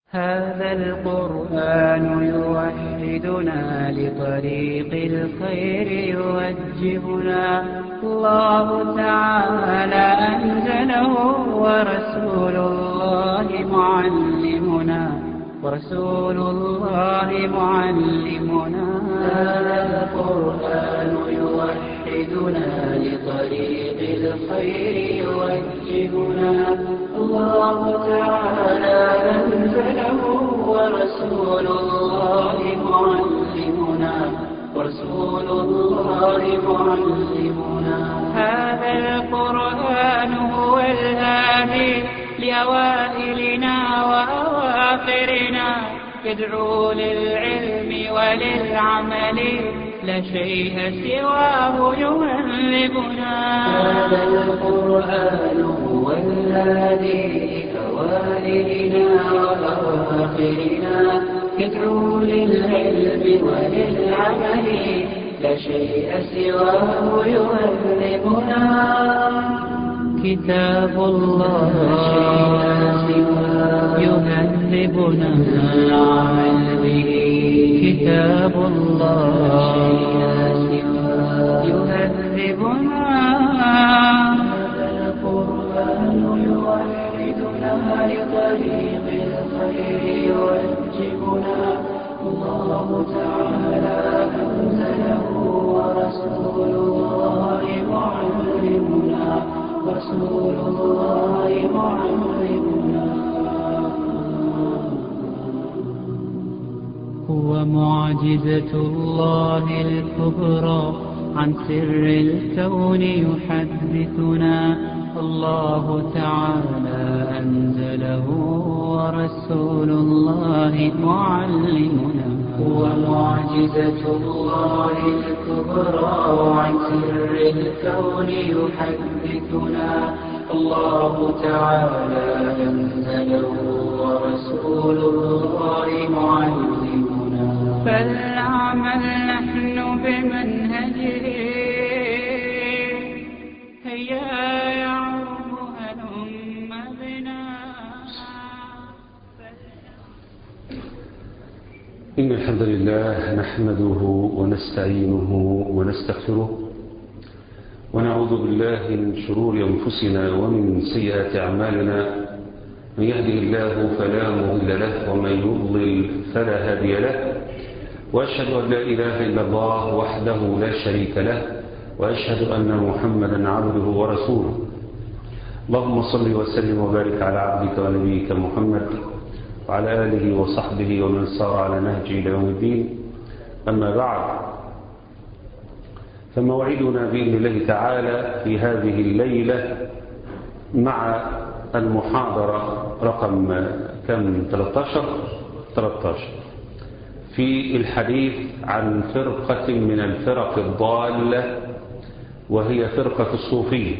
هذا القرآن يوحدنا لطريق الخير يوجهنا الله تعالى أنزله ورسول الله معلمنا ورسول الله معلمنا هذا القرآن يوحدنا لطريق الخير يوجهنا الله تعالى أنزله ورسول الله معلمنا ورسول الله معلمنا هذا القرآن هو الهادي لأوائلنا وأواخرنا يدعو للعلم وللعمل لا شيء سواه يهذبنا هذا القرآن هو الهادي لأوائلنا وأواخرنا يدعو للعلم وللعمل لا شيء سواه يهذبنا كتاب الله يهذبنا العمل به كتاب الله يهذبنا القرآن يوحدنا لطريق الخير يوجهنا الله تعالى أنزله ورسول الله معلمنا رسول الله معلمنا هو معجزة الله الكبرى عن سر الكون يحدثنا الله تعالى أنزله ورسول الله معلمنا هو معجزة الله الكبرى عن سر الكون يحدثنا الله تعالى أنزله ورسول الله معلمنا فلنعمل نحن بمنهجه هيا يعرب هلم بنا إن الحمد لله نحمده ونستعينه ونستغفره ونعوذ بالله من شرور أنفسنا ومن سيئات أعمالنا من يهده الله فلا مضل له ومن يضلل فلا هادي له وأشهد أن لا إله إلا الله وحده لا شريك له وأشهد أن محمدا عبده ورسوله اللهم صل وسلم وبارك على عبدك ونبيك محمد وعلى آله وصحبه ومن سار على نهجه إلى يوم الدين أما بعد فموعدنا بإذن الله تعالى في هذه الليلة مع المحاضرة رقم كم 13 13 في الحديث عن فرقة من الفرق الضالة وهي فرقة الصوفية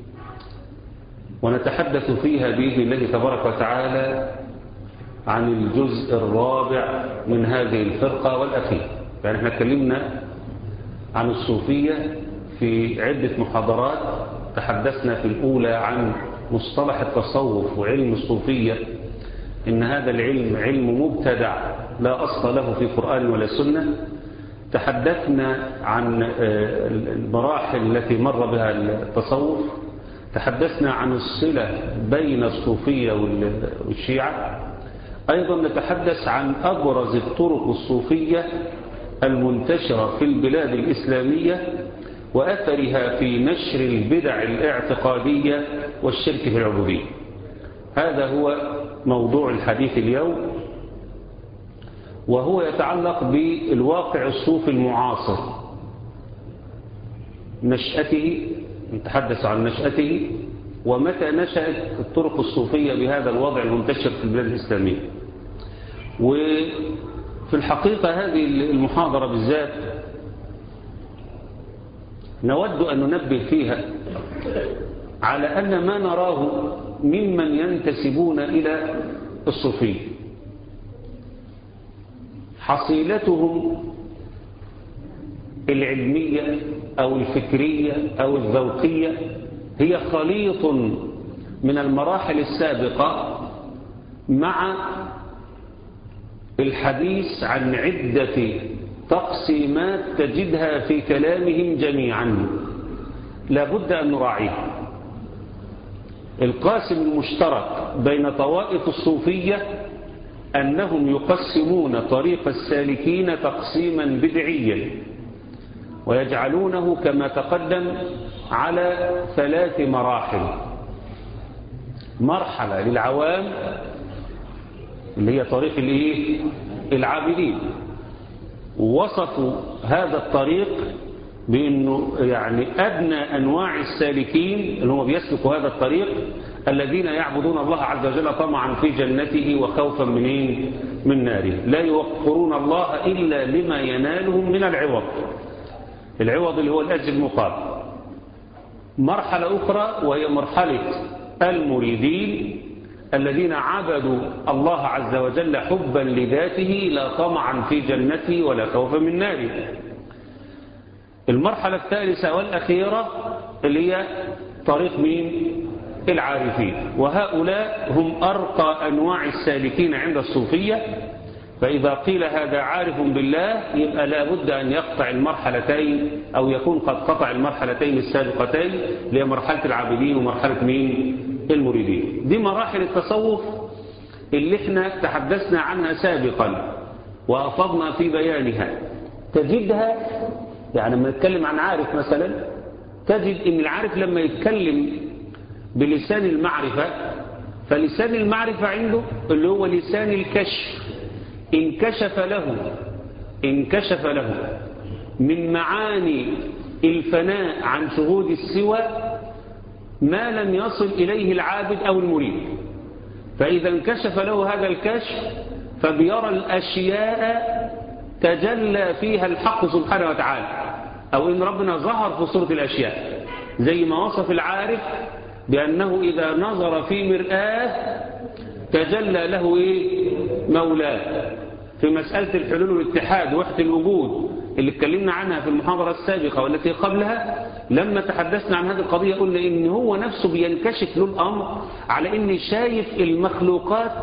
ونتحدث فيها بإذن الله تبارك وتعالى عن الجزء الرابع من هذه الفرقة والأخير يعني احنا اتكلمنا عن الصوفية في عدة محاضرات تحدثنا في الأولى عن مصطلح التصوف وعلم الصوفية إن هذا العلم علم مبتدع لا أصل له في قرآن ولا سنة تحدثنا عن المراحل التي مر بها التصوف تحدثنا عن الصلة بين الصوفية والشيعة أيضا نتحدث عن أبرز الطرق الصوفية المنتشرة في البلاد الإسلامية وأثرها في نشر البدع الاعتقادية والشرك في العبودية هذا هو موضوع الحديث اليوم وهو يتعلق بالواقع الصوفي المعاصر نشأته نتحدث عن نشأته ومتى نشأت الطرق الصوفية بهذا الوضع المنتشر في البلاد الإسلامية وفي الحقيقة هذه المحاضرة بالذات نود أن ننبه فيها على أن ما نراه ممن ينتسبون إلى الصوفية حصيلتهم العلمية أو الفكرية أو الذوقية هي خليط من المراحل السابقة مع الحديث عن عدة تقسيمات تجدها في كلامهم جميعا لابد أن نراعيه القاسم المشترك بين طوائف الصوفية أنهم يقسمون طريق السالكين تقسيما بدعيا ويجعلونه كما تقدم على ثلاث مراحل مرحلة للعوام اللي هي طريق الايه العابدين وصفوا هذا الطريق بأنه يعني أدنى أنواع السالكين اللي هم بيسلكوا هذا الطريق الذين يعبدون الله عز وجل طمعا في جنته وخوفا من إيه؟ من ناره لا يوقرون الله إلا لما ينالهم من العوض العوض اللي هو الأجر المقابل مرحلة أخرى وهي مرحلة المريدين الذين عبدوا الله عز وجل حبا لذاته لا طمعا في جنته ولا خوفا من ناره المرحلة الثالثة والأخيرة اللي هي طريق مين العارفين وهؤلاء هم أرقى أنواع السالكين عند الصوفية فإذا قيل هذا عارف بالله يبقى لا بد أن يقطع المرحلتين أو يكون قد قطع المرحلتين السابقتين اللي هي مرحلة العابدين ومرحلة مين المريدين دي مراحل التصوف اللي احنا تحدثنا عنها سابقا وأفضنا في بيانها تجدها يعني لما نتكلم عن عارف مثلا تجد ان العارف لما يتكلم بلسان المعرفة فلسان المعرفة عنده اللي هو لسان الكشف انكشف له انكشف له من معاني الفناء عن شهود السوى ما لم يصل إليه العابد أو المريد فإذا انكشف له هذا الكشف فبيرى الأشياء تجلى فيها الحق سبحانه وتعالى أو إن ربنا ظهر في صورة الأشياء زي ما وصف العارف بأنه إذا نظر في مرآة تجلى له إيه مولاه في مسألة الحلول والاتحاد وحدة الوجود اللي اتكلمنا عنها في المحاضرة السابقة والتي قبلها لما تحدثنا عن هذه القضية قلنا إن هو نفسه بينكشف له الأمر على إن شايف المخلوقات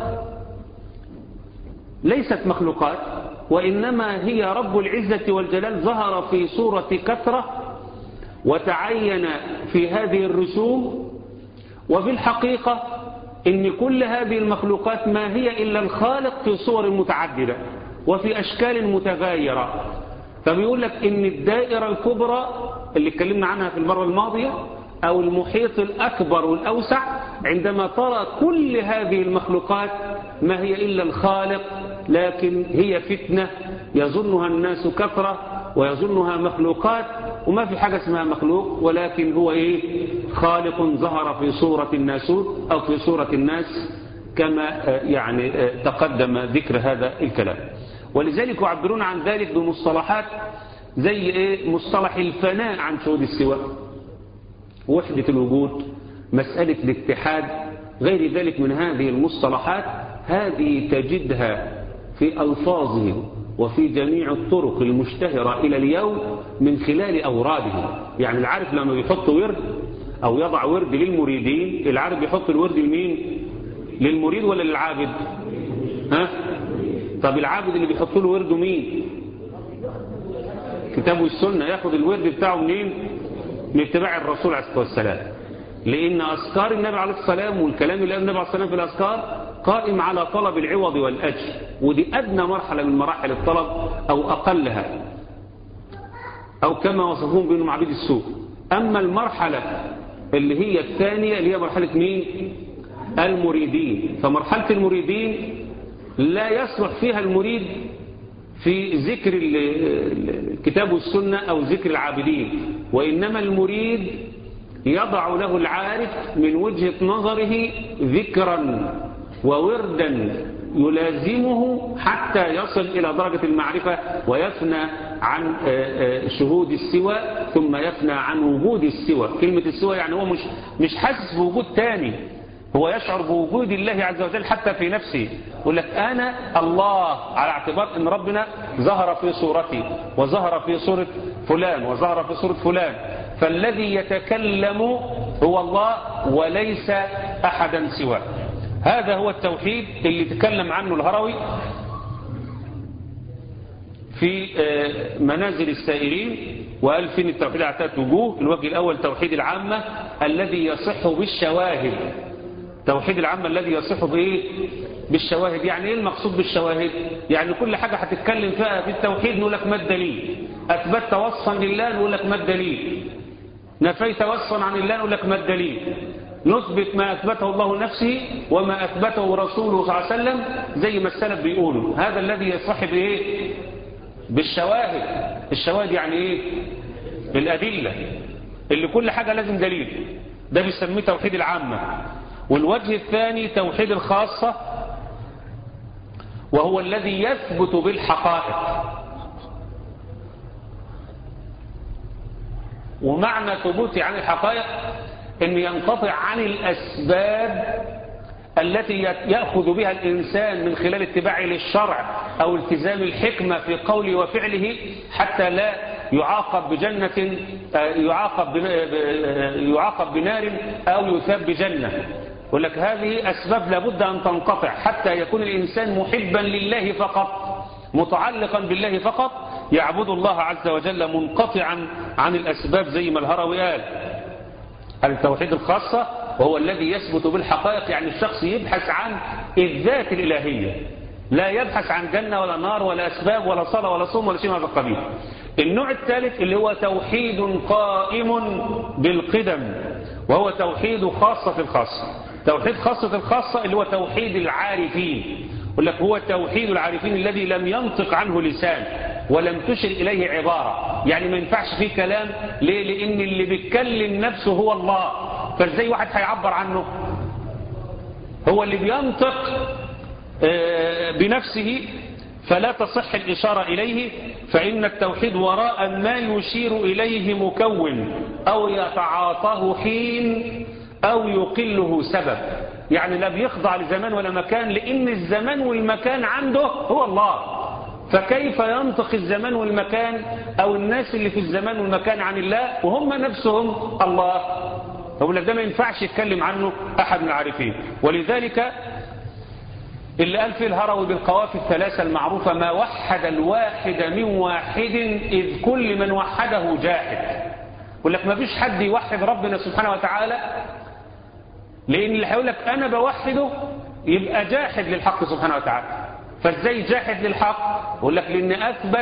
ليست مخلوقات وإنما هي رب العزة والجلال ظهر في صورة كثرة وتعين في هذه الرسوم وفي الحقيقة إن كل هذه المخلوقات ما هي إلا الخالق في صور متعددة وفي أشكال متغايرة فبيقول لك إن الدائرة الكبرى اللي اتكلمنا عنها في المرة الماضية أو المحيط الأكبر والأوسع عندما ترى كل هذه المخلوقات ما هي إلا الخالق لكن هي فتنة يظنها الناس كثرة ويظنها مخلوقات وما في حاجة اسمها مخلوق ولكن هو إيه خالق ظهر في صورة الناسوت أو في صورة الناس كما يعني تقدم ذكر هذا الكلام ولذلك يعبرون عن ذلك بمصطلحات زي إيه مصطلح الفناء عن شهود السواء وحدة الوجود مسألة الاتحاد غير ذلك من هذه المصطلحات هذه تجدها في ألفاظهم وفي جميع الطرق المشتهرة إلى اليوم من خلال أورادهم يعني العارف لما بيحط ورد أو يضع ورد للمريدين العارف بيحط الورد لمين للمريد ولا للعابد ها طب العابد اللي بيحط له ورده مين كتابه السنة ياخد الورد بتاعه منين من اتباع الرسول عليه الصلاة والسلام لأن أذكار النبي عليه الصلاة والسلام والكلام اللي قال النبي عليه الصلاة والسلام في الأذكار قائم على طلب العوض والأجر ودي أدنى مرحلة من مراحل الطلب أو أقلها أو كما وصفون بأنهم عبيد السوء أما المرحلة اللي هي الثانية اللي هي مرحلة مين المريدين فمرحلة المريدين لا يصلح فيها المريد في ذكر الكتاب والسنة أو ذكر العابدين وإنما المريد يضع له العارف من وجهة نظره ذكرا ووردا يلازمه حتى يصل إلى درجة المعرفة ويفنى عن شهود السوى ثم يفنى عن وجود السوى كلمة السوى يعني هو مش, مش حاسس بوجود تاني هو يشعر بوجود الله عز وجل حتى في نفسه يقول لك أنا الله على اعتبار أن ربنا ظهر في صورتي وظهر في صورة فلان وظهر في صورة فلان فالذي يتكلم هو الله وليس أحدا سواه هذا هو التوحيد اللي تكلم عنه الهروي في منازل السائرين وقال فين التوحيد على ثلاث وجوه الوجه الأول توحيد العامة الذي يصح بالشواهد توحيد العامة الذي يصح بإيه بالشواهد يعني إيه المقصود بالشواهد يعني كل حاجة هتتكلم فيها في التوحيد نقول لك ما الدليل أثبت وصفا لله نقول لك ما الدليل نفيت وصفا عن الله نقول لك ما الدليل نثبت ما أثبته الله لنفسه وما أثبته رسوله صلى الله عليه وسلم زي ما السلف بيقولوا هذا الذي يصح بإيه بالشواهد الشواهد يعني إيه الأدلة اللي كل حاجة لازم دليل ده بيسميه توحيد العامة والوجه الثاني توحيد الخاصة وهو الذي يثبت بالحقائق ومعنى ثبوتي عن الحقائق أن ينقطع عن الأسباب التي يأخذ بها الإنسان من خلال اتباعه للشرع أو التزام الحكمة في قوله وفعله حتى لا يعاقب بجنة يعاقب يعاقب بنار أو يثاب بجنة يقول لك هذه أسباب لابد أن تنقطع حتى يكون الإنسان محبا لله فقط متعلقا بالله فقط يعبد الله عز وجل منقطعا عن الأسباب زي ما الهروي قال التوحيد الخاصة وهو الذي يثبت بالحقائق يعني الشخص يبحث عن الذات الإلهية لا يبحث عن جنة ولا نار ولا أسباب ولا صلاة ولا صوم ولا شيء من هذا القبيل النوع الثالث اللي هو توحيد قائم بالقدم وهو توحيد خاصة الخاصة توحيد خاصة الخاصة اللي هو توحيد العارفين يقول لك هو توحيد العارفين الذي لم ينطق عنه لسان ولم تشر إليه عبارة يعني ما ينفعش فيه كلام ليه لأن اللي بيتكلم نفسه هو الله فازاي واحد هيعبر عنه هو اللي بينطق بنفسه فلا تصح الإشارة إليه فإن التوحيد وراء ما يشير إليه مكون أو يتعاطاه حين أو يقله سبب يعني لا بيخضع لزمان ولا مكان لأن الزمان والمكان عنده هو الله فكيف ينطق الزمان والمكان أو الناس اللي في الزمان والمكان عن الله وهم نفسهم الله أقول لك ده ما ينفعش يتكلم عنه أحد من العارفين ولذلك اللي قال فيه الهروي بالقوافي الثلاثة المعروفة ما وحد الواحد من واحد إذ كل من وحده جاحد يقول لك ما فيش حد يوحد ربنا سبحانه وتعالى لأن اللي هيقول لك أنا بوحده يبقى جاحد للحق سبحانه وتعالى فازاي جاحد للحق يقول لك لأن أثبت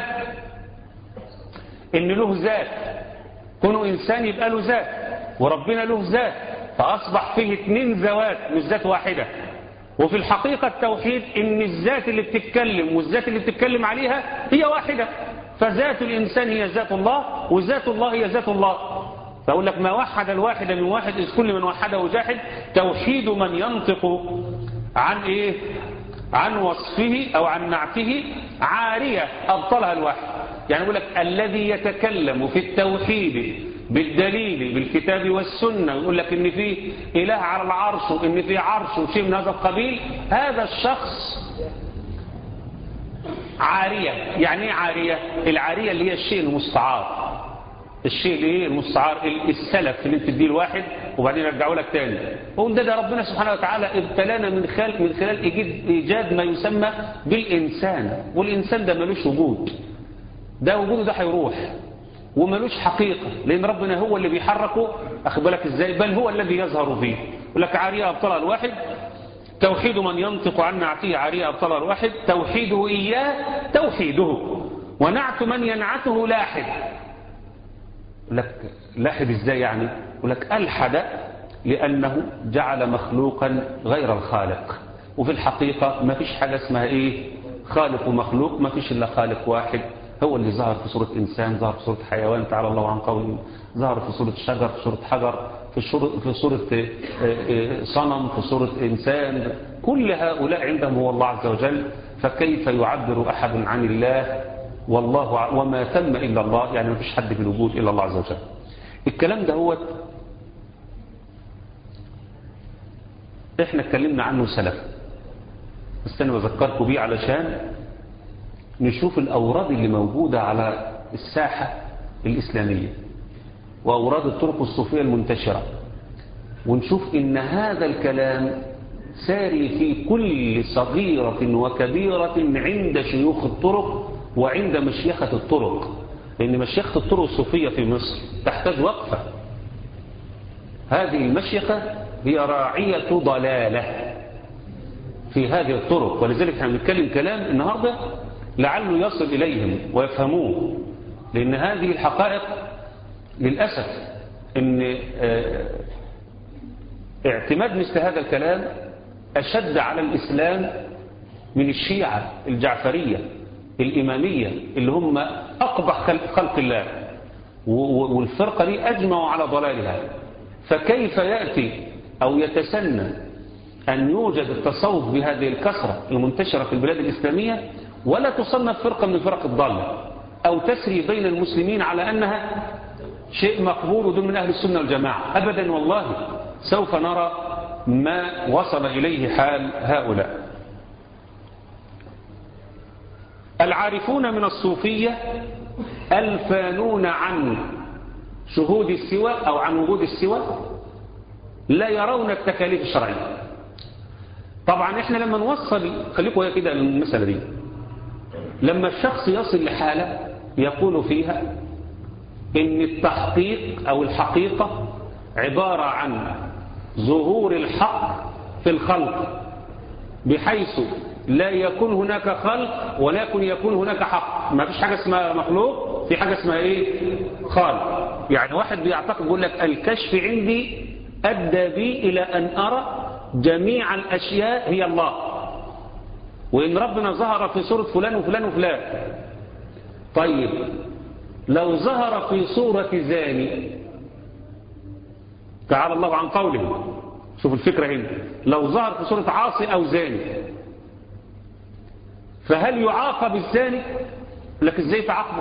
إن له ذات كونه إنسان يبقى له ذات وربنا له ذات فأصبح فيه اتنين ذوات مش ذات واحدة وفي الحقيقة التوحيد إن الذات اللي بتتكلم والذات اللي بتتكلم عليها هي واحدة فذات الإنسان هي ذات الله وذات الله هي ذات الله فأقول لك ما وحد الواحد من واحد إذ كل من وحده جاحد توحيد من ينطق عن إيه عن وصفه أو عن نعته عارية أبطلها الواحد يعني يقول لك الذي يتكلم في التوحيد بالدليل بالكتاب والسنة يقول لك إن في إله على العرش وإن في عرش وشيء من هذا القبيل هذا الشخص عارية يعني ايه عارية العارية اللي هي الشيء المستعار الشيء اللي ايه المستعار السلف اللي انت تديه الواحد وبعدين يرجعوا لك تاني هو ده, ده ربنا سبحانه وتعالى ابتلانا من خلال من خلال ايجاد ايجاد ما يسمى بالانسان والانسان ده ملوش وجود ده وجوده ده هيروح وملوش حقيقة لأن ربنا هو اللي بيحركه أخذ بالك إزاي بل هو الذي يظهر فيه يقول لك عارية أبطلها الواحد توحيد من ينطق عن نعته عارية أبطلها الواحد توحيده إياه توحيده ونعت من ينعته لاحد يقول لك لاحد إزاي يعني يقول لك ألحد لأنه جعل مخلوقا غير الخالق وفي الحقيقة ما فيش حاجة اسمها إيه خالق ومخلوق ما فيش إلا خالق واحد هو اللي ظهر في صورة إنسان ظهر في صورة حيوان تعالى الله عن قول ظهر في صورة شجر في صورة حجر في صورة, في صورة صنم في صورة إنسان كل هؤلاء عندهم هو الله عز وجل فكيف يعبر أحد عن الله والله وما ثم إلا الله يعني ما فيش حد في الوجود إلا الله عز وجل الكلام ده هو احنا اتكلمنا عنه سلف بس انا بذكركم بيه علشان نشوف الأوراد اللي موجودة على الساحة الإسلامية وأوراد الطرق الصوفية المنتشرة ونشوف إن هذا الكلام ساري في كل صغيرة وكبيرة عند شيوخ الطرق وعند مشيخة الطرق لأن مشيخة الطرق الصوفية في مصر تحتاج وقفة هذه المشيخة هي راعية ضلالة في هذه الطرق ولذلك احنا بنتكلم كلام النهاردة لعله يصل إليهم ويفهموه لأن هذه الحقائق للأسف ان اعتماد مثل هذا الكلام أشد على الإسلام من الشيعة الجعفرية الإمامية اللي هم أقبح خلق الله والفرقة دي أجمعوا على ضلالها فكيف يأتي أو يتسنى أن يوجد التصوف بهذه الكثرة المنتشرة في البلاد الإسلامية ولا تصنف فرقة من الفرق الضالة أو تسري بين المسلمين على أنها شيء مقبول ودون من أهل السنة والجماعة أبدا والله سوف نرى ما وصل إليه حال هؤلاء العارفون من الصوفية الفانون عن شهود السوى أو عن وجود السوى لا يرون التكاليف الشرعية طبعا احنا لما نوصل خليكم كده المسألة دي لما الشخص يصل لحالة يقول فيها ان التحقيق او الحقيقة عبارة عن ظهور الحق في الخلق بحيث لا يكون هناك خلق ولكن يكون هناك حق ما فيش حاجة اسمها مخلوق في حاجة اسمها ايه خالق يعني واحد بيعتقد يقول لك الكشف عندي أدى بي إلى أن أرى جميع الأشياء هي الله وإن ربنا ظهر في صورة فلان وفلان وفلان طيب لو ظهر في صورة زاني تعالى الله عن قوله شوف الفكرة هنا لو ظهر في صورة عاصي أو زاني فهل يعاقب الزاني لك ازاي تعاقبه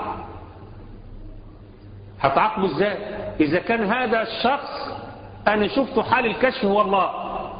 هتعاقبه ازاي اذا كان هذا الشخص انا شفت حال الكشف هو الله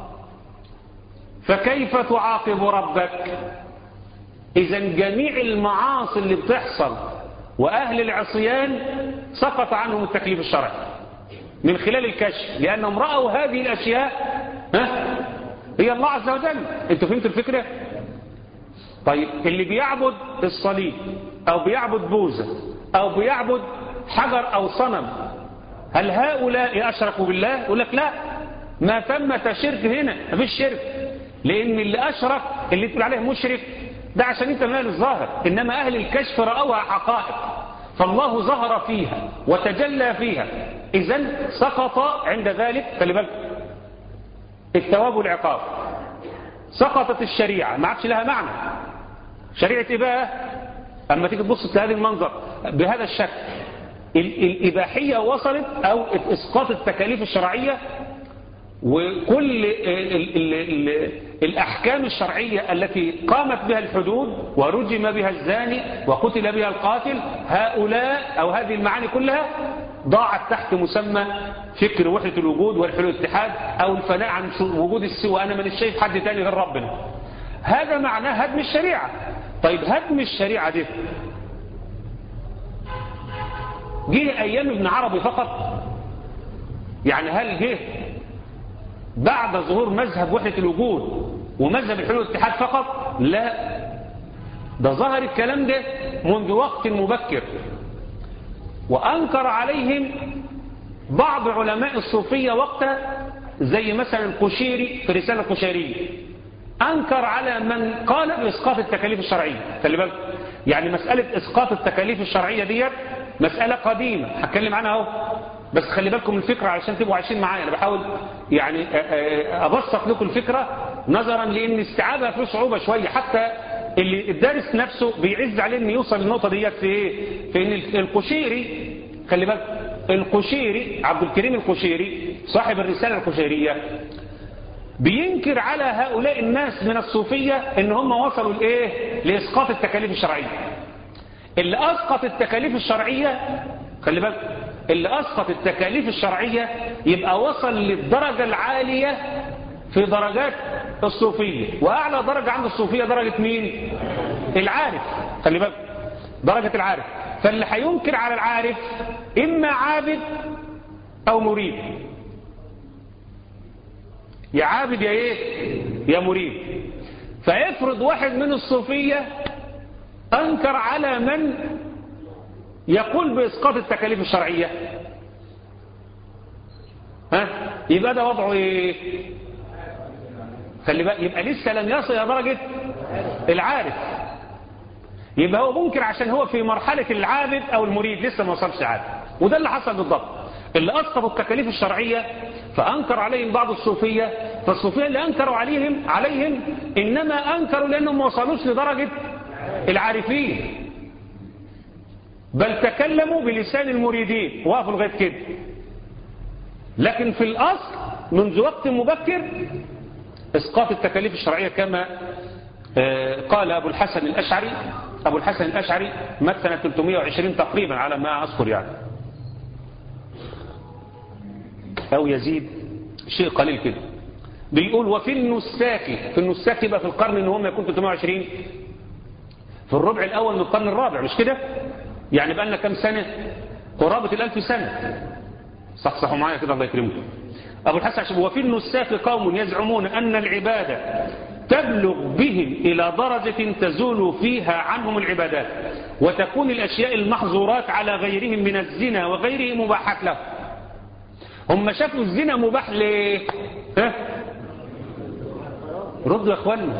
فكيف تعاقب ربك اذا جميع المعاصي اللي بتحصل واهل العصيان سقط عنهم التكليف الشرعي من خلال الكشف لانهم راوا هذه الاشياء ها هي الله عز وجل انتوا فهمتوا الفكره طيب اللي بيعبد الصليب او بيعبد بوزة او بيعبد حجر او صنم هل هؤلاء اشركوا بالله يقول لك لا ما ثمة شرك هنا ما فيش شرك لان اللي اشرك اللي تقول عليه مشرك ده عشان انت مال الظاهر انما اهل الكشف رأوها حقائق فالله ظهر فيها وتجلى فيها اذا سقط عند ذلك خلي بالك الثواب والعقاب سقطت الشريعة ما عادش لها معنى شريعة ايه بقى اما تيجي تبص لهذا المنظر بهذا الشكل الإباحية وصلت أو إسقاط التكاليف الشرعية وكل ال ال ال الأحكام الشرعية التي قامت بها الحدود ورجم بها الزاني وقتل بها القاتل هؤلاء أو هذه المعاني كلها ضاعت تحت مسمى فكر وحدة الوجود والحلول الاتحاد أو الفناء عن وجود السوى أنا من شايف حد تاني غير ربنا هذا معناه هدم الشريعة طيب هدم الشريعة دي جه أيام ابن عربي فقط يعني هل جه بعد ظهور مذهب وحدة الوجود ومذهب الحلول الاتحاد فقط لا ده ظهر الكلام ده منذ وقت مبكر وأنكر عليهم بعض علماء الصوفية وقتها زي مثلا القشيري في رسالة القشيرية أنكر على من قال بإسقاط التكاليف الشرعية خلي بالك يعني مسألة إسقاط التكاليف الشرعية ديت مسألة قديمة هتكلم عنها اهو بس خلي بالكم الفكرة علشان تبقوا عايشين معايا أنا بحاول يعني أبسط لكم الفكرة نظرا لأن استيعابها فيه صعوبة شوية حتى اللي الدارس نفسه بيعز عليه ان يوصل للنقطة ديت في ايه في ان القشيري خلي بالك القشيري عبد الكريم القشيري صاحب الرسالة القشيرية بينكر على هؤلاء الناس من الصوفية ان هم وصلوا لايه لاسقاط التكاليف الشرعية اللي اسقط التكاليف الشرعية خلي بالك اللي اسقط التكاليف الشرعية يبقى وصل للدرجة العالية في درجات الصوفية واعلى درجة عند الصوفية درجة مين العارف خلي بالك درجة العارف فاللي هينكر على العارف اما عابد او مريد يا عابد يا ايه يا مريد فيفرض واحد من الصوفية أنكر على من يقول بإسقاط التكاليف الشرعية ها يبقى ده وضعه ايه خلي بقى يبقى لسه لم يصل الى درجه العارف يبقى هو منكر عشان هو في مرحله العابد او المريد لسه ما وصلش عابد وده اللي حصل بالضبط اللي اسقطوا التكاليف الشرعيه فانكر عليهم بعض الصوفيه فالصوفيه اللي انكروا عليهم عليهم انما انكروا لانهم ما وصلوش لدرجه العارفين بل تكلموا بلسان المريدين وقفوا لغايه كده لكن في الأصل منذ وقت مبكر إسقاط التكاليف الشرعية كما قال أبو الحسن الأشعري أبو الحسن الأشعري مات سنة 320 تقريبا على ما أذكر يعني أو يزيد شيء قليل كده بيقول وفي النساك في النساك يبقى في القرن ان هم يكون 320 في الربع الأول من القرن الرابع مش كده يعني بقى لنا كم سنة قرابة الألف سنة صحصحوا معايا كده الله يكرمكم أبو الحسن عشان وفي النساك قوم يزعمون أن العبادة تبلغ بهم إلى درجة تزول فيها عنهم العبادات وتكون الأشياء المحظورات على غيرهم من الزنا وغيره مباحات له هم شافوا الزنا مباح ليه ها ردوا يا اخوانا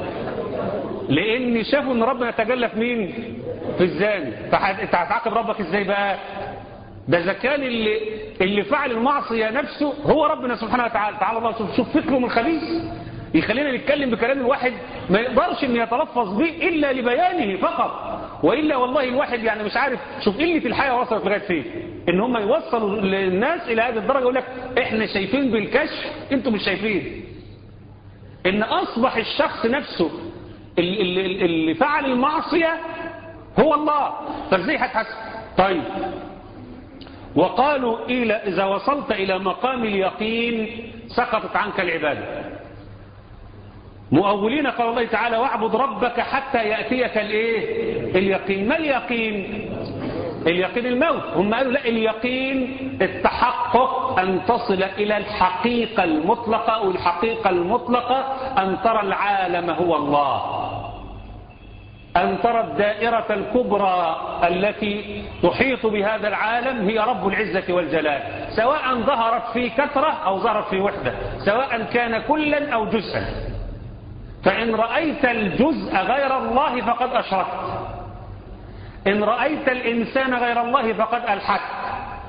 لان شافوا ان ربنا يتجلى في مين في الزاني فهتعاقب ربك ازاي بقى ده اذا كان اللي اللي فعل المعصيه نفسه هو ربنا سبحانه وتعالى تعالى الله شوف, شوف فكرهم الخبيث يخلينا نتكلم بكلام الواحد ما يقدرش ان يتلفظ به الا لبيانه فقط والا والله الواحد يعني مش عارف شوف قله الحياه وصلت لغايه فين ان هم يوصلوا الناس الى هذه الدرجه يقول لك احنا شايفين بالكشف انتم مش شايفين ان اصبح الشخص نفسه اللي, اللي, اللي فعل المعصيه هو الله فازاي هتحسب طيب وقالوا إلى إذا وصلت إلى مقام اليقين سقطت عنك العبادة مؤولين قال الله تعالى واعبد ربك حتى يأتيك الايه اليقين ما اليقين اليقين الموت هم قالوا لا اليقين التحقق أن تصل إلى الحقيقة المطلقة أو الحقيقة المطلقة أن ترى العالم هو الله أن ترى الدائرة الكبرى التي تحيط بهذا العالم هي رب العزة والجلال سواء ظهرت في كثرة أو ظهرت في وحدة سواء كان كلا أو جزءا فإن رأيت الجزء غير الله فقد أشركت إن رأيت الإنسان غير الله فقد ألحقت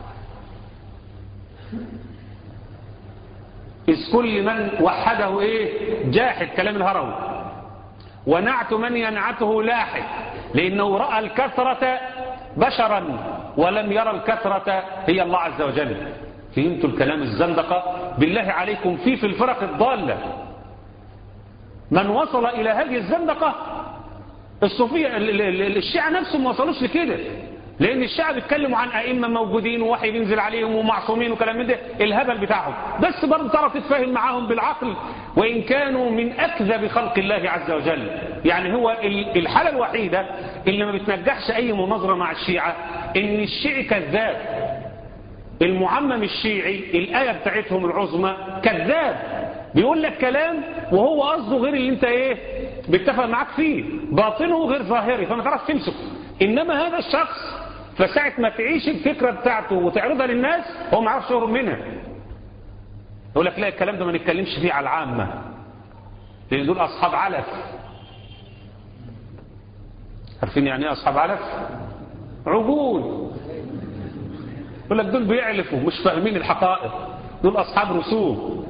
إذ كل من وحده إيه جاحد كلام الهروي ونعت من ينعته لاحق لأنه رأى الكثرة بشرا ولم يرى الكثرة هي الله عز وجل فهمتوا الكلام الزندقة بالله عليكم في في الفرق الضالة من وصل إلى هذه الزندقة الصوفية الشيعة نفسهم ما وصلوش لكده لأن الشعب بيتكلموا عن أئمة موجودين ووحي بينزل عليهم ومعصومين وكلام من ده الهبل بتاعهم بس برضه تعرف تتفاهم معاهم بالعقل وإن كانوا من أكذب خلق الله عز وجل يعني هو الحالة الوحيدة اللي ما بتنجحش أي مناظرة مع الشيعة إن الشيعي كذاب المعمم الشيعي الآية بتاعتهم العظمى كذاب بيقول لك كلام وهو قصده غير اللي انت ايه بيتفق معاك فيه باطنه غير ظاهري فما تعرفش تمسكه انما هذا الشخص فساعة ما تعيش الفكرة بتاعته وتعرضها للناس هو ما يعرفش يهرب منها يقول لك لا الكلام ده ما نتكلمش فيه على العامة لان دول اصحاب علف عارفين يعني ايه اصحاب علف عجول يقول لك دول بيعلفوا مش فاهمين الحقائق دول اصحاب رسوم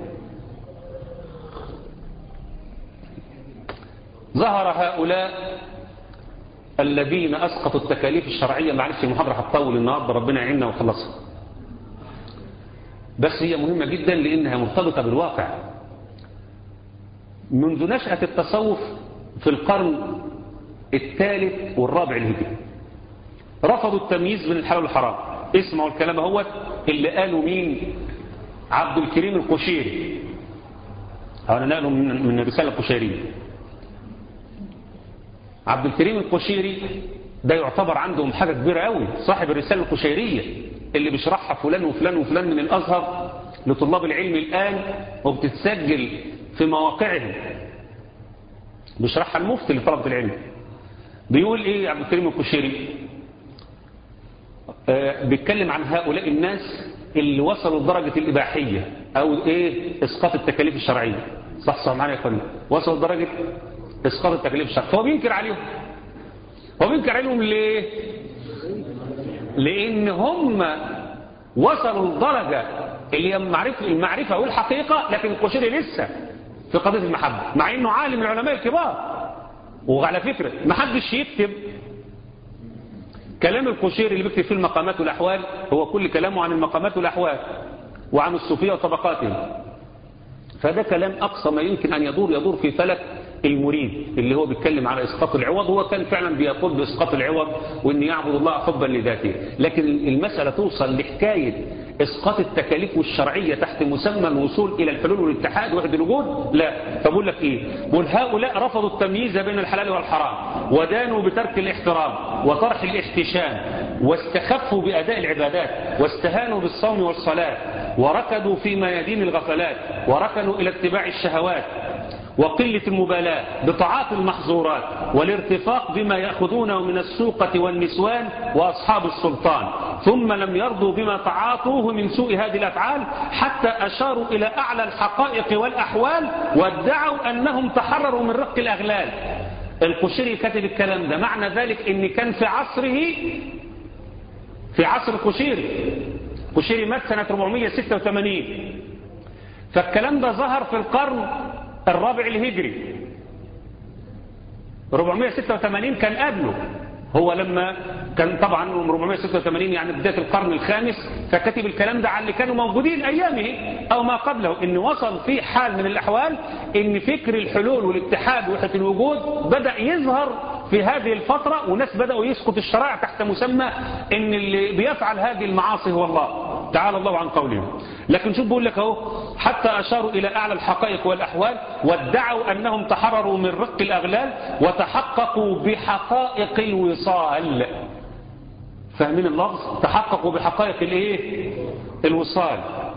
ظهر هؤلاء الذين أسقطوا التكاليف الشرعية معلش المحاضرة هتطول النهاردة ربنا يعيننا وخلصها بس هي مهمة جدا لأنها مرتبطة بالواقع منذ نشأة التصوف في القرن الثالث والرابع الهجري رفضوا التمييز بين الحلال والحرام اسمعوا الكلام هو اللي قالوا مين عبد الكريم القشيري أنا نقله من الرسالة القشيرية عبد الكريم القشيري ده يعتبر عندهم حاجة كبيرة قوي صاحب الرسالة القشيرية اللي بيشرحها فلان وفلان وفلان من الأزهر لطلاب العلم الآن وبتتسجل في مواقعهم بيشرحها المفتي لطلبة العلم بيقول ايه عبد الكريم الكشيري آه بيتكلم عن هؤلاء الناس اللي وصلوا لدرجة الإباحية أو إيه إسقاط التكاليف الشرعية صح صح معانا يا أخواني وصلوا لدرجة إسقاط التكاليف الشرعية فهو بينكر عليهم هو بينكر عليهم ليه لأن هم وصلوا لدرجة اللي هي المعرفة, المعرفة والحقيقة لكن القشيري لسه في قضية المحبة مع إنه عالم من العلماء الكبار وعلى فكرة ما حدش يكتب كلام القشيري اللي بيكتب فيه المقامات والأحوال هو كل كلامه عن المقامات والأحوال وعن الصوفية وطبقاتهم فده كلام أقصى ما يمكن أن يدور يدور في فلك المريد اللي هو بيتكلم على إسقاط العوض هو كان فعلا بيقول بإسقاط العوض وإن يعبد الله حبا لذاته لكن المسألة توصل لحكاية إسقاط التكاليف الشرعية تحت مسمى الوصول إلى الحلول والاتحاد وحد الوجود لا فبقول لك إيه بقول هؤلاء رفضوا التمييز بين الحلال والحرام ودانوا بترك الاحترام وطرح الاحتشام واستخفوا بأداء العبادات واستهانوا بالصوم والصلاة وركضوا في ميادين الغفلات وركنوا إلى اتباع الشهوات وقلة المبالاة بطاعات المحظورات والارتفاق بما يأخذونه من السوقة والنسوان وأصحاب السلطان ثم لم يرضوا بما تعاطوه من سوء هذه الأفعال حتى أشاروا إلى أعلى الحقائق والأحوال وادعوا أنهم تحرروا من رق الأغلال القشيري كتب الكلام ده معنى ذلك ان كان في عصره في عصر القشيري القشيري مات سنة 486 فالكلام ده ظهر في القرن الرابع الهجري 486 كان قبله هو لما كان طبعا 486 يعني بداية القرن الخامس فكتب الكلام ده على اللي كانوا موجودين أيامه أو ما قبله إن وصل في حال من الأحوال إن فكر الحلول والاتحاد وحدة الوجود بدأ يظهر في هذه الفترة وناس بدأوا يسقط الشرائع تحت مسمى إن اللي بيفعل هذه المعاصي هو الله تعالى الله عن قولهم لكن شوف بقول لك اهو حتى أشاروا إلى أعلى الحقائق والأحوال وادعوا أنهم تحرروا من رق الأغلال وتحققوا بحقائق الوصال فاهمين اللفظ تحققوا بحقائق الايه الوصال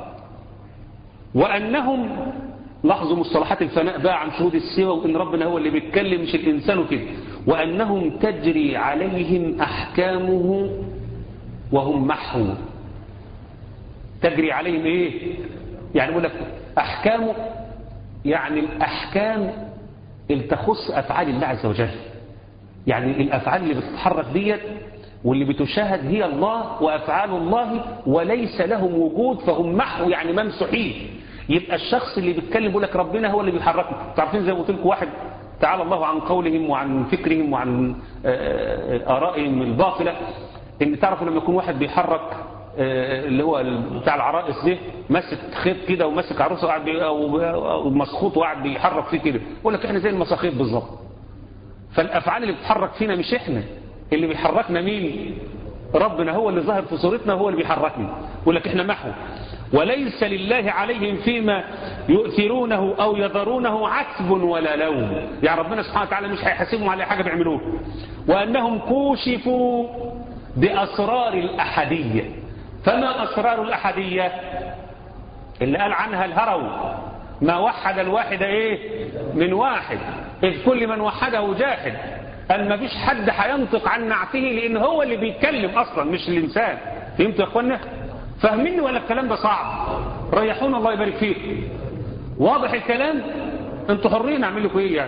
وأنهم لاحظوا مصطلحات الفناء بقى عن شهود السوى وإن ربنا هو اللي بيتكلم مش الإنسان كده وأنهم تجري عليهم أحكامه وهم محو تجري عليهم ايه يعني يقول لك احكامه يعني الاحكام اللي تخص افعال الله عز وجل يعني الافعال اللي بتتحرك ديت واللي بتشاهد هي الله وافعال الله وليس لهم وجود فهم محو يعني ممسوحين يبقى الشخص اللي بيتكلم يقول لك ربنا هو اللي بيحركه تعرفين زي ما قلت لكم واحد تعالى الله عن قولهم وعن فكرهم وعن ارائهم الباطله ان تعرفوا لما يكون واحد بيحرك اللي هو بتاع العرائس ده ماسك خيط كده وماسك عروسه وقاعد او مسخوط وقاعد بيحرك فيه كده يقول لك احنا زي المساخيط بالظبط فالافعال اللي بتحرك فينا مش احنا اللي بيحركنا مين ربنا هو اللي ظاهر في صورتنا هو اللي بيحركنا يقول لك احنا محو وليس لله عليهم فيما يؤثرونه او يذرونه عتب ولا لوم يعني ربنا سبحانه وتعالى مش هيحاسبهم على حاجه بيعملوها وانهم كوشفوا باسرار الاحديه فما أسرار الأحدية اللي قال عنها الهروي ما وحد الواحد إيه من واحد إذ كل من وحده جاحد قال ما فيش حد هينطق عن نعته لأن هو اللي بيتكلم أصلا مش الإنسان فهمتوا يا أخوانا فاهميني ولا الكلام ده صعب ريحونا الله يبارك فيك واضح الكلام انتوا حرين اعمل لكم ايه يعني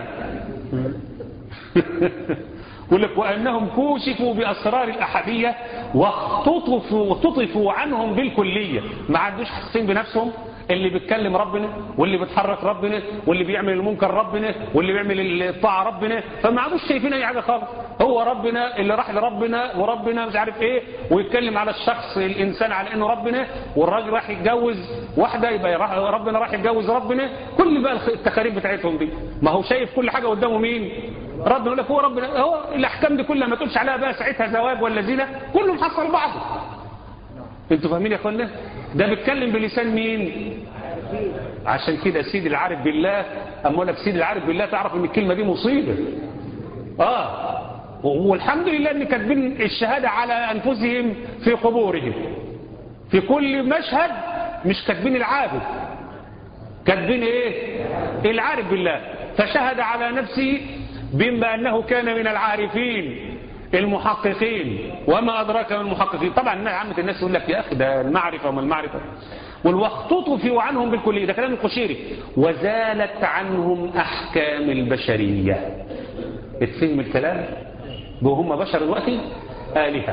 يقول لك وأنهم كوشفوا بأسرار الأحدية واختطفوا, واختطفوا عنهم بالكلية ما عندوش حاسين بنفسهم اللي بيتكلم ربنا واللي بيتحرك ربنا واللي بيعمل المنكر ربنا واللي بيعمل الطاعة ربنا فما عادوش شايفين اي حاجة خالص هو ربنا اللي راح لربنا وربنا مش عارف ايه ويتكلم على الشخص الانسان على انه ربنا والراجل راح يتجوز واحدة يبقى ربنا راح يتجوز ربنا كل بقى التخاريف بتاعتهم دي ما هو شايف كل حاجة قدامه مين ربنا يقول لك هو ربنا هو الاحكام دي كلها ما تقولش عليها بقى ساعتها زواج ولا زنا كله محصل بعضه انتوا فاهمين يا اخوانا ده بيتكلم بلسان مين عشان كده سيد العارف بالله اما اقول لك سيد العارف بالله تعرف ان الكلمه دي مصيبه اه والحمد لله ان كاتبين الشهاده على انفسهم في قبورهم في كل مشهد مش كاتبين العابد كاتبين ايه العارف بالله فشهد على نفسه بما أنه كان من العارفين المحققين وما أدراك من المحققين طبعا عامة الناس يقول لك يا أخي ده المعرفة وما المعرفة والواختطفوا عنهم بالكلية ده كلام القشيري وزالت عنهم أحكام البشرية اتفهم الكلام وهم بشر دلوقتي آلهة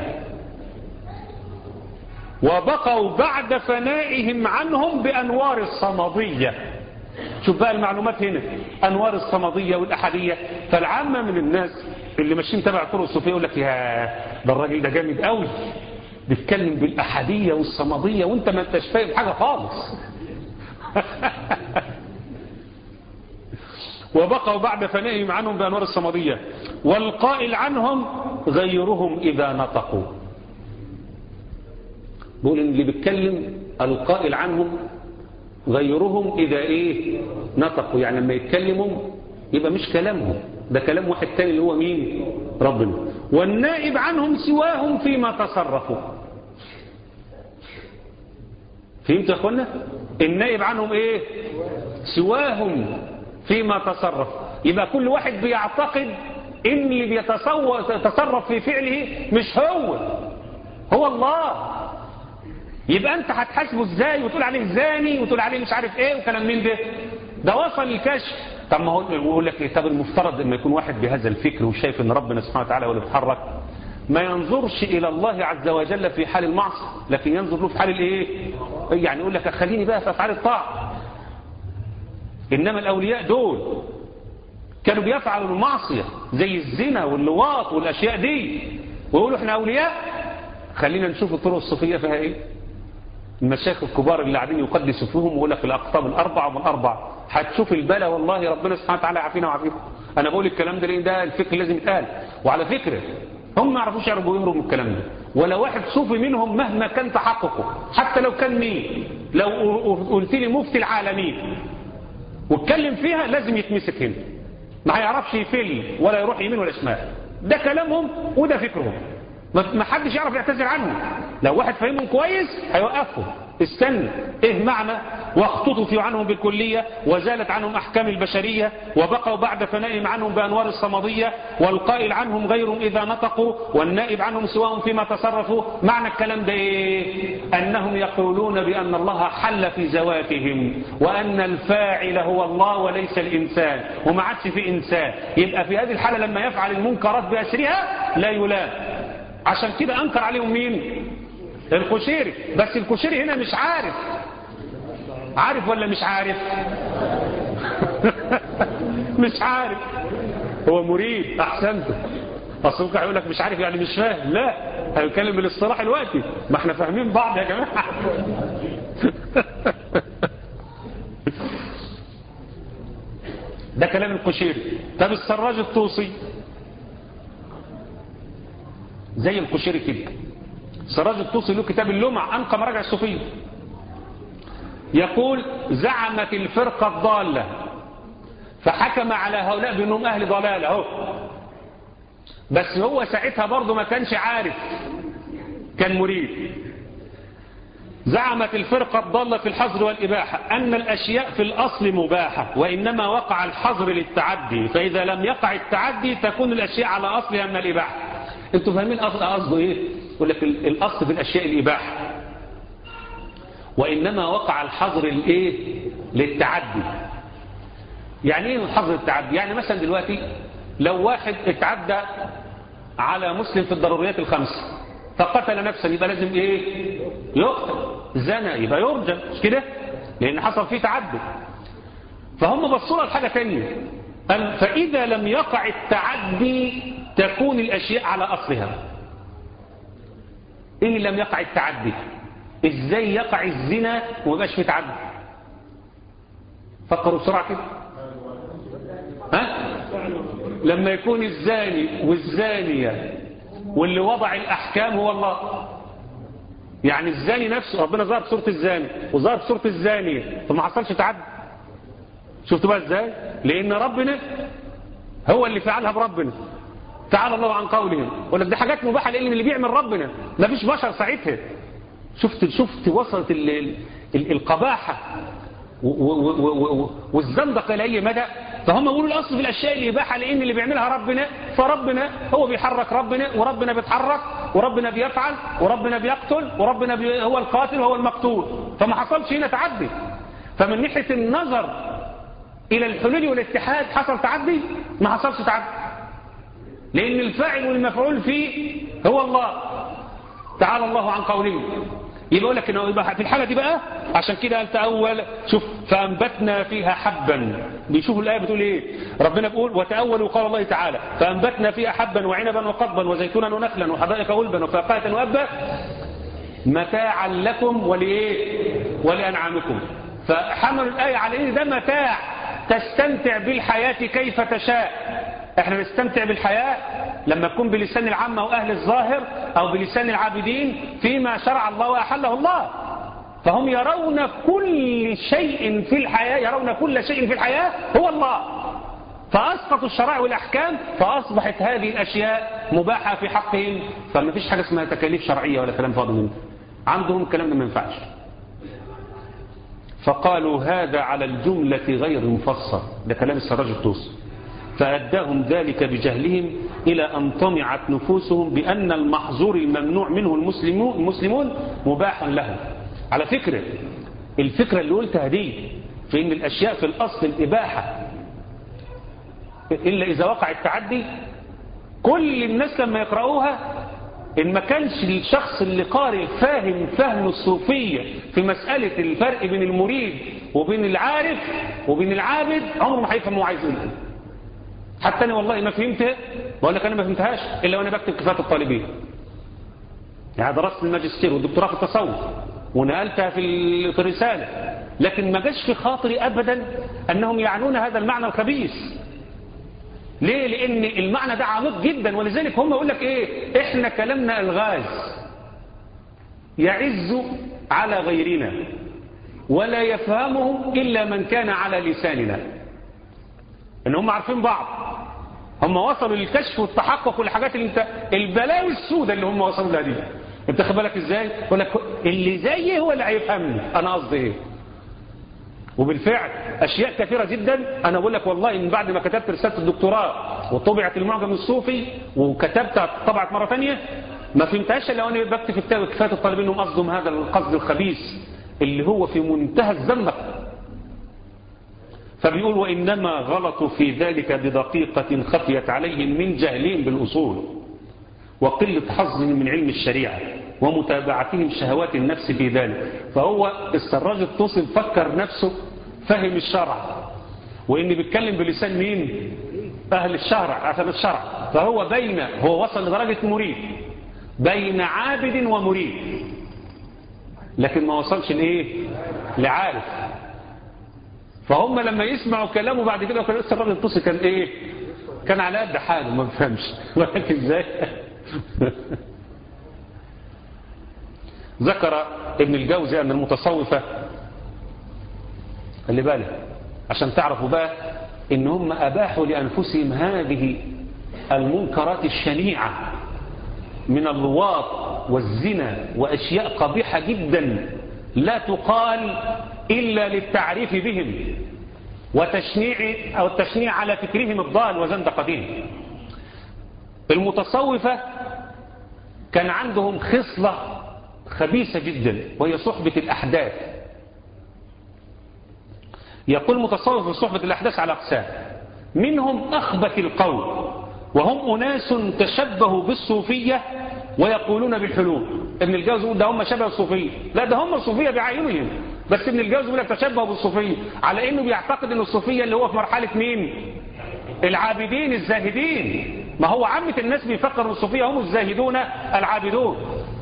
وبقوا بعد فنائهم عنهم بأنوار الصمدية شوف بقى المعلومات هنا أنوار الصمدية والأحدية فالعامة من الناس اللي ماشيين تبع الطرق الصوفية يقول لك يا ده الراجل ده جامد قوي بيتكلم بالأحدية والصمدية وانت ما انتش فاهم حاجة خالص وبقوا بعد فنائهم عنهم بأنوار الصمدية والقائل عنهم غيرهم إذا نطقوا بقول إن اللي بيتكلم القائل عنهم غيرهم إذا إيه نطقوا يعني لما يتكلموا يبقى مش كلامهم ده كلام واحد تاني اللي هو مين ربنا والنائب عنهم سواهم فيما تصرفوا فهمت يا اخوانا النائب عنهم ايه سواهم فيما تصرف يبقى كل واحد بيعتقد ان اللي بيتصرف في فعله مش هو هو الله يبقى انت هتحاسبه ازاي وتقول عليه زاني وتقول عليه مش عارف ايه وكلام من ده ده وصل الكشف طب ما هو يقول لك طب المفترض لما يكون واحد بهذا الفكر وشايف ان ربنا سبحانه وتعالى هو اللي بيتحرك ما ينظرش الى الله عز وجل في حال المعصيه لكن ينظر له في حال الايه يعني يقول لك خليني بقى في افعال الطاعه انما الاولياء دول كانوا بيفعلوا المعصيه زي الزنا واللواط والاشياء دي ويقولوا احنا اولياء خلينا نشوف الطرق الصوفيه فيها ايه المشايخ الكبار اللي قاعدين يقدسوا فيهم ويقول لك الاقطاب الاربعه ومن اربعه هتشوف البلا والله ربنا سبحانه وتعالى يعافينا ويعافيكم انا بقول الكلام ده لان ده الفكر لازم يتقال وعلى فكره هم ما يعرفوش يعرفوا يهربوا من الكلام ده ولا واحد صوفي منهم مهما كان تحققه حتى لو كان مين لو قلت لي مفتي العالمين واتكلم فيها لازم يتمسك هنا ما هيعرفش يفل ولا يروح يمين ولا شمال ده كلامهم وده فكرهم ما حدش يعرف يعتذر عنه لو واحد فهمهم كويس هيوقفهم استنى ايه معنى واختطفوا عنهم بالكلية وزالت عنهم احكام البشرية وبقوا بعد فنائهم عنهم بانوار الصمدية والقائل عنهم غيرهم اذا نطقوا والنائب عنهم سواهم فيما تصرفوا معنى الكلام ده ايه انهم يقولون بان الله حل في ذواتهم وان الفاعل هو الله وليس الانسان وما عادش في انسان يبقى في هذه الحالة لما يفعل المنكرات باسرها لا يلام عشان كده انكر عليهم مين الكشيري بس الكشيري هنا مش عارف عارف ولا مش عارف مش عارف هو مريد احسنته اصل هيقول لك مش عارف يعني مش فاهم لا هيتكلم بالاصطلاح الوقتي ما احنا فاهمين بعض يا جماعه ده كلام الكشيري طب السراج الطوسي زي الكشيري كده سراج الطوسي له كتاب اللمع أنقى مراجع الصوفية يقول زعمت الفرقة الضالة فحكم على هؤلاء بأنهم أهل ضلالة اهو بس هو ساعتها برضه ما كانش عارف كان مريد زعمت الفرقة الضالة في الحظر والإباحة أن الأشياء في الأصل مباحة وإنما وقع الحظر للتعدي فإذا لم يقع التعدي تكون الأشياء على أصلها من الإباحة انتوا فاهمين قصده ايه يقول لك الاصل في الاشياء الاباحه وانما وقع الحظر الايه للتعدي يعني ايه الحظر التعدي يعني مثلا دلوقتي لو واحد اتعدى على مسلم في الضروريات الخمس فقتل نفسا يبقى لازم ايه يقتل زنا يبقى يرجم مش كده لان حصل فيه تعدي فهم بصوا لها لحاجه ثانيه فاذا لم يقع التعدي تكون الأشياء على أصلها إيه لم يقع التعدي إزاي يقع الزنا ومبقاش في تعدي فكروا بسرعة كده ها لما يكون الزاني والزانية واللي وضع الأحكام هو الله يعني الزاني نفسه ربنا ظهر بصورة الزاني وظهر بصورة الزانية فما حصلش تعدي شفتوا بقى ازاي لأن ربنا هو اللي فعلها بربنا تعالى الله عن قولهم ولا دي حاجات مباحة لأن اللي بيعمل ربنا ما فيش بشر ساعتها شفت شفت وصلت ال ال القباحة والزندقة لأي مدى فهم بيقولوا الاصل في الاشياء الاباحه لان اللي بيعملها ربنا فربنا هو بيحرك ربنا وربنا بيتحرك وربنا بيفعل وربنا بيقتل وربنا بي هو القاتل وهو المقتول فما حصلش هنا تعدي فمن ناحيه النظر الى الحلول والاتحاد حصل تعدي ما حصلش تعدي لان الفاعل والمفعول فيه هو الله تعالى الله عن قوله يبقى يقول لك انه يبقى في الحاله دي بقى عشان كده قال تاول شوف فانبتنا فيها حبا بيشوفوا الايه بتقول ايه ربنا بيقول وتاولوا قال الله تعالى فانبتنا فيها حبا وعنبا وقضبا وزيتونا ونخلا وحدائق غلبا وفاقهه وابا متاعا لكم ولايه ولانعامكم فحملوا الايه على ان ده متاع تستمتع بالحياه كيف تشاء احنا نستمتع بالحياه لما تكون بلسان العامة وأهل الظاهر أو بلسان العابدين فيما شرع الله وأحله الله فهم يرون كل شيء في الحياة يرون كل شيء في الحياة هو الله فأسقطوا الشرائع والأحكام فأصبحت هذه الأشياء مباحة في حقهم فما فيش حاجة اسمها تكاليف شرعية ولا كلام فاضي منه عندهم الكلام ده ما ينفعش فقالوا هذا على الجملة غير مفصل ده كلام السراج الطوسي فأداهم ذلك بجهلهم إلى أن طمعت نفوسهم بأن المحظور الممنوع منه المسلمون, المسلمون مباح لهم على فكرة الفكرة اللي قلتها دي في أن الأشياء في الأصل الإباحة إلا إذا وقع التعدي كل الناس لما يقرأوها إن ما كانش الشخص اللي قارئ فاهم فهم الصوفية في مسألة الفرق بين المريد وبين العارف وبين العابد عمره ما هيفهم هو عايز يقول حتى أنا والله ما فهمتها بقول لك أنا ما فهمتهاش إلا وأنا بكتب كفاية الطالبين يعني درست الماجستير والدكتوراه في التصوف ونقلتها في في الرسالة لكن ما جاش في خاطري أبدا أنهم يعنون هذا المعنى الخبيث ليه لأن المعنى ده عميق جدا ولذلك هم يقول لك إيه إحنا كلامنا الغاز يعز على غيرنا ولا يفهمه إلا من كان على لساننا ان هم عارفين بعض هم وصلوا للكشف والتحقق والحاجات اللي انت البلاوي السوداء اللي هم وصلوا لها دي انت خد بالك ازاي يقول لك اللي زيي هو اللي هيفهمني انا قصدي ايه وبالفعل اشياء كثيره جدا انا بقول لك والله من بعد ما كتبت رساله الدكتوراه وطبعت المعجم الصوفي وكتبتها طبعت مره ثانيه ما فهمتهاش الا وانا بكتب في كتاب كفايه الطالبين انهم قصدهم هذا القصد الخبيث اللي هو في منتهى الذمه فبيقول وإنما غلطوا في ذلك بدقيقة خفيت عليهم من جهلهم بالأصول وقلة حظهم من علم الشريعة ومتابعتهم شهوات النفس في ذلك فهو السراج الطوسي فكر نفسه فهم الشرع وإن بيتكلم بلسان مين أهل الشرع عشان الشرع فهو بين هو وصل لدرجة مريد بين عابد ومريد لكن ما وصلش لإيه لعارف فهم لما يسمعوا كلامه بعد كده وكان لسه الراجل الطوسي كان ايه كان على قد حاله ما بفهمش ولكن ازاي ذكر ابن الجوزي ان المتصوفه خلي بالك عشان تعرفوا بقى ان هم اباحوا لانفسهم هذه المنكرات الشنيعه من اللواط والزنا واشياء قبيحه جدا لا تقال إلا للتعريف بهم وتشنيع أو التشنيع على فكرهم الضال وزندقتهم المتصوفة كان عندهم خصلة خبيثة جدا وهي صحبة الأحداث يقول متصوف في صحبة الأحداث على أقسام منهم أخبث القول وهم أناس تشبهوا بالصوفية ويقولون بالحلول ابن الجوز يقول ده هم شبه الصوفية لا ده هم الصوفية بعينهم بس ابن الجوز يقول لك تشبه بالصوفية على انه بيعتقد ان الصوفية اللي هو في مرحلة مين العابدين الزاهدين ما هو عامة الناس بيفكروا الصوفية هم الزاهدون العابدون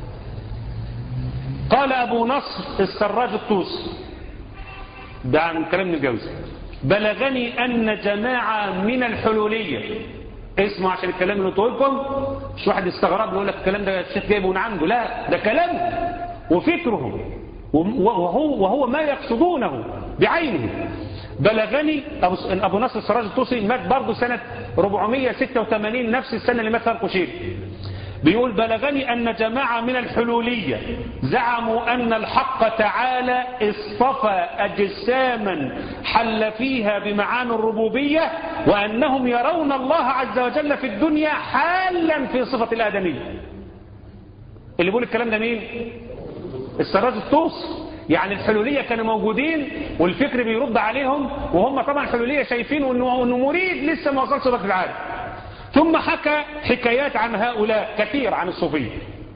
قال ابو نصر السراج الطوسي ده عن كلام ابن الجوز بلغني ان جماعة من الحلولية اسمه عشان الكلام اللي قلت لكم مش واحد استغرب يقول لك الكلام ده الشيخ جايبه من عنده لا ده كلامه وفكرهم وهو, وهو ما يقصدونه بعينه بلغني أبو, أبو نصر السراج الطوسي مات برضه سنة 486 نفس السنة اللي مات فيها القشيري بيقول بلغني أن جماعة من الحلولية زعموا أن الحق تعالى اصطفى أجساما حل فيها بمعاني الربوبية وأنهم يرون الله عز وجل في الدنيا حالا في صفة الآدمية اللي بيقول الكلام ده مين السراج الطوس يعني الحلولية كانوا موجودين والفكر بيرد عليهم وهم طبعا الحلولية شايفين انه انه مريد لسه ما وصلش صفة العالم ثم حكى حكايات عن هؤلاء كثير عن الصوفية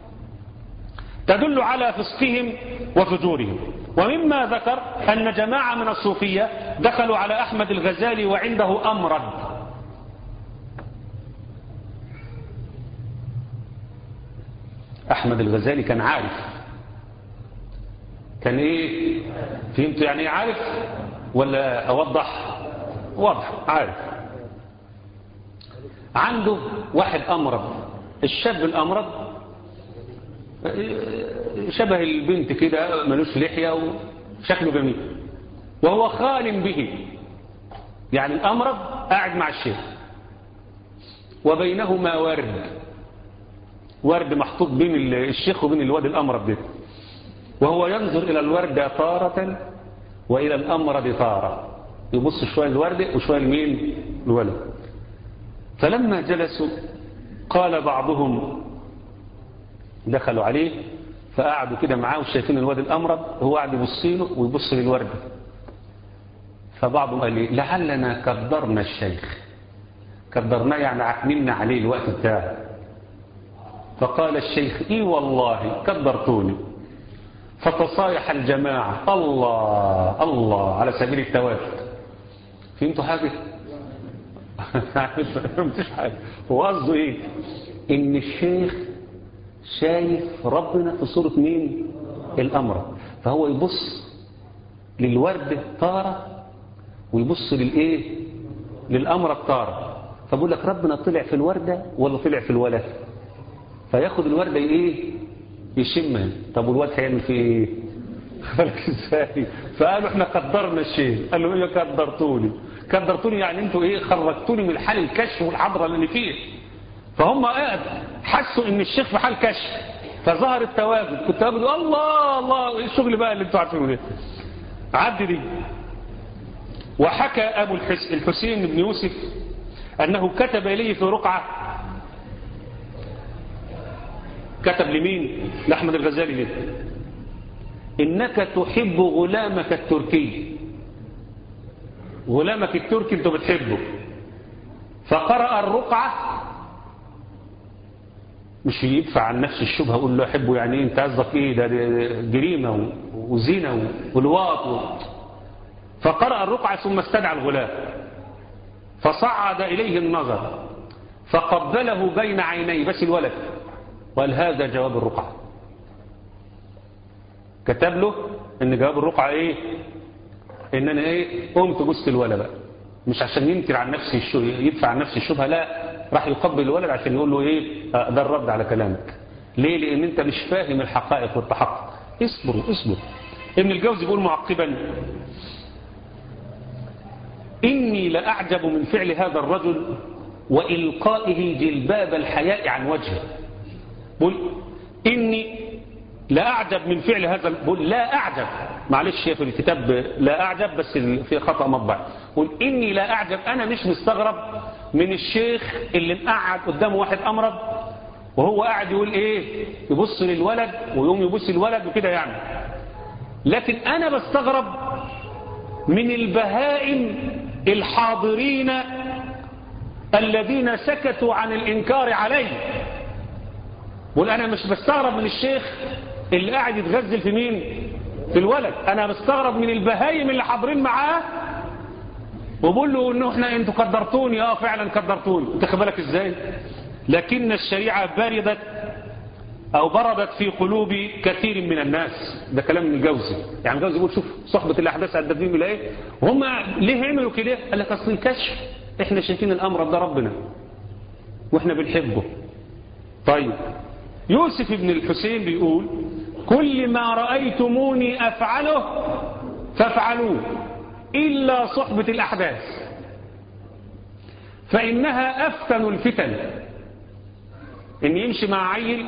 تدل على فسقهم وفجورهم ومما ذكر أن جماعة من الصوفية دخلوا على أحمد الغزالي وعنده أمرد أحمد الغزالي كان عارف كان إيه فهمت يعني إيه عارف ولا أوضح واضح عارف عنده واحد أمرض الشاب الأمرض شبه البنت كده ملوش لحية وشكله جميل وهو خال به يعني الأمرض قاعد مع الشيخ وبينهما ورد ورد محطوط بين الشيخ وبين الواد الأمرض ده وهو ينظر إلى الوردة طارة وإلى الأمرض طارة يبص شوية الوردة وشوية المين الولد فلما جلسوا قال بعضهم دخلوا عليه فقعدوا كده معاه وشايفين الواد الأمرض هو قاعد يبص له ويبص للوردة فبعضهم قال لي لعلنا كدرنا الشيخ كدرناه يعني عكننا عليه الوقت بتاعه فقال الشيخ اي والله كدرتوني فتصايح الجماعة الله الله على سبيل التوافق فهمتوا حاجة فهمتش حاجة هو قصده ايه ان الشيخ شايف ربنا في صورة مين الأمر فهو يبص للورد طارة ويبص للإيه للأمر الطارة فبقول لك ربنا طلع في الوردة ولا طلع في الولد فياخد الوردة إيه يشمها طب والواد هيعمل فيه إيه بالك ازاي فقالوا احنا قدرنا الشيء قالوا ايه قدرتوني قدرتوني يعني انتوا ايه خرجتوني من حال الكشف والحضرة اللي فيه فهم قاعد حسوا ان الشيخ في حال كشف فظهر التواجد كنت اقول الله الله ايه الشغل بقى اللي انتوا عارفينه ده عد دي وحكى ابو الحس الحسين بن يوسف انه كتب اليه في رقعه كتب لمين لاحمد الغزالي ليه انك تحب غلامك التركي غلامك التركي انت بتحبه فقرأ الرقعه مش يدفع عن نفس الشبهة يقول له أحبه يعني إيه أنت قصدك إيه ده جريمة وزنا ولواط و... فقرأ الرقعة ثم استدعى الغلام فصعد إليه النظر فقبله بين عينيه بس الولد وقال هذا جواب الرقعة كتب له ان جواب الرقعة ايه ان انا ايه قمت بوست الولد بقى مش عشان ينكر عن نفسه الشبهة يدفع عن نفسه الشبهة لا راح يقبل الولد عشان يقول له ايه ده الرد على كلامك ليه لان انت مش فاهم الحقائق والتحقق اصبر اصبر ابن الجوزي بيقول معقبا اني لاعجب من فعل هذا الرجل والقائه جلباب الحياء عن وجهه بقول اني لا اعجب من فعل هذا بقول لا اعجب معلش في الكتاب لا اعجب بس في خطا مطبع قول اني لا اعجب انا مش مستغرب من الشيخ اللي مقعد قدامه واحد امرض وهو قاعد يقول ايه يبص للولد ويقوم يبص الولد وكده يعني لكن انا بستغرب من البهائم الحاضرين الذين سكتوا عن الانكار عليه بقول انا مش بستغرب من الشيخ اللي قاعد يتغزل في مين في الولد انا بستغرب من البهايم اللي حاضرين معاه وبقول له انه احنا انتوا قدرتوني اه فعلا قدرتوني انت بالك ازاي لكن الشريعه باردت او بردت في قلوب كثير من الناس ده كلام من الجوزي يعني الجوزي يقول شوف صحبه الاحداث ادتهم الى ايه وهم ليه عملوا كده قال لك اصل الكشف احنا شايفين الامر ده ربنا واحنا بنحبه طيب يوسف بن الحسين بيقول كل ما رأيتموني أفعله فافعلوه إلا صحبة الأحداث فإنها أفتن الفتن ان يمشي مع عيل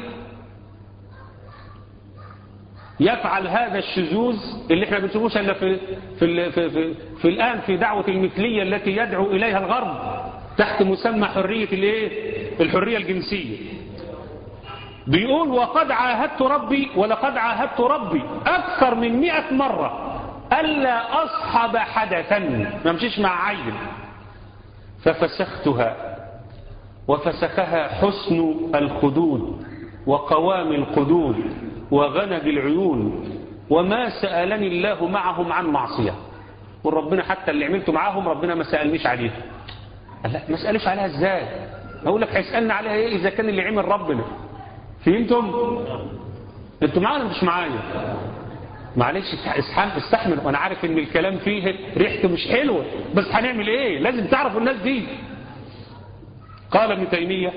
يفعل هذا الشذوذ اللي احنا بنشوفوش الا في في, في, في, في الان في دعوه المثليه التي يدعو اليها الغرب تحت مسمى حريه الايه الحريه الجنسيه بيقول وقد عاهدت ربي ولقد عاهدت ربي اكثر من مئة مره الا اصحب حدثا ما امشيش مع عيل ففسختها وفسخها حسن الخدود وقوام القدود وغنج العيون وما سألني الله معهم عن معصية والربنا حتى اللي عملته معاهم ربنا ما سألنيش عليه قال لا ما سألش عليها ازاي اقول لك هيسألنا عليها ايه اذا كان اللي عمل ربنا فهمتم انتوا معانا مش معايا معلش استحمل استحمل وانا عارف ان الكلام فيه ريحته مش حلوه بس هنعمل ايه لازم تعرفوا الناس دي قال ابن تيميه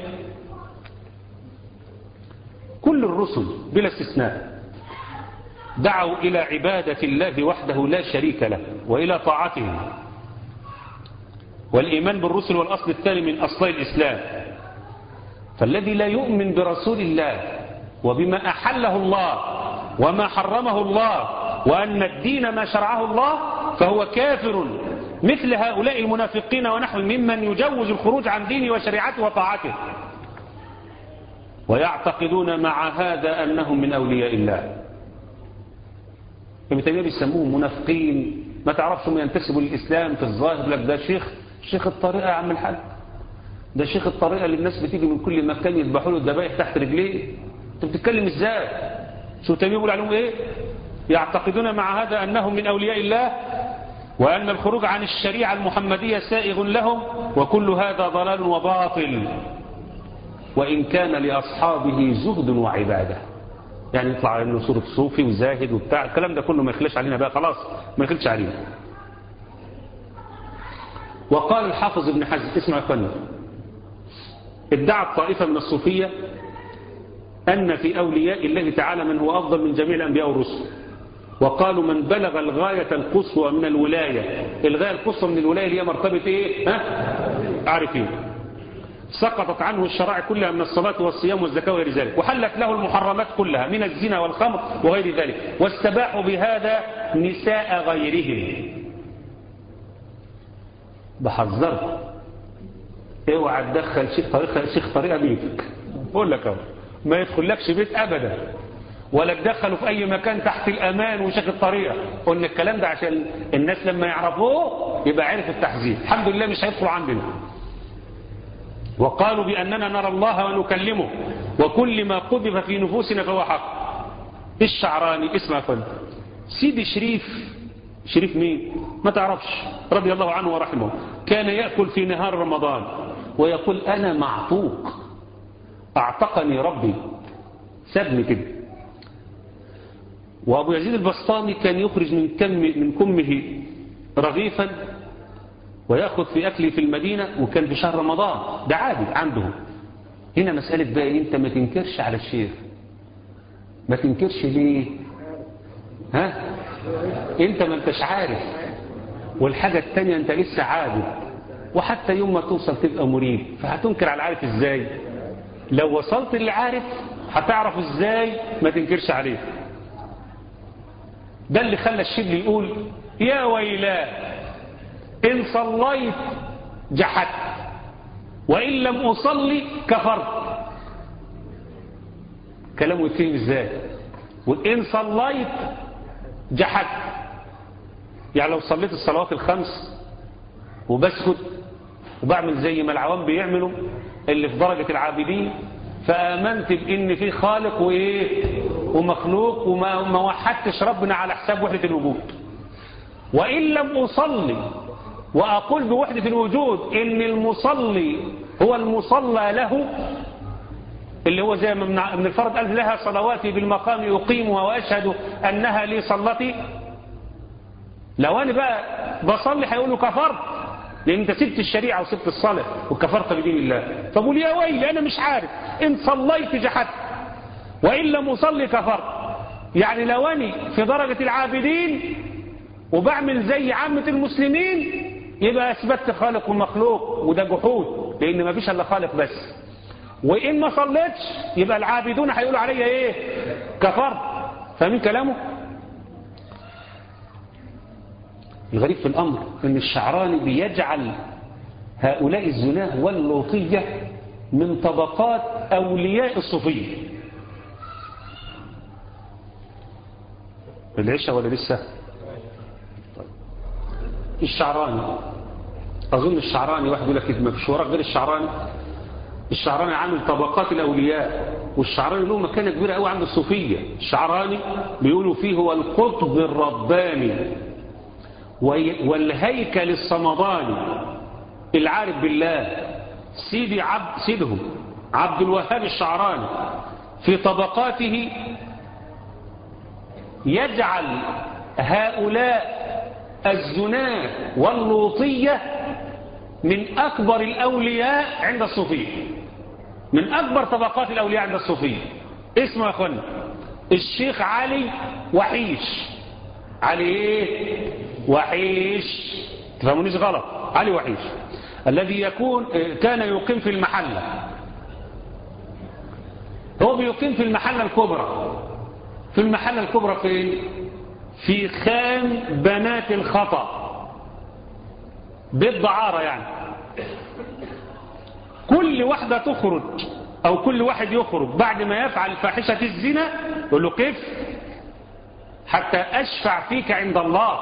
كل الرسل بلا استثناء دعوا إلى عبادة الله وحده لا شريك له وإلى طاعته والإيمان بالرسل والأصل الثاني من أصلي الإسلام فالذي لا يؤمن برسول الله وبما أحله الله وما حرمه الله وأن الدين ما شرعه الله فهو كافر مثل هؤلاء المنافقين ونحو ممن يجوز الخروج عن دينه وشريعته وطاعته ويعتقدون مع هذا أنهم من أولياء الله ابن تيمية بيسموهم منافقين ما تعرفش هم ينتسبوا للإسلام في الظاهر لك ده شيخ شيخ الطريقة يا عم الحاج ده شيخ الطريقة اللي الناس بتيجي من كل مكان يذبحوا له الذبايح تحت رجليه انت بتتكلم ازاي شو تيمية بيقول عليهم ايه يعتقدون مع هذا أنهم من أولياء الله وأن الخروج عن الشريعة المحمدية سائغ لهم وكل هذا ضلال وباطل وإن كان لأصحابه زهد وعبادة يعني يطلع انه صورة صوفي وزاهد وبتاع الكلام ده كله ما يخلش علينا بقى خلاص ما يخلش علينا وقال الحافظ ابن حزم اسمع يا اخوانا ادعت طائفة من الصوفية أن في أولياء الله تعالى من هو أفضل من جميع الأنبياء والرسل وقالوا من بلغ الغاية القصوى من الولاية الغاية القصوى من الولاية اللي هي مرتبة ايه ها عارفين سقطت عنه الشرائع كلها من الصلاة والصيام والزكاة وغير ذلك وحلت له المحرمات كلها من الزنا والخمر وغير ذلك واستباحوا بهذا نساء غيرهم بحذرك اوعى تدخل شيخ طريقة شيخ طريقة بيتك بقول لك اهو ما يدخلكش بيت ابدا ولا تدخله في اي مكان تحت الامان وشيخ الطريقة قلنا الكلام ده عشان الناس لما يعرفوه يبقى عرف التحذير الحمد لله مش هيدخل عندنا وقالوا بأننا نرى الله ونكلمه وكل ما قذف في نفوسنا فهو حق الشعراني اسمع فند سيدي شريف شريف مين ما تعرفش رضي الله عنه ورحمه كان يأكل في نهار رمضان ويقول أنا معطوق أعتقني ربي سابني كده وأبو يزيد البسطامي كان يخرج من كم من كمه رغيفا ويأخذ في أكله في المدينة وكان في شهر رمضان ده عادي عنده هنا مسألة بقى انت ما تنكرش على الشيخ ما تنكرش ليه ها انت ما انتش عارف والحاجة التانية انت لسه عابد وحتى يوم ما توصل تبقى مريد فهتنكر على العارف ازاي لو وصلت للعارف هتعرف ازاي ما تنكرش عليه ده اللي خلى الشبل يقول يا ويلاه إن صليت جحدت وإن لم أصلي كفرت كلامه يتفهم ازاي وإن صليت جحدت يعني لو صليت الصلوات الخمس وبسكت وبعمل زي ما العوام بيعملوا اللي في درجة العابدين فآمنت بإن في خالق وإيه ومخلوق وما وحدتش ربنا على حساب وحدة الوجود وإن لم أصلي وأقول بوحدة الوجود إن المصلي هو المصلى له اللي هو زي ما ابن الفرد قال لها صلواتي بالمقام أقيمها وأشهد أنها لي صلتي لو أنا بقى بصلي هيقولوا كفرت لأن أنت سبت الشريعة وسبت الصلاة وكفرت بدين الله فبقول يا ويلي أنا مش عارف إن صليت جحدت وإن لم أصلي كفرت يعني لو أنا في درجة العابدين وبعمل زي عامة المسلمين يبقى اثبتت خالق ومخلوق وده جحود لان ما فيش الا خالق بس وإن ما صليتش يبقى العابدون هيقولوا عليا إيه كفرت فاهمين كلامه الغريب في الأمر أن الشعراني بيجعل هؤلاء الزناه واللوطية من طبقات أولياء الصوفية العشاء ولا لسه طيب. الشعراني أظن الشعراني واحد يقول لك ما فيش وراك غير الشعراني الشعراني عامل طبقات الأولياء والشعراني له مكانة كبيرة قوي عند الصوفية الشعراني بيقولوا فيه هو القطب الرباني والهيكل الصمداني العارف بالله سيدي عبد سيدهم عبد الوهاب الشعراني في طبقاته يجعل هؤلاء الزناه واللوطية من أكبر الأولياء عند الصوفية من أكبر طبقات الأولياء عند الصوفية اسمه يا أخوانا الشيخ علي وحيش علي ايه وحيش تفهمونيش غلط علي وحيش الذي يكون كان يقيم في المحلة هو بيقيم في المحلة الكبرى في المحلة الكبرى فين في خان بنات الخطأ بيت دعارة يعني كل واحدة تخرج أو كل واحد يخرج بعد ما يفعل فاحشة الزنا يقول له كيف حتى أشفع فيك عند الله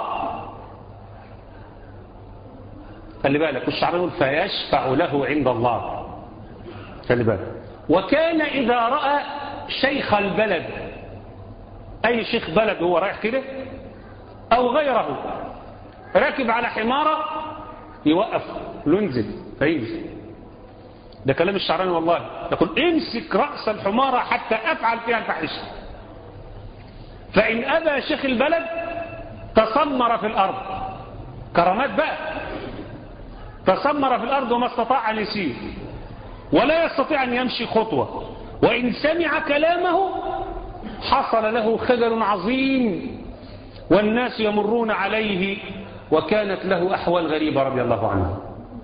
خلي بالك والشعر يقول فيشفع له عند الله خلي بالك وكان إذا رأى شيخ البلد أي شيخ بلد هو رايح كده أو غيره راكب على حمارة يوقف لنزل فينزل ده كلام الشعراني والله يقول امسك رأس الحمارة حتى أفعل فيها الفحشة فإن أبى شيخ البلد تسمر في الأرض كرامات بقى تسمر في الأرض وما استطاع أن يسير ولا يستطيع أن يمشي خطوة وإن سمع كلامه حصل له خجل عظيم والناس يمرون عليه وكانت له أحوال غريبة رضي الله عنه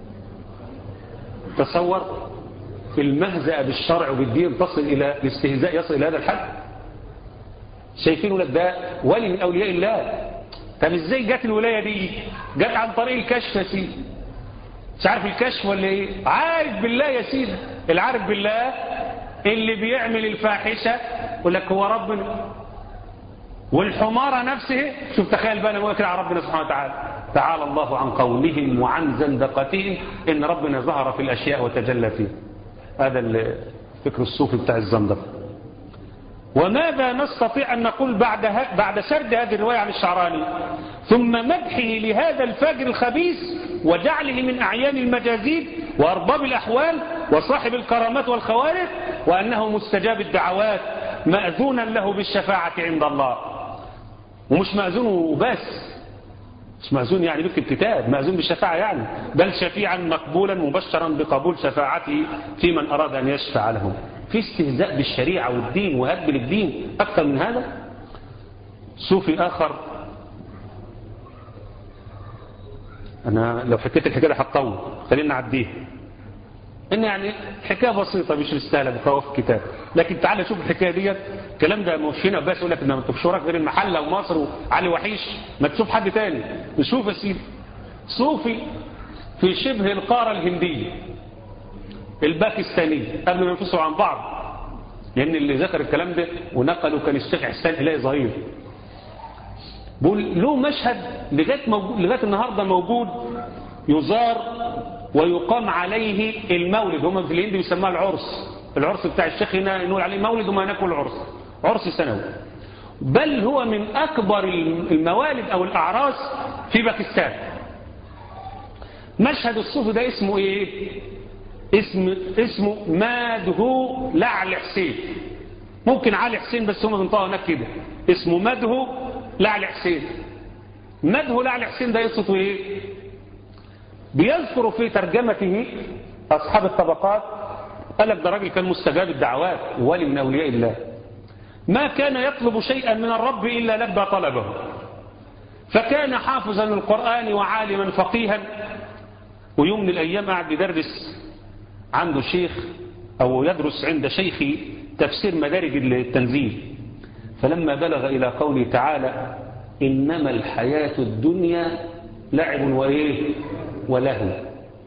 تصور المهزأة بالشرع وبالدين تصل إلى الاستهزاء يصل إلى هذا الحد شايفين لك ده ولي من أولياء الله طب ازاي جت الولاية دي جت عن طريق الكشف يا سيدي مش عارف الكشف ولا ايه عارف بالله يا سيدي العارف بالله اللي بيعمل الفاحشة يقول لك هو ربنا والحمارة نفسه شوف تخيل بقى نقول على ربنا سبحانه وتعالى تعالى الله عن قولهم وعن زندقتهم إن ربنا ظهر في الأشياء وتجلى فيه هذا الفكر الصوفي بتاع الزندقة وماذا نستطيع أن نقول بعد, بعد سرد هذه الرواية عن الشعراني ثم مدحه لهذا الفاجر الخبيث وجعله من أعيان المجازيد وأرباب الأحوال وصاحب الكرامات والخوارق وأنه مستجاب الدعوات مأذونا له بالشفاعة عند الله ومش مأذون وبس مش مأذون يعني بك الكتاب مأذون بالشفاعة يعني بل شفيعا مقبولا مبشرا بقبول شفاعته في من أراد أن يشفع لهم في استهزاء بالشريعة والدين وهدب للدين أكثر من هذا صوفي آخر أنا لو حكيت الحكاية هتطول خلينا نعديها إن يعني حكاية بسيطة مش مستاهلة بقوة في الكتاب لكن تعالى شوف الحكاية ديت الكلام ده مش هنا بس يقول لك إن ما تبشرك غير المحلة ومصر وعلي وحيش ما تشوف حد تاني نشوف يا سيدي صوفي في شبه القارة الهندية الباكستانية قبل ما ينفصلوا عن بعض لأن اللي ذكر الكلام ده ونقله كان الشيخ حسان إلهي ظهير بقول له مشهد لغاية, موجود لغاية النهاردة موجود يزار ويقام عليه المولد هم في الهند بيسموها العرس العرس بتاع الشيخ هنا نقول عليه مولد وما ناكل عرس عرس سنوي بل هو من أكبر الموالد أو الأعراس في باكستان مشهد الصوف ده اسمه ايه اسم اسمه مدهو لعل حسين ممكن علي حسين بس هم بنطقوا هناك كده اسمه مدهو لعل حسين مدهو لعل حسين ده قصته ايه بيذكر في ترجمته اصحاب الطبقات قال لك ده راجل كان مستجاب الدعوات ولي من اولياء الله ما كان يطلب شيئا من الرب الا لبى طلبه فكان حافظا للقران وعالما فقيها ويوم من الايام قعد يدرس عنده شيخ أو يدرس عند شيخ تفسير مدارج التنزيل فلما بلغ إلى قوله تعالى إنما الحياة الدنيا لعب وإيه ولهو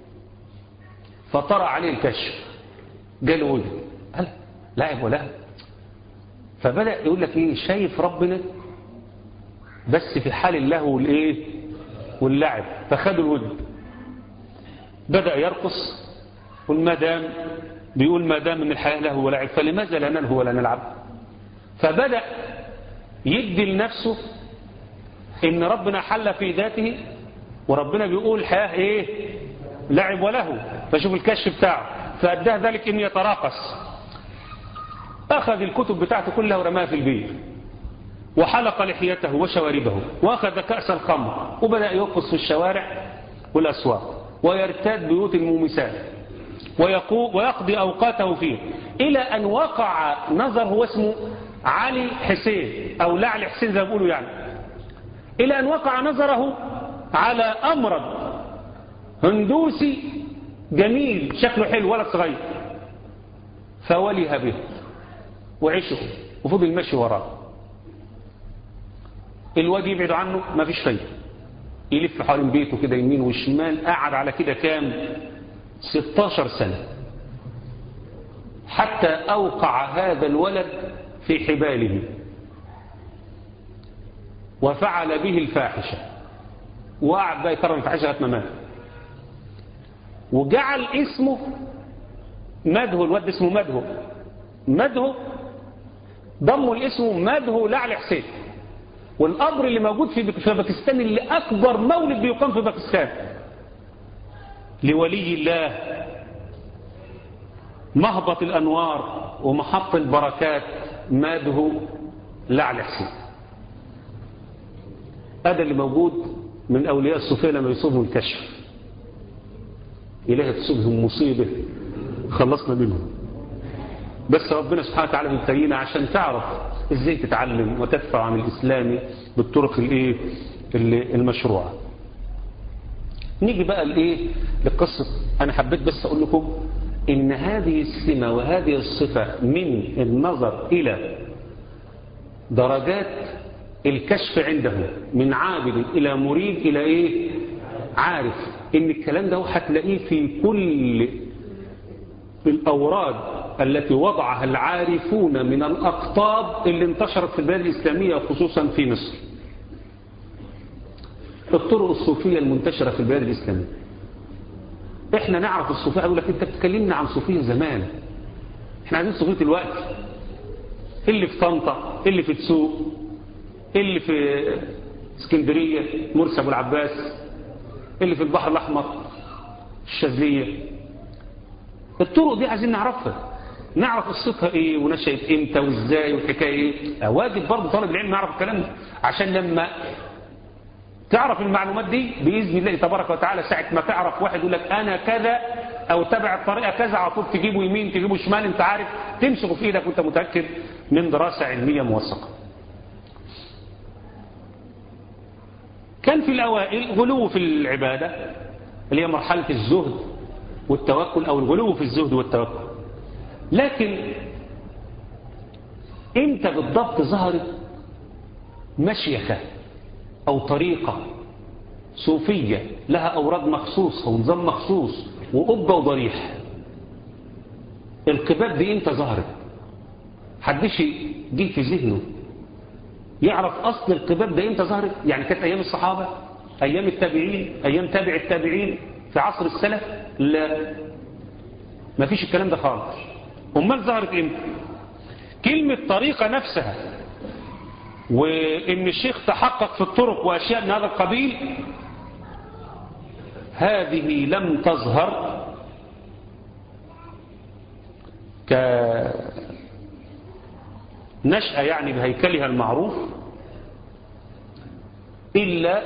فطرأ عليه الكشف قال وجه قال لعب ولهو فبدأ يقول لك إيه شايف ربنا بس في حال اللهو والإيه واللعب فخدوا الود بدأ يرقص قل ما دام بيقول ما دام من الحياة له ولعب فلماذا لا نلهو ولا نلعب فبدأ يدي لنفسه ان ربنا حل في ذاته وربنا بيقول الحياة ايه لعب وله فشوف الكشف بتاعه فأداه ذلك ان يتراقص اخذ الكتب بتاعته كلها ورماها في البير وحلق لحيته وشواربه واخذ كأس الخمر وبدأ يرقص في الشوارع والأسواق ويرتاد بيوت المومسات ويقضي أوقاته فيه إلى أن وقع نظر هو اسمه علي حسين أو لعلي حسين زي ما بيقولوا يعني إلى أن وقع نظره على أمرض هندوسي جميل شكله حلو ولد صغير فولي به وعشه وفضل ماشي وراه الواد يبعد عنه ما فيش فايده يلف حوالين بيته كده يمين وشمال قعد على كده كام 16 سنة حتى أوقع هذا الولد في حباله وفعل به الفاحشة وقعد بقى يكرم الفاحشة لغايه ما مات وجعل اسمه مدهو الواد اسمه مدهو مدهو ضموا الاسم مدهو لعل حسين والقبر اللي موجود في باكستان اللي أكبر مولد بيقام في باكستان لولي الله مهبط الأنوار ومحط البركات ماده لعل حسين هذا اللي موجود من أولياء الصوفية لما يصيبهم الكشف إلهي تصيبهم مصيبة خلصنا منهم بس ربنا سبحانه وتعالى بيبتلينا عشان تعرف ازاي تتعلم وتدفع عن الإسلام بالطرق الايه المشروعة نيجي بقى لايه لقصة انا حبيت بس اقول لكم ان هذه السمة وهذه الصفة من النظر الى درجات الكشف عنده من عابد الى مريد الى ايه عارف ان الكلام ده هتلاقيه في كل الأوراد التي وضعها العارفون من الأقطاب اللي انتشرت في البلاد الإسلامية خصوصا في مصر الطرق الصوفية المنتشرة في البلاد الإسلامية احنا نعرف الصوفية يقول لك انت بتكلمنا عن صوفية زمان احنا عايزين صوفية الوقت اللي في طنطا اللي في تسوق اللي في اسكندرية مرسى ابو العباس اللي في البحر الأحمر الشاذلية الطرق دي عايزين نعرفها نعرف قصتها ايه ونشأت امتى وازاي والحكايه ايه واجب برضه طالب العلم يعرف الكلام ده عشان لما تعرف المعلومات دي باذن الله تبارك وتعالى ساعه ما تعرف واحد يقول لك انا كذا او تبع الطريقه كذا على طول تجيبه يمين تجيبه شمال انت عارف تمسكه في ايدك وانت متاكد من دراسه علميه موثقه كان في الاوائل غلو في العباده اللي هي مرحله الزهد والتوكل أو الغلو في الزهد والتوكل لكن انت بالضبط ظهرت مشيخة أو طريقة صوفية لها أوراد مخصوصة ونظام مخصوص وقبة وضريح القباب دي انت ظهرت حدش جه في ذهنه يعرف أصل القباب ده امتى ظهرت يعني كانت أيام الصحابة أيام التابعين أيام تابع التابعين في عصر السلف لا ما فيش الكلام ده خالص امال ظهرت امتى كلمة طريقة نفسها وان الشيخ تحقق في الطرق واشياء من هذا القبيل هذه لم تظهر كنشأة يعني بهيكلها المعروف إلا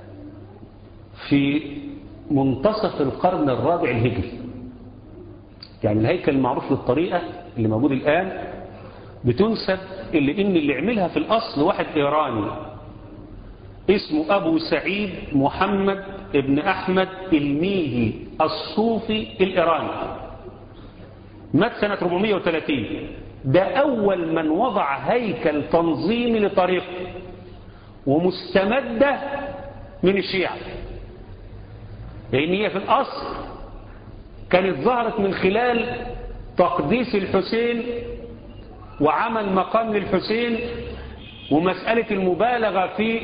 في منتصف القرن الرابع الهجري يعني الهيكل المعروف للطريقة اللي موجود الآن بتنسب اللي إن اللي عملها في الأصل واحد إيراني اسمه أبو سعيد محمد ابن أحمد الميهي الصوفي الإيراني مات سنة 430 ده أول من وضع هيكل تنظيمي لطريقه ومستمدة من الشيعة لأن هي في الأصل كانت ظهرت من خلال تقديس الحسين وعمل مقام للحسين ومسألة المبالغة في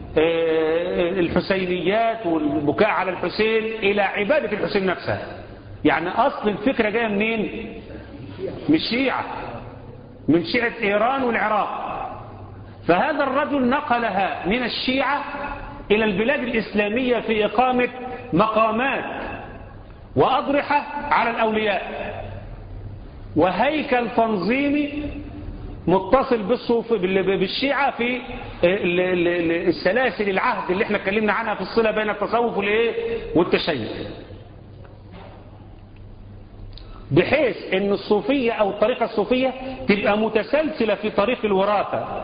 الحسينيات والبكاء على الحسين إلى عبادة الحسين نفسها يعني أصل الفكرة جاية منين من الشيعة من شيعة إيران والعراق فهذا الرجل نقلها من الشيعة إلى البلاد الإسلامية في إقامة مقامات وأضرحة على الأولياء وهيكل تنظيمي متصل بالصوف بالشيعة في السلاسل العهد اللي احنا اتكلمنا عنها في الصلة بين التصوف والايه والتشيع بحيث ان الصوفية او الطريقة الصوفية تبقى متسلسلة في طريق الوراثة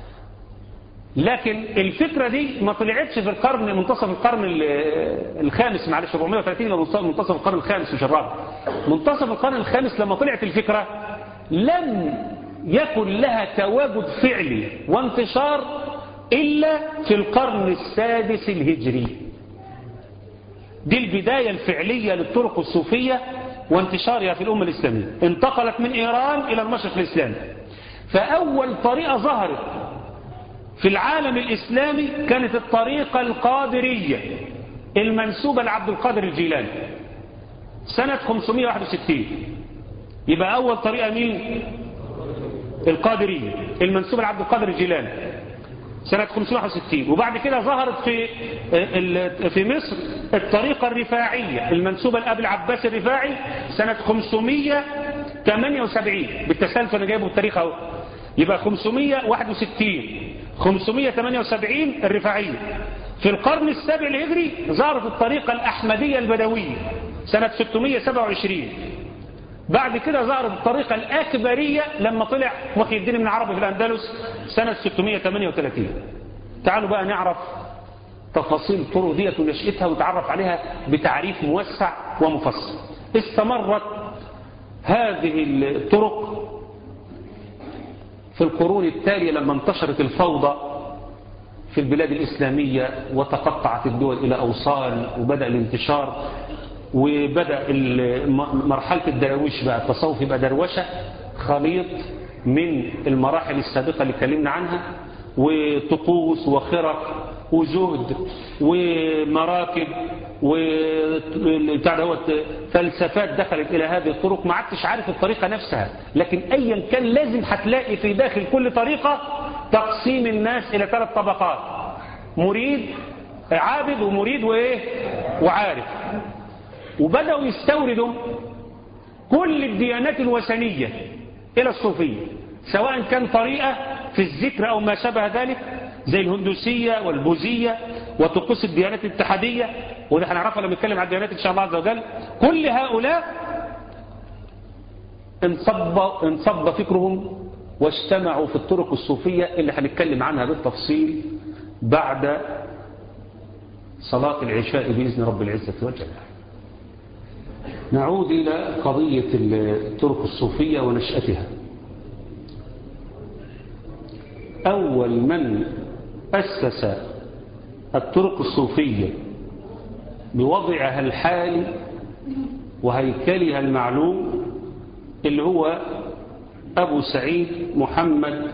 لكن الفكرة دي ما طلعتش في القرن منتصف القرن الخامس معلش 430 الى منتصف القرن الخامس مش الرابع منتصف القرن الخامس لما طلعت الفكرة لم يكن لها تواجد فعلي وانتشار إلا في القرن السادس الهجري دي البداية الفعلية للطرق الصوفية وانتشارها في الأمة الإسلامية انتقلت من إيران إلى المشرق الإسلامي فأول طريقة ظهرت في العالم الإسلامي كانت الطريقة القادرية المنسوبة لعبد القادر الجيلاني سنة 561 يبقى أول طريقة مين القادرية المنسوبة لعبد القادر الجيلاني سنة 561 وبعد كده ظهرت في في مصر الطريقة الرفاعية المنسوبة لأبي العباس الرفاعي سنة 578 بالتسلسل أنا جايبه بالتاريخ اهو يبقى 561 578 الرفاعية في القرن السابع الهجري ظهرت الطريقة الأحمدية البدوية سنة 627 بعد كده ظهرت الطريقة الأكبرية لما طلع محي الدين بن عربي في الأندلس سنة 638 تعالوا بقى نعرف تفاصيل الطرق ديت ونشأتها ونتعرف عليها بتعريف موسع ومفصل استمرت هذه الطرق في القرون التالية لما انتشرت الفوضى في البلاد الإسلامية وتقطعت الدول إلى أوصال وبدأ الانتشار وبدأ مرحلة الدرويش بقى التصوف يبقى دروشة خليط من المراحل السابقة اللي اتكلمنا عنها وطقوس وخرق وزهد ومراكب فلسفات دخلت إلى هذه الطرق ما عدتش عارف الطريقة نفسها لكن أيا كان لازم هتلاقي في داخل كل طريقة تقسيم الناس إلى ثلاث طبقات مريد عابد ومريد وإيه وعارف وبدأوا يستوردوا كل الديانات الوثنية إلى الصوفية سواء كان طريقة في الذكر أو ما شابه ذلك زي الهندوسية والبوذية وطقوس الديانات الاتحادية وده هنعرفها لما نتكلم عن الديانات إن شاء الله عز وجل كل هؤلاء انصب, انصب فكرهم واجتمعوا في الطرق الصوفية اللي هنتكلم عنها بالتفصيل بعد صلاة العشاء بإذن رب العزة والجلال نعود إلى قضية الطرق الصوفية ونشأتها أول من أسس الطرق الصوفية بوضعها الحالي وهيكلها المعلوم اللي هو أبو سعيد محمد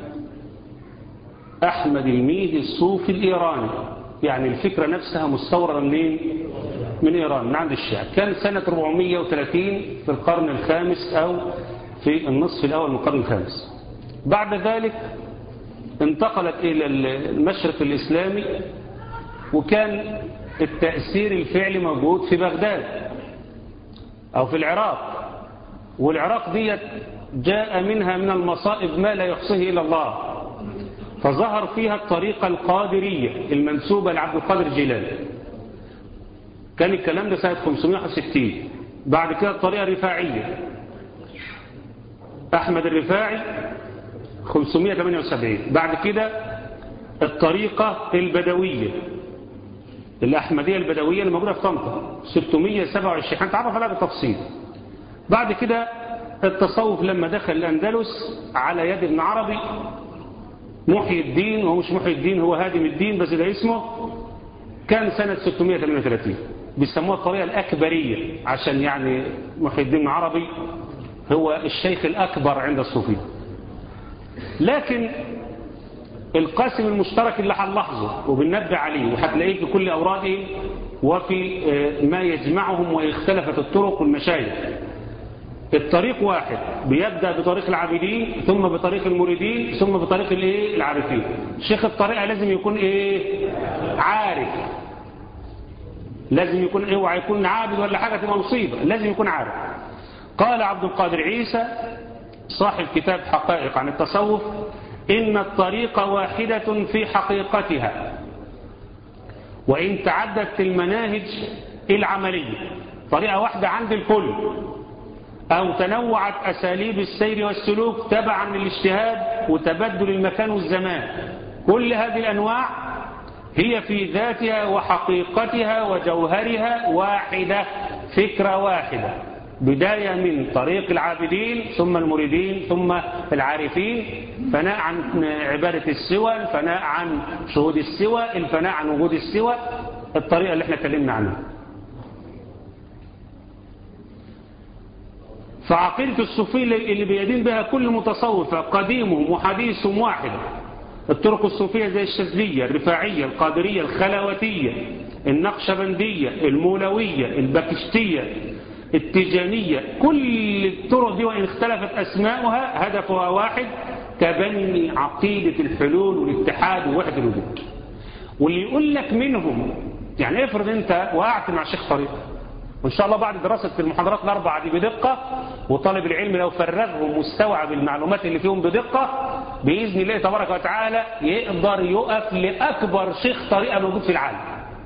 أحمد الميهي الصوفي الإيراني يعني الفكرة نفسها مستوردة منين؟ من إيران من عند الشيعة كان سنة 430 في القرن الخامس أو في النصف الأول من القرن الخامس بعد ذلك انتقلت إلى المشرق الإسلامي وكان التأثير الفعلي موجود في بغداد أو في العراق والعراق ديت جاء منها من المصائب ما لا يحصيه إلا الله فظهر فيها الطريقة القادرية المنسوبة لعبد القادر الجيلاني كان الكلام ده سنة 560 بعد كده الطريقة الرفاعية أحمد الرفاعي 578 بعد كده الطريقة البدوية الأحمدية البدوية اللي موجودة في طنطا 627 هنتعرف عليها بالتفصيل بعد كده التصوف لما دخل الأندلس على يد ابن عربي محي الدين وهو مش محي الدين هو هادم الدين بس ده اسمه كان سنة 638 بيسموها الطريقة الأكبرية عشان يعني محي الدين العربي هو الشيخ الأكبر عند الصوفية لكن القاسم المشترك اللي هنلاحظه وبننبه عليه وهتلاقيه في كل أوراده وفي ما يجمعهم واختلفت الطرق والمشايخ الطريق واحد بيبدأ بطريق العابدين ثم بطريق المريدين ثم بطريق الايه العارفين شيخ الطريقة لازم يكون ايه عارف لازم يكون اوعى يكون عابد ولا حاجة تبقى مصيبة لازم يكون عارف قال عبد القادر عيسى صاحب كتاب حقائق عن التصوف إن الطريق واحدة في حقيقتها وإن تعددت المناهج العملية طريقة واحدة عند الكل أو تنوعت أساليب السير والسلوك تبعا للاجتهاد وتبدل المكان والزمان كل هذه الأنواع هي في ذاتها وحقيقتها وجوهرها واحدة فكرة واحدة بداية من طريق العابدين ثم المريدين ثم العارفين فناء عن عبادة السوى الفناء عن شهود السوى الفناء عن وجود السوى الطريقة اللي احنا اتكلمنا عنها فعقيدة الصوفية اللي بيدين بها كل متصوفة قديمهم وحديثهم واحد الطرق الصوفية زي الشاذلية الرفاعية القادرية الخلوتية النقشبندية المولوية البكشتية التجانية كل الطرق دي وإن اختلفت أسماؤها هدفها واحد تبني عقيدة الحلول والاتحاد ووحدة الوجود واللي يقول لك منهم يعني افرض انت وقعت مع شيخ طريق وان شاء الله بعد دراسة المحاضرات الاربعة دي بدقة وطالب العلم لو فرغهم واستوعب المعلومات اللي فيهم بدقة بإذن الله تبارك وتعالى يقدر يقف لأكبر شيخ طريقة موجود في العالم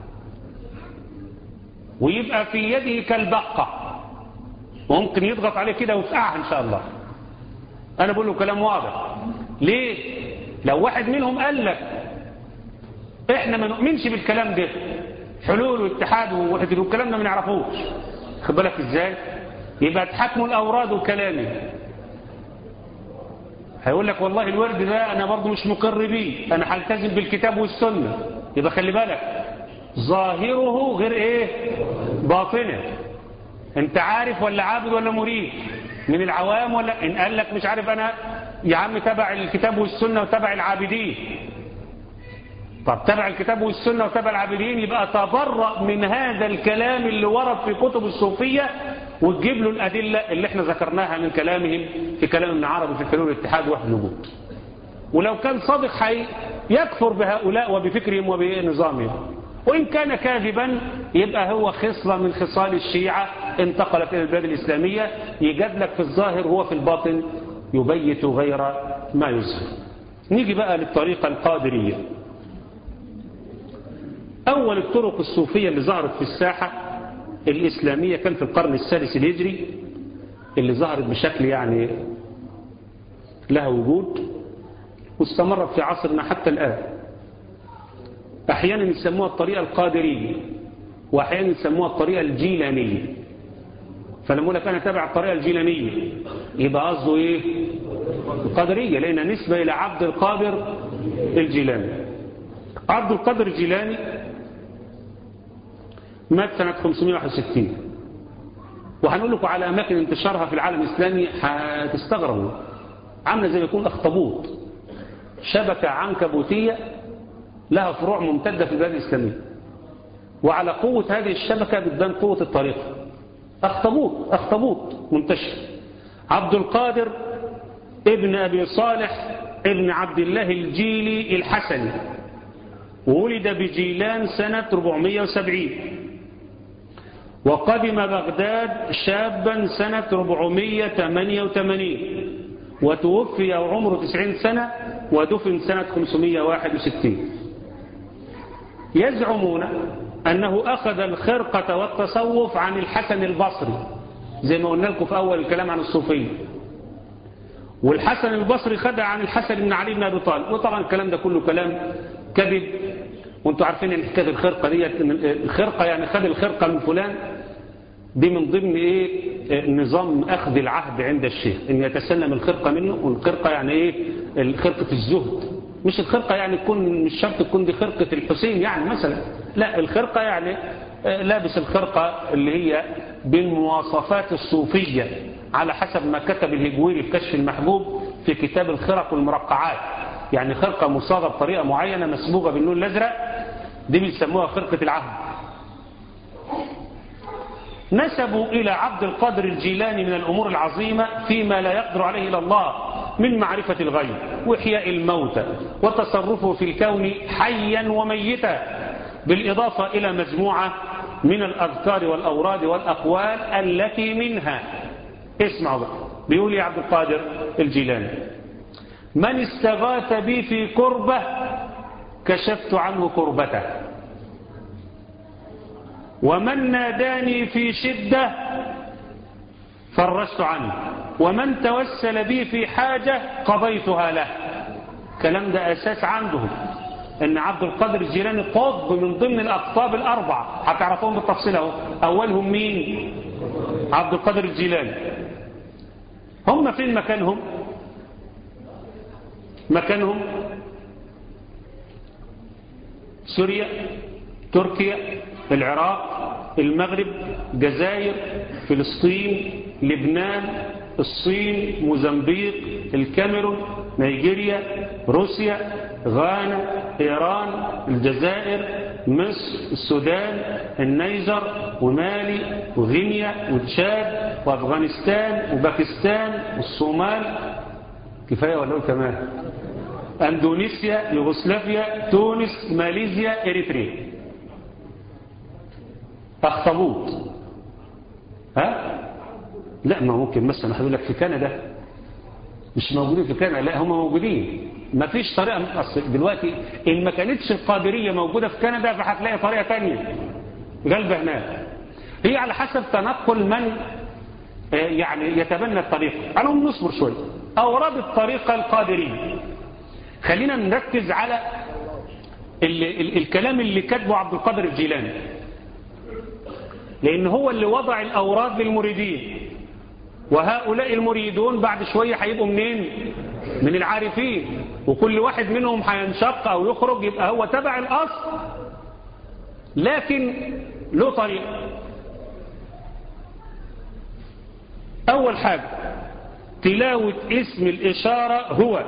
ويبقى في يده كالبقة وممكن يضغط عليه كده ويفقعها ان شاء الله انا بقول له كلام واضح ليه لو واحد منهم قال لك احنا ما نؤمنش بالكلام ده حلول واتحاد ووحده والكلام ده ما نعرفوش خد بالك ازاي يبقى تحكموا الاوراد وكلامي هيقول لك والله الورد ده انا برضه مش مقر بيه انا هلتزم بالكتاب والسنه يبقى خلي بالك ظاهره غير ايه باطنه انت عارف ولا عابد ولا مريد من العوام ولا ان قال لك مش عارف انا يا عم تبع الكتاب والسنة وتبع العابدين طب تبع الكتاب والسنة وتبع العابدين يبقى تبرأ من هذا الكلام اللي ورد في كتب الصوفية وتجيب له الأدلة اللي احنا ذكرناها من كلامهم في كلام ابن عربي في الحلول الاتحاد وحد الوجود ولو كان صادق حي يكفر بهؤلاء وبفكرهم وبنظامهم وإن كان كاذبا يبقى هو خصلة من خصال الشيعة انتقلت إلى البلاد الإسلامية يجد لك في الظاهر هو في الباطن يبيت غير ما يظهر نيجي بقى للطريقة القادرية أول الطرق الصوفية اللي ظهرت في الساحة الإسلامية كان في القرن السادس الهجري اللي ظهرت بشكل يعني لها وجود واستمرت في عصرنا حتى الآن أحيانا يسموها الطريقة القادرية وأحيانا يسموها الطريقة الجيلانية فلما أقول لك أنا تابع الطريقة الجيلانية يبقى قصده إيه القادرية لأنها نسبة إلى عبد القادر الجيلاني عبد القادر الجيلاني مات سنة 561 وهنقول لكم على أماكن انتشارها في العالم الإسلامي هتستغربوا عاملة زي ما يكون أخطبوط شبكة عنكبوتية لها فروع ممتدة في البلاد الإسلامية وعلى قوة هذه الشبكة بتبان قوة الطريقة أخطبوط أخطبوط منتشر عبد القادر ابن أبي صالح ابن عبد الله الجيلي الحسني ولد بجيلان سنة 470 وقدم بغداد شابا سنة 488 وتوفي وعمره 90 سنة ودفن سنة 561 يزعمون أنه أخذ الخرقة والتصوف عن الحسن البصري زي ما قلنا لكم في أول الكلام عن الصوفية والحسن البصري خدها عن الحسن بن علي بن أبي طالب وطبعا الكلام ده كله كلام كذب وانتوا عارفين ان حكايه الخرقه دي الخرقه يعني خد الخرقه من فلان دي من ضمن ايه بنظام أخذ العهد عند الشيخ إن يتسلم الخرقة منه والخرقة يعني إيه خرقة الزهد مش الخرقة يعني تكون مش شرط تكون دي خرقة الحسين يعني مثلا لا الخرقة يعني لابس الخرقة اللي هي بالمواصفات الصوفية على حسب ما كتب الهجويري في كشف المحبوب في كتاب الخرق والمرقعات يعني خرقة مصاغة بطريقة معينة مسبوغة باللون الأزرق دي بيسموها خرقة العهد نسبوا إلى عبد القادر الجيلاني من الأمور العظيمة فيما لا يقدر عليه إلا الله من معرفة الغيب وإحياء الموتى وتصرفه في الكون حيا وميتا بالإضافة إلى مجموعة من الأذكار والأوراد والأقوال التي منها اسمعوا بقى بيقول يا عبد القادر الجيلاني من استغاث بي في كربة كشفت عنه كربته ومن ناداني في شدة فرجت عنه ومن توسل بي في حاجة قضيتها له كلام ده أساس عندهم ان عبد القادر الجيلاني قطب من ضمن الأقطاب الأربعة هتعرفوهم بالتفصيل اهو أولهم مين عبد القادر الجيلاني هم فين مكانهم مكانهم سوريا تركيا العراق المغرب جزائر فلسطين لبنان الصين موزمبيق الكاميرون نيجيريا روسيا غانا ايران الجزائر مصر السودان النيجر ومالي وغينيا وتشاد وافغانستان وباكستان والصومال كفايه ولا اقول كمان اندونيسيا يوغوسلافيا تونس ماليزيا اريتريا اخطبوط ها لا ما ممكن مثلا هقول لك في كندا مش موجودين في كندا لا هم موجودين ما فيش طريقه أصل دلوقتي ان ما كانتش القادريه موجوده في كندا فهتلاقي طريقه ثانيه غالبه هناك هي على حسب تنقل من يعني يتبنى الطريقه عليهم نصبر شويه اوراد الطريقه القادريه خلينا نركز على ال ال الكلام اللي كاتبه عبد القادر الجيلاني لأن هو اللي وضع الأوراد للمريدين وهؤلاء المريدون بعد شوية هيبقوا منين من العارفين وكل واحد منهم هينشق أو يخرج يبقى هو تبع الأصل لكن له طريقة أول حاجة تلاوة اسم الإشارة هو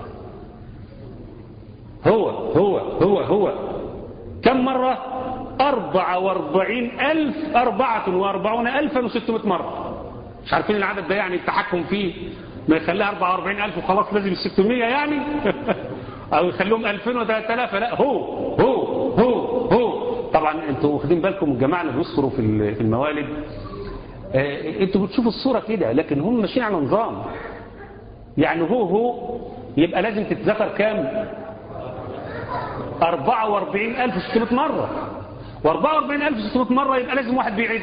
هو هو هو هو كم مرة أربعة واربعين ألف أربعة واربعون ألفا وستمائة مرة مش عارفين العدد ده يعني التحكم فيه ما يخليها أربعة واربعين ألف وخلاص لازم الستمية يعني أو يخليهم ألفين وثلاثة آلاف لا هو هو هو هو طبعا انتوا واخدين بالكم الجماعة اللي بيذكروا في الموالد اه انتوا بتشوفوا الصورة كده لكن هم ماشيين على نظام يعني هو هو يبقى لازم تتذكر كام 44600 مرة و44600 مرة يبقى لازم واحد بيعد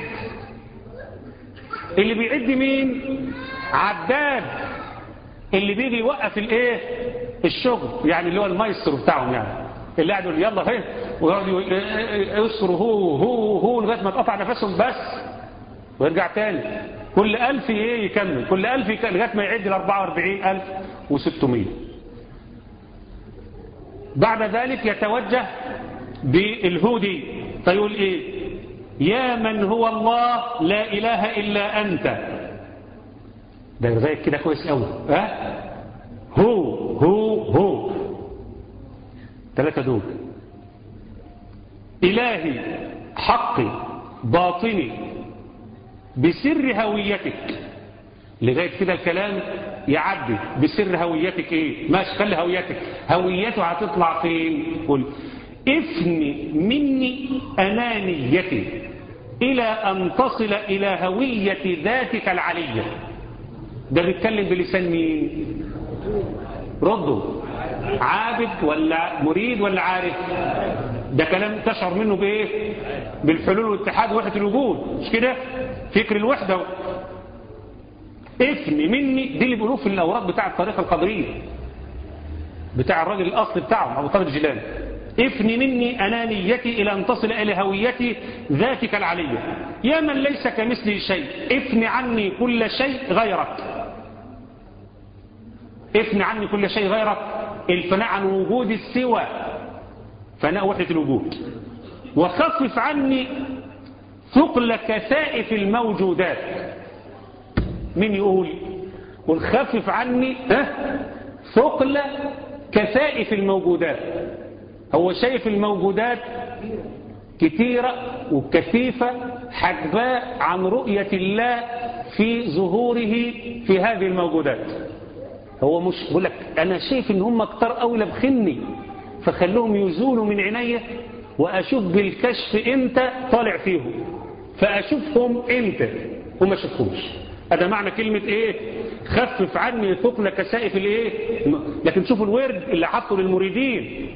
اللي بيعد مين عداد اللي بيجي يوقف الايه الشغل يعني اللي هو المايسترو بتاعهم يعني اللي قاعد يقول يلا هين ويقعدوا يسروا هو هو هو لغايه ما تقطع نفسهم بس ويرجع تاني كل ألف ايه يكمل كل ألف يكمل لغايه ما يعد ال 44600 بعد ذلك يتوجه بالهودي فيقول ايه يا من هو الله لا اله الا انت ده لغايه كده كويس قوي ها هو هو هو ثلاثه دول الهي حقي باطني بسر هويتك لغايه كده الكلام يعدي بسر هويتك ايه ماشي خلي هويتك هويته هتطلع فين قل افني مني انانيتي الى ان تصل الى هويه ذاتك العليه ده بيتكلم بلسان مين ردوا عابد ولا مريد ولا عارف ده كلام تشعر منه بايه بالحلول والاتحاد ووحده الوجود مش كده فكر الوحده افني مني دي اللي بيقولوه في الاوراق بتاع الطريقه القدريه بتاع الراجل الاصلي بتاعهم ابو طالب الجيلاني افني مني أنانيتي إلى أن تصل إلى هويتي ذاتك العلية يا من ليس كمثلي شيء افني عني كل شيء غيرك افني عني كل شيء غيرك الفناء عن وجود السوى فناء وحدة الوجود وخفف عني ثقل كثائف الموجودات مين يقول قل خفف عني ها ثقل كثائف الموجودات هو شايف الموجودات كثيرة وكثيفة حجباء عن رؤية الله في ظهوره في هذه الموجودات هو مش بقول لك أنا شايف إن هم كتار قوي لبخني فخلوهم يزولوا من عيني وأشوف بالكشف إمتى طالع فيهم فأشوفهم إمتى وما أشوفهمش هذا معنى كلمة إيه خفف عني ثقل كسائف الإيه لكن شوفوا الورد اللي حطوا للمريدين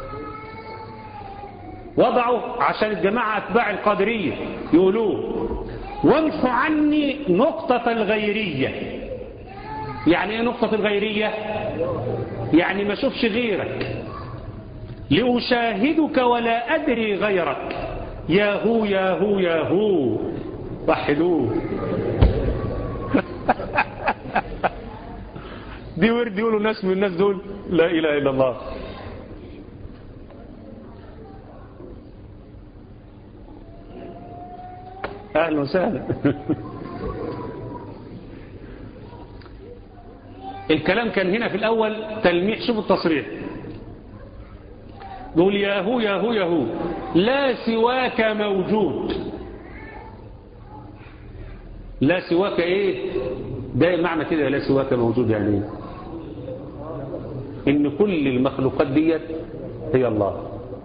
وضعوا عشان الجماعة أتباع القادرية يقولوه وامحوا عني نقطة الغيرية يعني ايه نقطة الغيرية يعني ما اشوفش غيرك لأشاهدك ولا أدري غيرك يا هو يا هو يا هو وحدوه دي ورد يقولوا ناس من الناس دول لا إله إلا الله أهلا وسهلا الكلام كان هنا في الأول تلميح شوف التصريح قول يا هو يا هو يا هو لا سواك موجود لا سواك ايه ده معنى كده لا سواك موجود يعني ايه ان كل المخلوقات ديت هي الله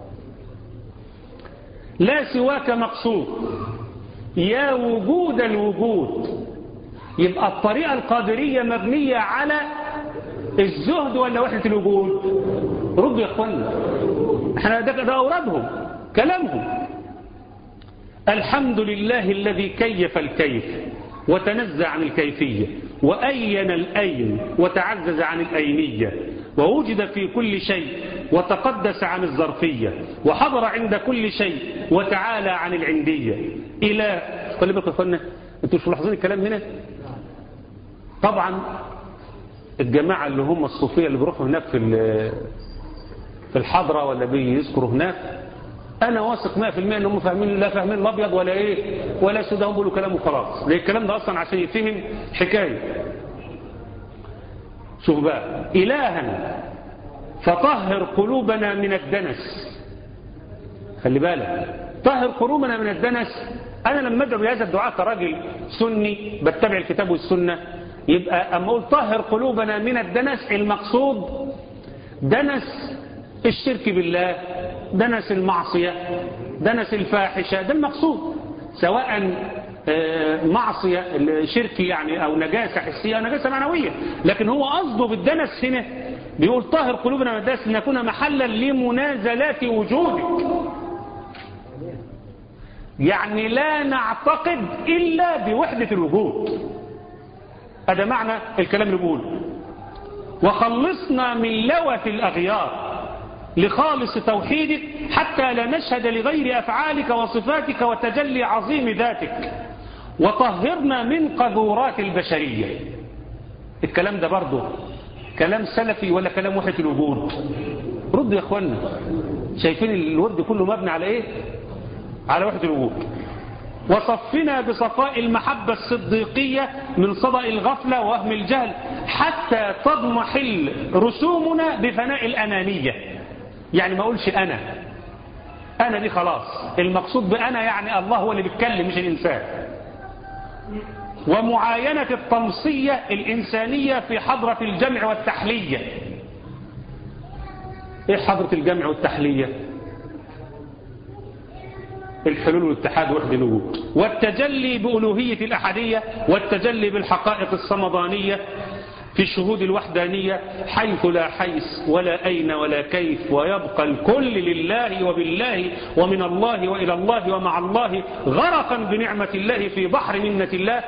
لا سواك مقصود يا وجود الوجود يبقى الطريقة القادرية مبنية على الزهد ولا وحدة الوجود رد يا اخوانا احنا ده, ده أوردهم كلامهم الحمد لله الذي كيف الكيف وتنزع عن الكيفية وأين الأين وتعزز عن الأينية ووجد في كل شيء وتقدس عن الظرفية وحضر عند كل شيء وتعالى عن العندية إلى خلي بالكم يا اخوانا انتوا مش ملاحظين الكلام هنا طبعا الجماعة اللي هم الصوفية اللي بيروحوا هناك في في الحضرة ولا بيذكروا هناك انا واثق 100% ان هم فاهمين لا فاهمين الابيض ولا ايه ولا سود هم بيقولوا كلام وخلاص ليه الكلام ده اصلا عشان يفهم حكايه شوف بقى الها فطهر قلوبنا من الدنس خلي بالك طهر قلوبنا من الدنس انا لما ادعو بهذا الدعاء كراجل سني بتبع الكتاب والسنه يبقى اما اقول طهر قلوبنا من الدنس المقصود دنس الشرك بالله دنس المعصية دنس الفاحشة ده المقصود سواء معصية شرك يعني أو نجاسة حسية أو نجاسة معنوية لكن هو قصده بالدنس هنا بيقول طهر قلوبنا من الدنس لنكون محلا لمنازلات وجودك يعني لا نعتقد إلا بوحدة الوجود هذا معنى الكلام اللي بيقوله وخلصنا من لوث الأغيار لخالص توحيدك حتى لا نشهد لغير أفعالك وصفاتك وتجلي عظيم ذاتك وطهرنا من قذورات البشرية الكلام ده برضه كلام سلفي ولا كلام وحدة الوجود رد يا اخوانا شايفين الورد كله مبني على ايه على وحدة الوجود وصفنا بصفاء المحبة الصديقية من صدأ الغفلة وهم الجهل حتى تضمحل رسومنا بفناء الأنانية يعني ما أقولش أنا أنا دي خلاص المقصود بأنا يعني الله هو اللي بيتكلم مش الإنسان ومعاينة الطمسية الإنسانية في حضرة الجمع والتحلية إيه حضرة الجمع والتحلية الحلول والاتحاد وحد الوجود والتجلي بألوهية الأحدية والتجلي بالحقائق الصمدانية في الشهود الوحدانية حيث لا حيث ولا أين ولا كيف ويبقى الكل لله وبالله ومن الله وإلى الله ومع الله غرقا بنعمة الله في بحر منة الله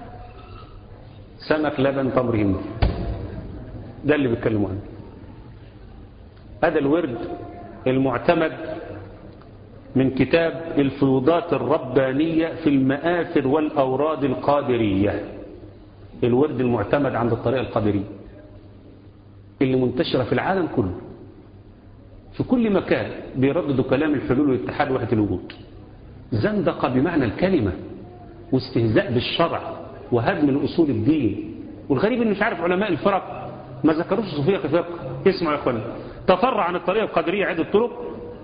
سمك لبن تمر هند ده اللي بيتكلموا عنه هذا الورد المعتمد من كتاب الفيوضات الربانية في المآثر والأوراد القادرية الورد المعتمد عند الطريقة القادرية اللي منتشرة في العالم كله في كل مكان بيرددوا كلام الحلول والاتحاد وحدة الوجود زندقة بمعنى الكلمة واستهزاء بالشرع وهدم الأصول الدين والغريب ان مش عارف علماء الفرق ما ذكروش صوفية كفقه اسمعوا يا اخوانا تفرع عن الطريقة القادرية عدة طرق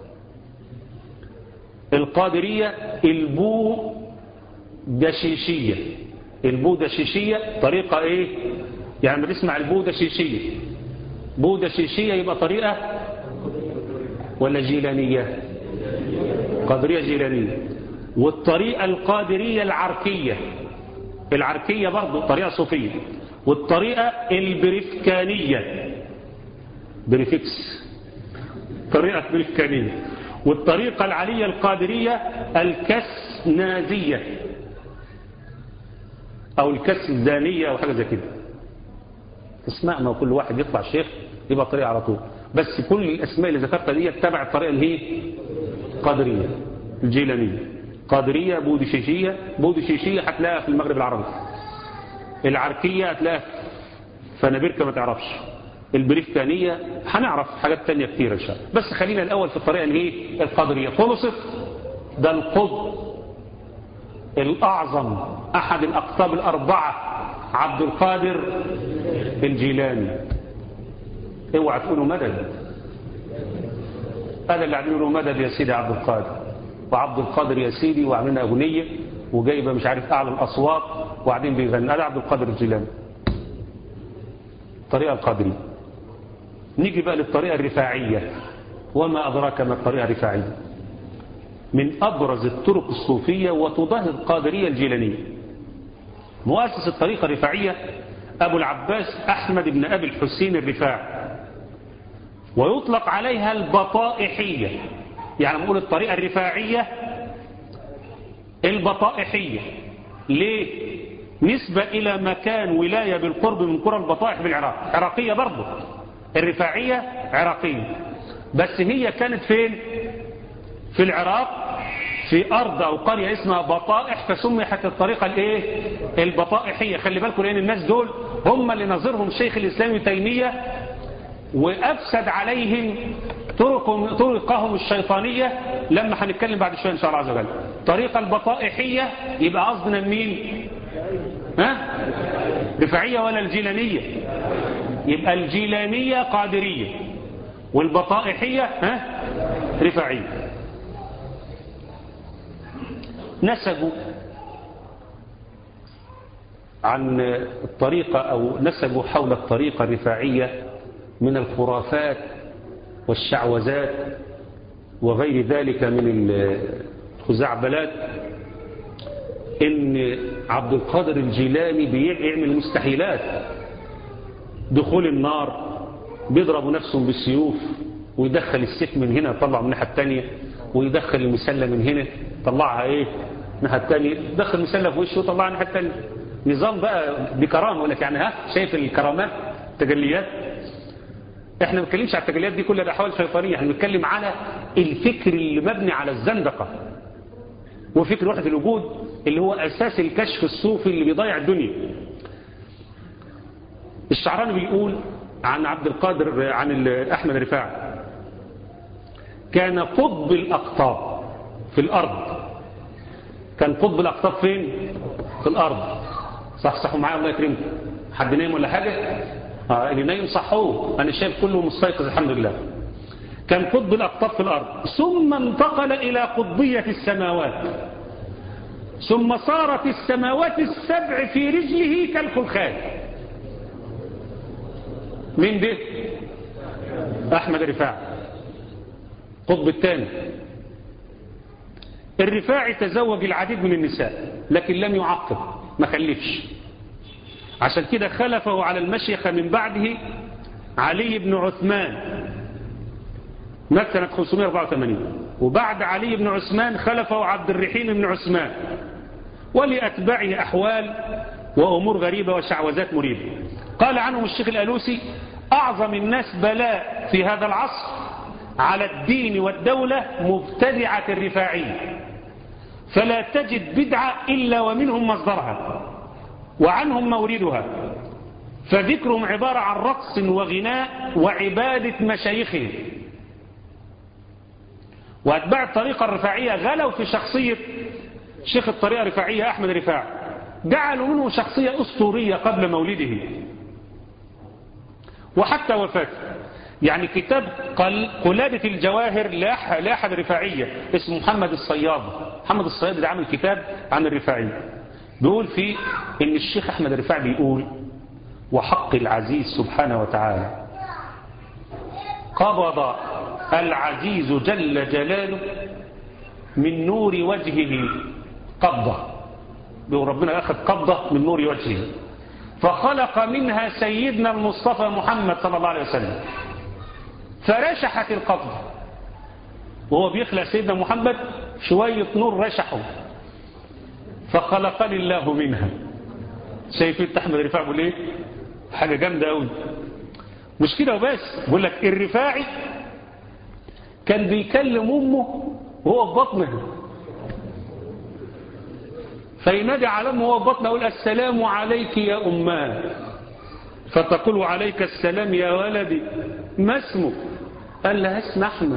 القادرية البو دشيشية البو دشيشية طريقة ايه يعني ما تسمع البو دشيشية بو دشيشية يبقى طريقة ولا جيلانية قادرية جيلانية والطريقة القادرية العركية العركية برضو طريقة صوفية والطريقة البريفكانية بريفكس طريقة بريفكانية والطريقة العلية القادرية الكسنازية أو الكسدانية أو حاجة زي كده اسماء ما كل واحد يطلع شيخ يبقى طريقة على طول بس كل الأسماء اللي ذكرتها دي تبع الطريقة اللي هي قادرية الجيلانية قادرية بودشيشية بودشيشية هتلاقيها في المغرب العربي العركية هتلاقيها في نابركة ما تعرفش البريفكانية هنعرف حاجات تانية كتير إن شاء الله بس خلينا الأول في الطريقة اللي هي القادرية خلصت ده القطب الأعظم أحد الأقطاب الأربعة عبد القادر الجيلاني اوعى تقولوا مدد هذا اللي عاملين له مدد يا سيدي عبد القادر وعبد القادر يا سيدي وعاملين أغنية وجايبة مش عارف أعلى الأصوات وقاعدين بيغنوا هذا عبد القادر الجيلاني الطريقة القادرية نيجي بقى للطريقة الرفاعية وما أدراك ما الطريقة الرفاعية من أبرز الطرق الصوفية وتظاهر القادرية الجيلانية مؤسس الطريقة الرفاعية أبو العباس أحمد بن أبي الحسين الرفاعي ويطلق عليها البطائحية يعني نقول الطريقة الرفاعية البطائحية ليه؟ نسبة إلى مكان ولاية بالقرب من قرى البطائح بالعراق عراقية برضه الرفاعية عراقية بس هي كانت فين في العراق في أرض أو قرية اسمها بطائح فسميت الطريقة الايه البطائحية خلي بالكم لأن الناس دول هم اللي نظرهم الشيخ الإسلامي تيمية وأفسد عليهم طرقهم طرقهم الشيطانية لما هنتكلم بعد شوية إن شاء الله عز وجل طريقة البطائحية يبقى قصدنا مين ها رفاعية ولا الجيلانية يبقى الجيلانية قادرية والبطائحية ها رفاعية نسجوا عن الطريقة أو نسجوا حول الطريقة الرفاعية من الخرافات والشعوذات وغير ذلك من الخزعبلات ان عبد القادر الجيلاني بيعمل مستحيلات دخول النار بيضربوا نفسهم بالسيوف ويدخل السيف من هنا يطلعه من الناحيه الثانيه ويدخل المسله من هنا يطلعها ايه الناحيه الثانيه يدخل المسله في وشه ويطلعها الناحيه الثانيه نظام بقى بكرامه يقول لك يعني ها شايف الكرامات تجليات احنا ما بنتكلمش على التجليات دي كلها احوال شيطانيه احنا بنتكلم على الفكر اللي مبني على الزندقه وفكر وحده الوجود اللي هو اساس الكشف الصوفي اللي بيضيع الدنيا الشعراني بيقول عن عبد القادر عن احمد رفاعي كان قطب الاقطاب في الارض كان قطب الاقطاب فين في الارض صح صحوا معايا الله يكرمكم حد نايم ولا حاجه آه اللي نايم صحوه انا شايف كله مستيقظ الحمد لله كان قطب الاقطاب في الارض ثم انتقل الى قطبيه السماوات ثم صارت السماوات السبع في رجله كالخلخال مين ده احمد رفاعي قطب الثاني الرفاعي تزوج العديد من النساء لكن لم يعقب ما خلفش عشان كده خلفه على المشيخة من بعده علي بن عثمان مات سنة 584 وبعد علي بن عثمان خلفه عبد الرحيم بن عثمان ولأتباعه أحوال وأمور غريبة وشعوذات مريبة قال عنهم الشيخ الألوسي أعظم الناس بلاء في هذا العصر على الدين والدولة مبتدعة الرفاعية فلا تجد بدعة إلا ومنهم مصدرها وعنهم موردها فذكرهم عبارة عن رقص وغناء وعبادة مشايخهم وأتباع الطريقة الرفاعية غلوا في شخصية شيخ الطريقة الرفاعية أحمد رفاع جعلوا منه شخصية أسطورية قبل مولده وحتى وفاته يعني كتاب قل قلادة الجواهر لأحد الرفاعية اسمه محمد الصياد محمد الصياد ده عامل كتاب عن الرفاعية بيقول فيه ان الشيخ احمد الرفاعي بيقول وحق العزيز سبحانه وتعالى قبض العزيز جل جلاله من نور وجهه قبضة بيقول ربنا أخذ قبضة من نور وجهه فخلق منها سيدنا المصطفى محمد صلى الله عليه وسلم فرشحت القبضة وهو بيخلق سيدنا محمد شوية نور رشحه فخلقني الله منها شايفين احمد الرفاعي بيقول ايه حاجة جامدة قوي مش كده وبس بيقول لك الرفاعي كان بيكلم امه وهو في بطنها فينادي على امه وهو في بطنها يقول السلام عليك يا اماه فتقول عليك السلام يا ولدي ما اسمك قال لها اسم احمد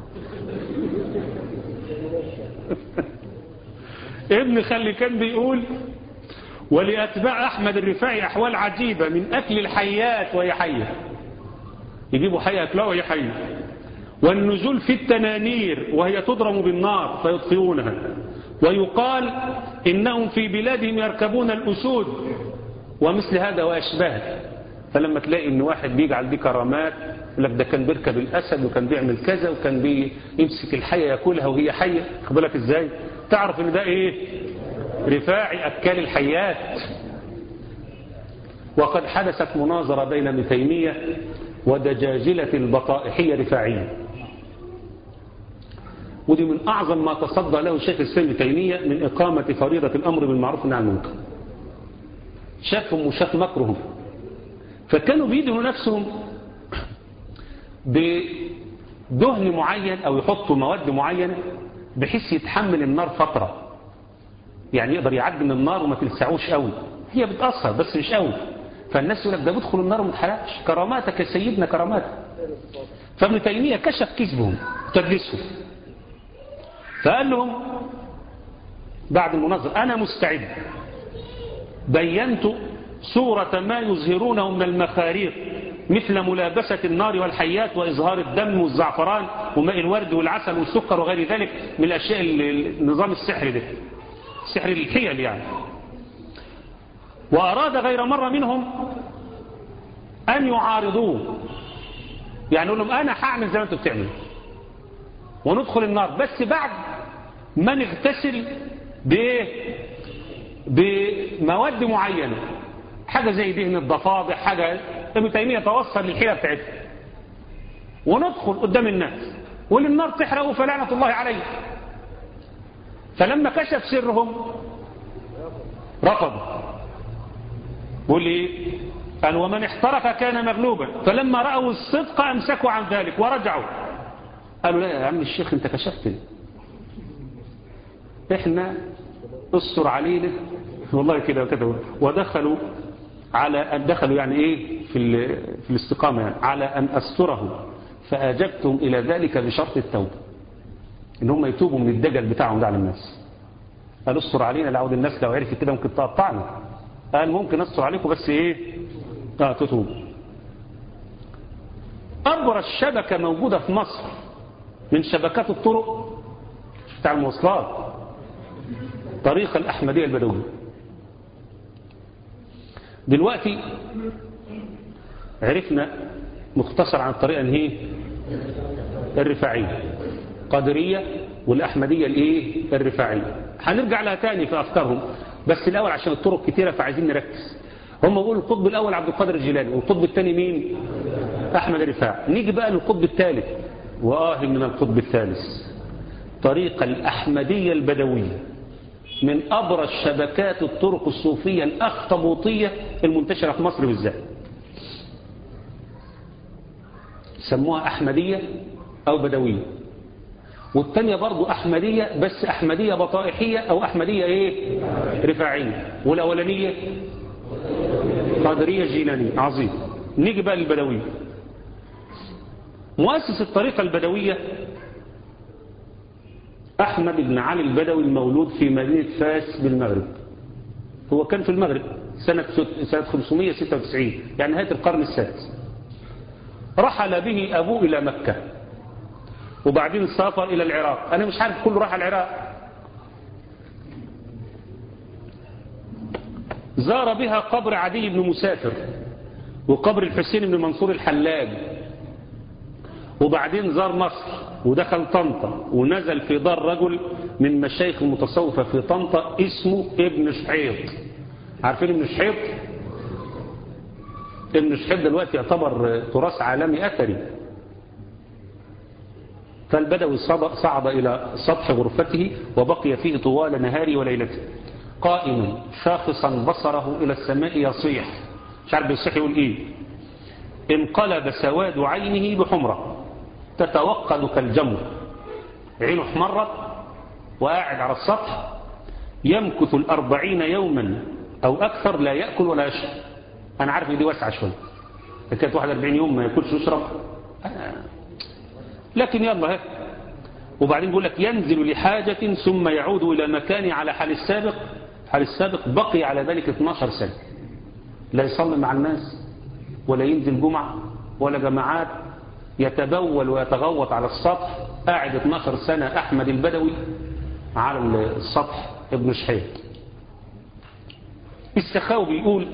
ابن خلي كان بيقول ولأتباع أحمد الرفاعي أحوال عجيبة من أكل الحيات وهي حية يجيبوا حية يأكلها وهي حية والنزول في التنانير وهي تضرم بالنار فيطفئونها ويقال إنهم في بلادهم يركبون الأسود ومثل هذا وأشباه فلما تلاقي إن واحد بيجعل دي كرامات يقول لك ده كان بيركب الأسد وكان بيعمل كذا وكان بيمسك الحية يأكلها وهي حية خبالك إزاي تعرف إن ده إيه رفاعي أكال الحيات وقد حدثت مناظرة بين ابن تيمية ودجاجلة البطائحية رفاعية ودي من أعظم ما تصدى له الشيخ الإسلام ابن تيمية من إقامة فريضة الأمر بالمعروف والنهي عن المنكر شافهم وشاف مكرهم فكانوا بيدهنوا نفسهم بدهن معين أو يحطوا مواد معينة بحيث يتحمل النار فترة يعني يقدر يعدي من النار وما تلسعوش قوي هي بتأثر بس مش قوي فالناس يقول لك ده بدخل النار وما تحرقش كراماتك يا سيدنا كراماتك فابن تيمية كشف كذبهم تدليسهم فقال لهم بعد المناظر أنا مستعد بينت صورة ما يظهرونه من المخاريق مثل ملابسة النار والحيات وإظهار الدم والزعفران وماء الورد والعسل والسكر وغير ذلك من الأشياء النظام السحري ده سحر الحيل يعني وأراد غير مرة منهم أن يعارضوه يعني يقول لهم أنا هعمل زي ما أنتم بتعملوا وندخل النار بس بعد ما نغتسل بإيه بمواد معينة حاجة زي دهن الضفادع حاجة ابن تيمية توصل للحيلة بتاعتها وندخل قدام الناس وللنار تحرقه فلعنة الله عليه فلما كشف سرهم رفض بيقول لي قال ومن احترق كان مغلوبا فلما رأوا الصدق أمسكوا عن ذلك ورجعوا قالوا لا يا عم الشيخ انت كشفت احنا استر علينا والله كده وكده ودخلوا على أن دخلوا يعني ايه في, في الاستقامة يعني على أن أستره فأجبتهم إلى ذلك بشرط التوبة ان هم يتوبوا من الدجل بتاعهم ده على الناس قال استر علينا لعود الناس لو عرفت كده ممكن تقطعنا قال ممكن استر عليكم بس ايه اه تتوب أكبر الشبكة موجودة في مصر من شبكات الطرق بتاع المواصلات طريق الأحمدية البدوية دلوقتي عرفنا مختصر عن الطريقة هي الرفاعية قادرية والأحمدية الايه الرفاعية هنرجع لها تاني في أفكارهم بس الأول عشان الطرق كتيرة فعايزين نركز هم بيقولوا القطب الأول عبد القادر الجيلاني والقطب الثاني مين أحمد الرفاعي نيجي بقى للقطب الثالث وآه من القطب الثالث طريق الأحمدية البدوية من أبرز شبكات الطرق الصوفية الأخطبوطية المنتشرة في مصر بالذات سموها أحمدية أو بدوية والتانية برضو أحمدية بس أحمدية بطائحية أو أحمدية إيه رفاعية والأولانية قادرية جيلانية عظيم نيجي بقى للبدوية مؤسس الطريقة البدوية أحمد بن علي البدوي المولود في مدينة فاس بالمغرب هو كان في المغرب سنة سنة 596 يعني نهاية القرن السادس رحل به أبوه إلى مكة وبعدين سافر إلى العراق أنا مش عارف كله راح العراق زار بها قبر عدي بن مسافر وقبر الحسين بن منصور الحلاج وبعدين زار مصر ودخل طنطا ونزل في دار رجل من مشايخ المتصوفة في طنطا اسمه ابن شحيط عارفين ابن شحيط ابن شحيط دلوقتي يعتبر تراث عالمي أثري فالبدوي صعد إلى سطح غرفته وبقي فيه طوال نهاره وليلته قائما شاخصا بصره إلى السماء يصيح مش عارف بيصيح يقول إيه انقلب سواد عينه بحمرة تتوقد كالجمر عينه احمرت وقاعد على السطح يمكث الأربعين يوما أو أكثر لا يأكل ولا يشرب أنا عارف إن دي واسعة شوية كانت 41 يوم ما يأكلش ويشرب لكن يلا هيك وبعدين بيقول لك ينزل لحاجة ثم يعود إلى مكانه على حال السابق حال السابق بقي على ذلك 12 سنة لا يصلي مع الناس ولا ينزل جمعة ولا جماعات يتبول ويتغوط على السطح قاعد 12 سنة أحمد البدوي على السطح ابن شحيح السخاوي بيقول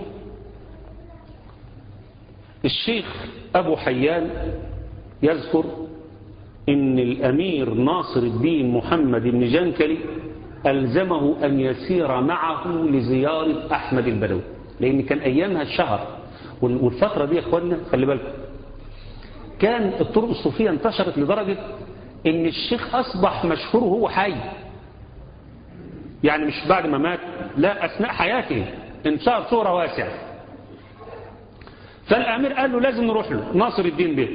الشيخ أبو حيان يذكر ان الامير ناصر الدين محمد بن جنكلي الزمه ان يسير معه لزيارة احمد البدوي لان كان ايامها الشهر والفترة دي يا اخوانا خلي بالكم كان الطرق الصوفية انتشرت لدرجة ان الشيخ اصبح مشهور وهو حي يعني مش بعد ما مات لا اثناء حياته انتشر صورة واسعة فالامير قال له لازم نروح له ناصر الدين به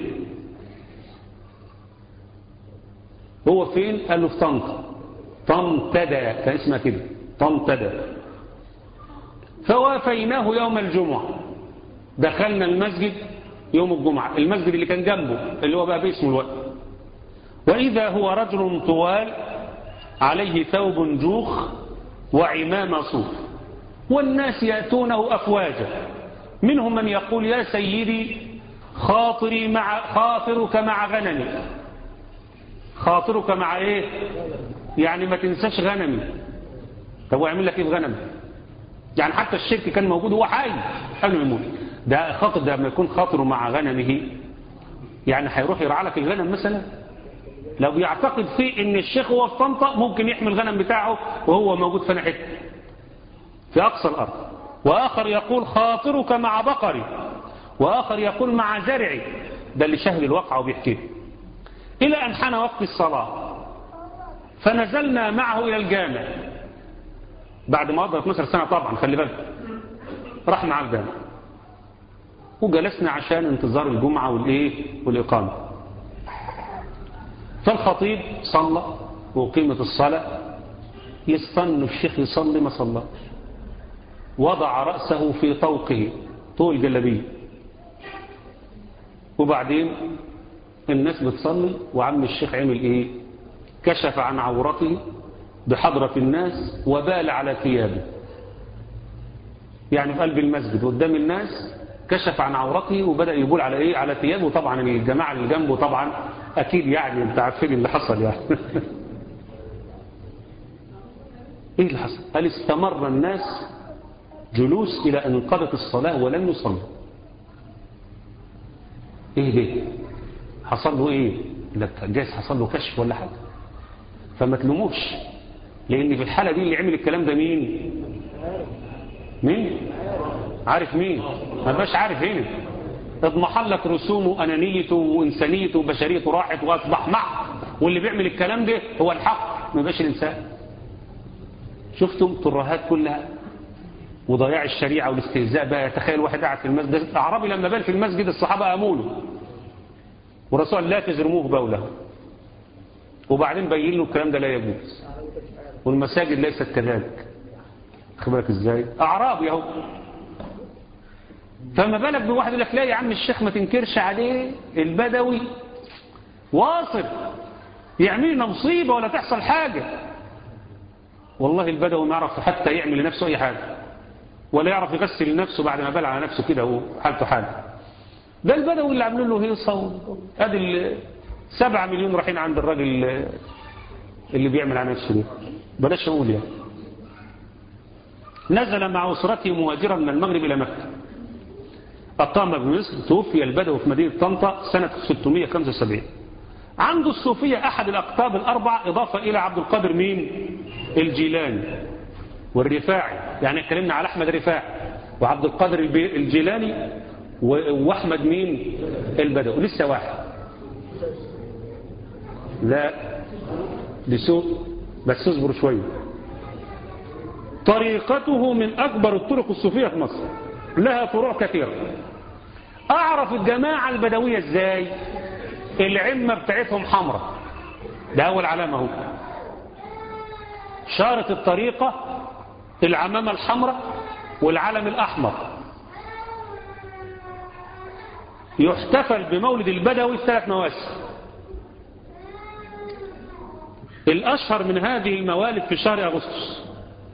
هو فين قال له في طنطا طنطدا كان اسمها كده طنطدا فوافيناه يوم الجمعة دخلنا المسجد يوم الجمعة المسجد اللي كان جنبه اللي هو بقى باسمه الوقت وإذا هو رجل طوال عليه ثوب جوخ وعمامة صوف والناس يأتونه أفواجا منهم من يقول يا سيدي خاطري مع خاطرك مع غنمي خاطرك مع ايه يعني ما تنساش غنمي طب هو يعمل لك ايه في غنمي يعني حتى الشرك كان موجود هو حي قبل ما يموت ده خاطر ده لما يكون خاطره مع غنمه يعني هيروح يرعى لك الغنم مثلا لو بيعتقد فيه ان الشيخ هو في طنطا ممكن يحمي الغنم بتاعه وهو موجود في ناحيه في اقصى الارض واخر يقول خاطرك مع بقري واخر يقول مع زرعي ده اللي شاهد الواقع وبيحكيه إلى أن حان وقت الصلاة فنزلنا معه إلى الجامع بعد ما قضى 12 سنة طبعا خلي بالك راح مع الجامع وجلسنا عشان انتظار الجمعة والإيه والإقامة فالخطيب صلى وقيمة الصلاة يستن الشيخ يصلي ما صلى وضع رأسه في طوقه طول جلبيه وبعدين الناس بتصلي وعم الشيخ عمل ايه كشف عن عورته بحضرة الناس وبال على ثيابه يعني في قلب المسجد قدام الناس كشف عن عورته وبدأ يقول على ايه على ثيابه طبعا الجماعة اللي جنبه طبعا اكيد يعني انت عارفين اللي حصل يعني ايه اللي حصل قال استمر الناس جلوس الى ان انقضت الصلاة ولم يصلوا ايه ليه حصل له ايه لك جايز حصل له كشف ولا حاجة فما تلوموش لان في الحالة دي اللي عمل الكلام ده مين مين عارف مين ما بقاش عارف هنا اضمحلت رسومه انانيته وانسانيته وبشريته راحت واصبح معه واللي بيعمل الكلام ده هو الحق ما بقاش الانسان شفتم ترهات كلها وضياع الشريعة والاستهزاء بقى تخيل واحد قاعد في المسجد اعرابي لما بال في المسجد الصحابة اموله والرسول قال لا تزرموه بوله وبعدين بين له الكلام ده لا يجوز والمساجد ليست كذلك خبرك ازاي اعرابي اهو فما بالك بواحد يقول لك لا يا عم الشيخ ما تنكرش عليه البدوي واصل يعمل لنا مصيبة ولا تحصل حاجة والله البدوي ما يعرف حتى يعمل لنفسه أي حاجة ولا يعرف يغسل لنفسه بعد ما بلع على نفسه كده هو حالته حاجة ده البدوي اللي عاملين له هيصة ادي سبعة مليون رايحين عند الراجل اللي بيعمل على نفسه ده بلاش نقول يعني نزل مع أسرته مهاجرا من المغرب إلى مكة أقام بمصر توفي البدوي في مدينة طنطا سنة 675 عنده الصوفية أحد الأقطاب الأربع إضافة إلى عبد القادر مين الجيلاني والرفاعي يعني اتكلمنا على أحمد رفاعي وعبد القادر الجيلاني وأحمد مين البدوي لسه واحد لا لسوء بس اصبر شوية طريقته من أكبر الطرق الصوفية في مصر لها فروع كثيرة أعرف الجماعة البدوية إزاي العمة بتاعتهم حمراء ده أول علامة هو شارة الطريقة العمامة الحمراء والعلم الأحمر يحتفل بمولد البدوي في ثلاث مواسم الأشهر من هذه الموالد في شهر أغسطس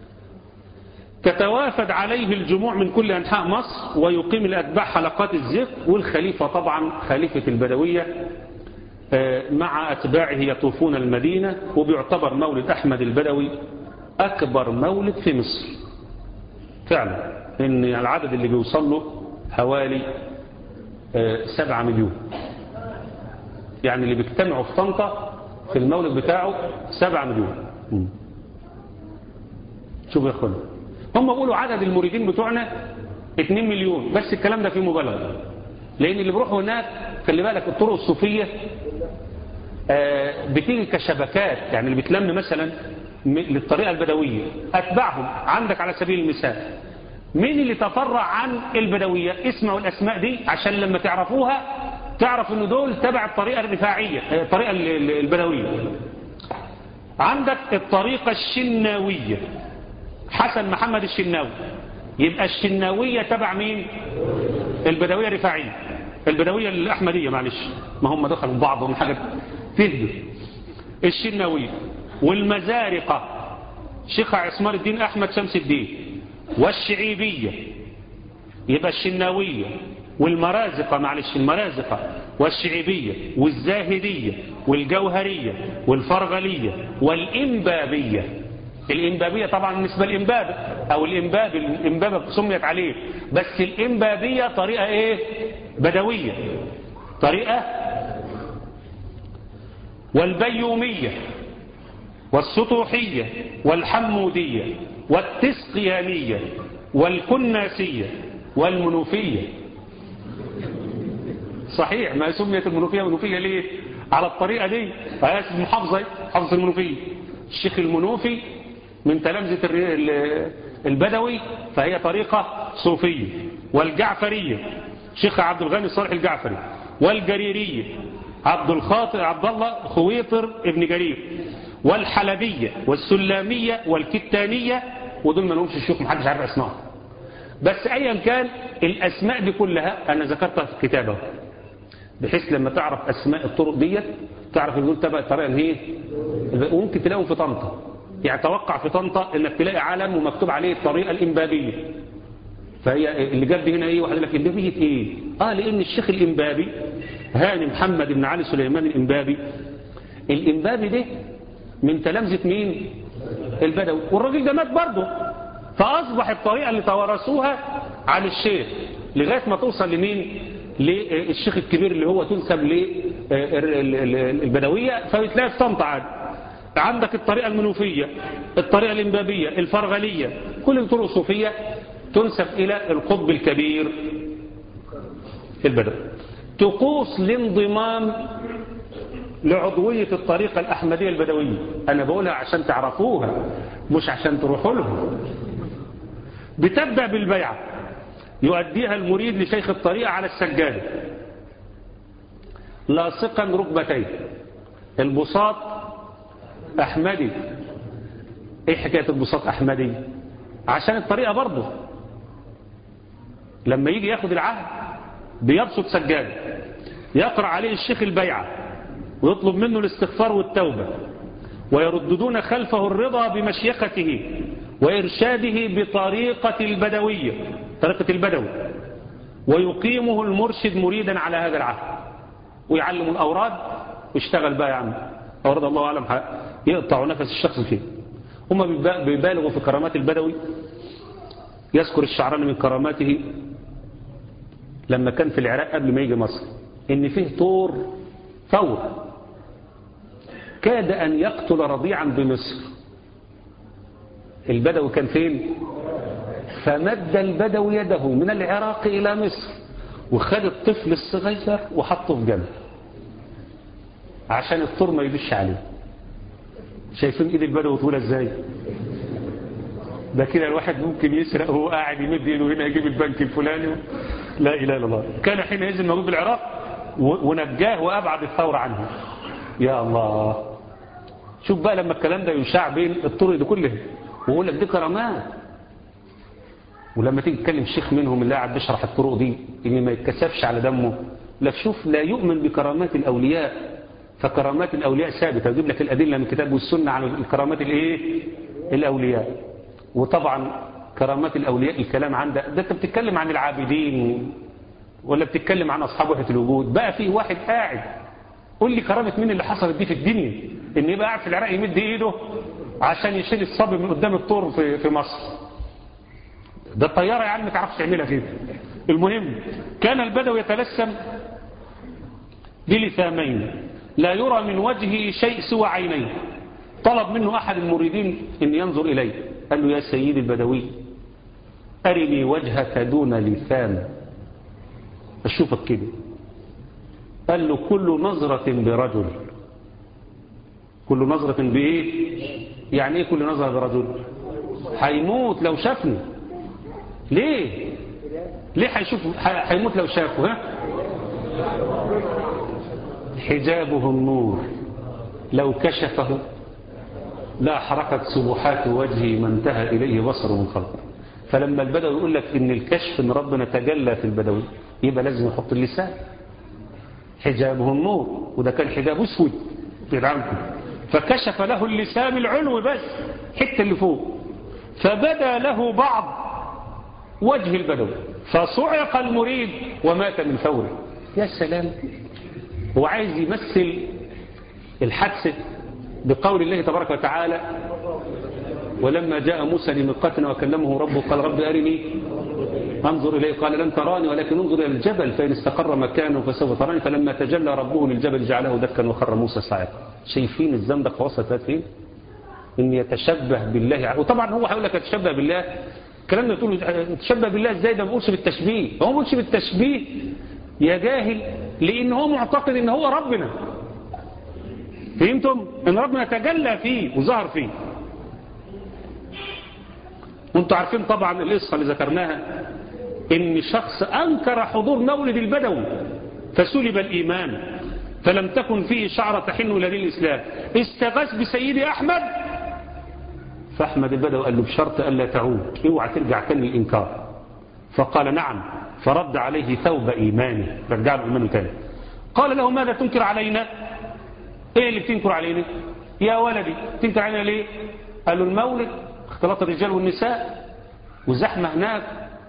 تتوافد عليه الجموع من كل أنحاء مصر ويقيم الأتباع حلقات الذكر والخليفة طبعا خليفة البدوية مع أتباعه يطوفون المدينة وبيعتبر مولد أحمد البدوي أكبر مولد في مصر فعلا إن العدد اللي بيوصل له حوالي سبعة مليون يعني اللي بيجتمعوا في طنطا في المولد بتاعه سبعة مليون شوف يا اخوانا هم بيقولوا عدد المريدين بتوعنا 2 مليون بس الكلام ده فيه مبالغه لان اللي بيروحوا هناك خلي بالك الطرق الصوفيه بتيجي كشبكات يعني اللي بتلم مثلا للطريقه البدويه اتبعهم عندك على سبيل المثال مين اللي تفرع عن البدويه اسمعوا الاسماء دي عشان لما تعرفوها تعرف ان دول تبع الطريقه الرفاعيه الطريقه البدويه عندك الطريقه الشناويه حسن محمد الشناوي يبقى الشناوية تبع مين البدوية الرفاعية البدوية الأحمدية معلش ما هم دخلوا بعضهم حاجة تهدي الشناوية والمزارقة شيخ عصمار الدين أحمد شمس الدين والشعيبية يبقى الشناوية والمرازقة معلش المرازقة والشعيبية والزاهدية والجوهرية والفرغلية والإنبابية الإنبابية طبعا بالنسبة للإنباب أو الإنباب الإنباب سميت عليه بس الإنبابية طريقة إيه بدوية طريقة والبيومية والسطوحية والحمودية والتسقيانية والكناسية والمنوفية صحيح ما سميت المنوفية منوفية ليه على الطريقة دي فهي محافظة حافظة المنوفية الشيخ المنوفي من تلامذة البدوي فهي طريقة صوفية والجعفرية شيخ عبد الغني صالح الجعفري والجريرية عبد الخاطر عبد الله خويطر ابن جرير والحلبية والسلامية والكتانية ودول ما لهمش الشيوخ محدش عارف اسمائهم بس ايا كان الاسماء دي كلها انا ذكرتها في كتابه بحيث لما تعرف اسماء الطرق ديت تعرف ان دول تبع الطريقه اللي هي وممكن تلاقيهم في طنطا يعني توقع في طنطا انك تلاقي علم ومكتوب عليه الطريقه الانبابيه فهي اللي جاب هنا ايه واحد لك انبابيه ايه اه لان الشيخ الانبابي هاني محمد بن علي سليمان الانبابي الانبابي ده من تلامذه مين البدوي والراجل ده مات برضه فاصبح الطريقه اللي توارثوها عن الشيخ لغايه ما توصل لمين للشيخ الكبير اللي هو تنسب للبدويه فبتلاقي في طنطا عادي عندك الطريقة المنوفية الطريقة الإنبابية الفرغلية كل الطرق الصوفية تنسب إلى القطب الكبير البدوي طقوس الانضمام لعضوية الطريقة الأحمدية البدوية أنا بقولها عشان تعرفوها مش عشان تروحوا لهم بتبدأ بالبيعة يؤديها المريد لشيخ الطريقة على السجادة لاصقا ركبتيه البساط أحمدي ايه حكاية البساط أحمدي عشان الطريقة برضه لما يجي ياخد العهد بيبسط سجاده يقرأ عليه الشيخ البيعة ويطلب منه الاستغفار والتوبة ويرددون خلفه الرضا بمشيخته وإرشاده بطريقة البدوية طريقة البدوي ويقيمه المرشد مريدا على هذا العهد ويعلم الأوراد ويشتغل بقى يا عم أوراد الله أعلم يقطع نفس الشخص فيه هم بيبالغوا في كرامات البدوي يذكر الشعراني من كراماته لما كان في العراق قبل ما يجي مصر ان فيه طور ثور كاد ان يقتل رضيعا بمصر البدوي كان فين فمد البدوي يده من العراق الى مصر وخد الطفل الصغير وحطه في جنب عشان الطور ما يدش عليه شايفين ايد البدوي طويله ازاي ده كده الواحد ممكن يسرق وهو قاعد يمد ايده هنا يجيب البنك الفلاني و... لا اله الا الله كان حينئذ موجود في العراق و... ونجاه وابعد الثوره عنه يا الله شوف بقى لما الكلام ده يشاع بين الطرق دي كلها ويقول لك دي كرامات ولما تيجي تكلم شيخ منهم اللي قاعد بيشرح الطرق دي ان ما يتكسفش على دمه لا شوف لا يؤمن بكرامات الاولياء فكرامات الاولياء ثابته اجيب لك الادله من الكتاب والسنه عن الكرامات الايه الاولياء وطبعا كرامات الأولياء الكلام عندك ده انت بتتكلم عن العابدين ولا بتتكلم عن أصحاب وحدة الوجود بقى في واحد قاعد قول لي كرامة مين اللي حصلت دي في الدنيا ان يبقى قاعد في العراق يمد ايده عشان يشيل الصبي من قدام الطور في, في مصر ده الطيارة يا عم ما تعرفش تعملها كده المهم كان البدوي يتلسم بلثامين لا يرى من وجهه شيء سوى عينيه طلب منه أحد المريدين أن ينظر إليه قال له يا سيدي البدوي أرني وجهك دون لثام أشوفك كده قال له كل نظرة برجل كل نظرة بإيه يعني إيه كل نظرة برجل هيموت لو شافني ليه ليه هيشوف هيموت لو شافه ها حجابه النور لو كشفه لا حركت سبحات وجهي ما انتهى إليه بصر من خلقه فلما البدوي يقول لك ان الكشف ان ربنا تجلى في البدوي يبقى لازم يحط اللسان حجابه النور وده كان حجاب اسود في عنكم فكشف له اللسان العلو بس حتى اللي فوق فبدا له بعض وجه البدوي فصعق المريد ومات من فوره يا سلام هو عايز يمثل الحادثه بقول الله تبارك وتعالى ولما جاء موسى لميقاتنا وكلمه ربه قال رب أرني انظر إليه قال لن تراني ولكن انظر إلى الجبل فإن استقر مكانه فسوف تراني فلما تجلى ربه للجبل جعله دكا وخر موسى صاعقا شايفين الزندق وصلت فين ان يتشبه بالله وطبعا هو هيقول لك يتشبه بالله الكلام ده تقول يتشبه بالله ازاي ده ما بيقولش بالتشبيه هو ما بيقولش بالتشبيه يا جاهل لان هو معتقد ان هو ربنا فهمتم ان ربنا تجلى فيه وظهر فيه وانتم عارفين طبعا القصه اللي ذكرناها ان شخص انكر حضور مولد البدوي فسلب الايمان فلم تكن فيه شعره تحن الى دين الاسلام استغاث بسيدي احمد فاحمد البدوي قال له بشرط الا تعود اوعى ترجع تاني الانكار فقال نعم فرد عليه ثوب ايمانه رجع له ايمانه تاني قال له ماذا تنكر علينا ايه اللي بتنكر علينا يا ولدي تنكر علينا ليه قال له المولد اختلاط الرجال والنساء وزحمة هناك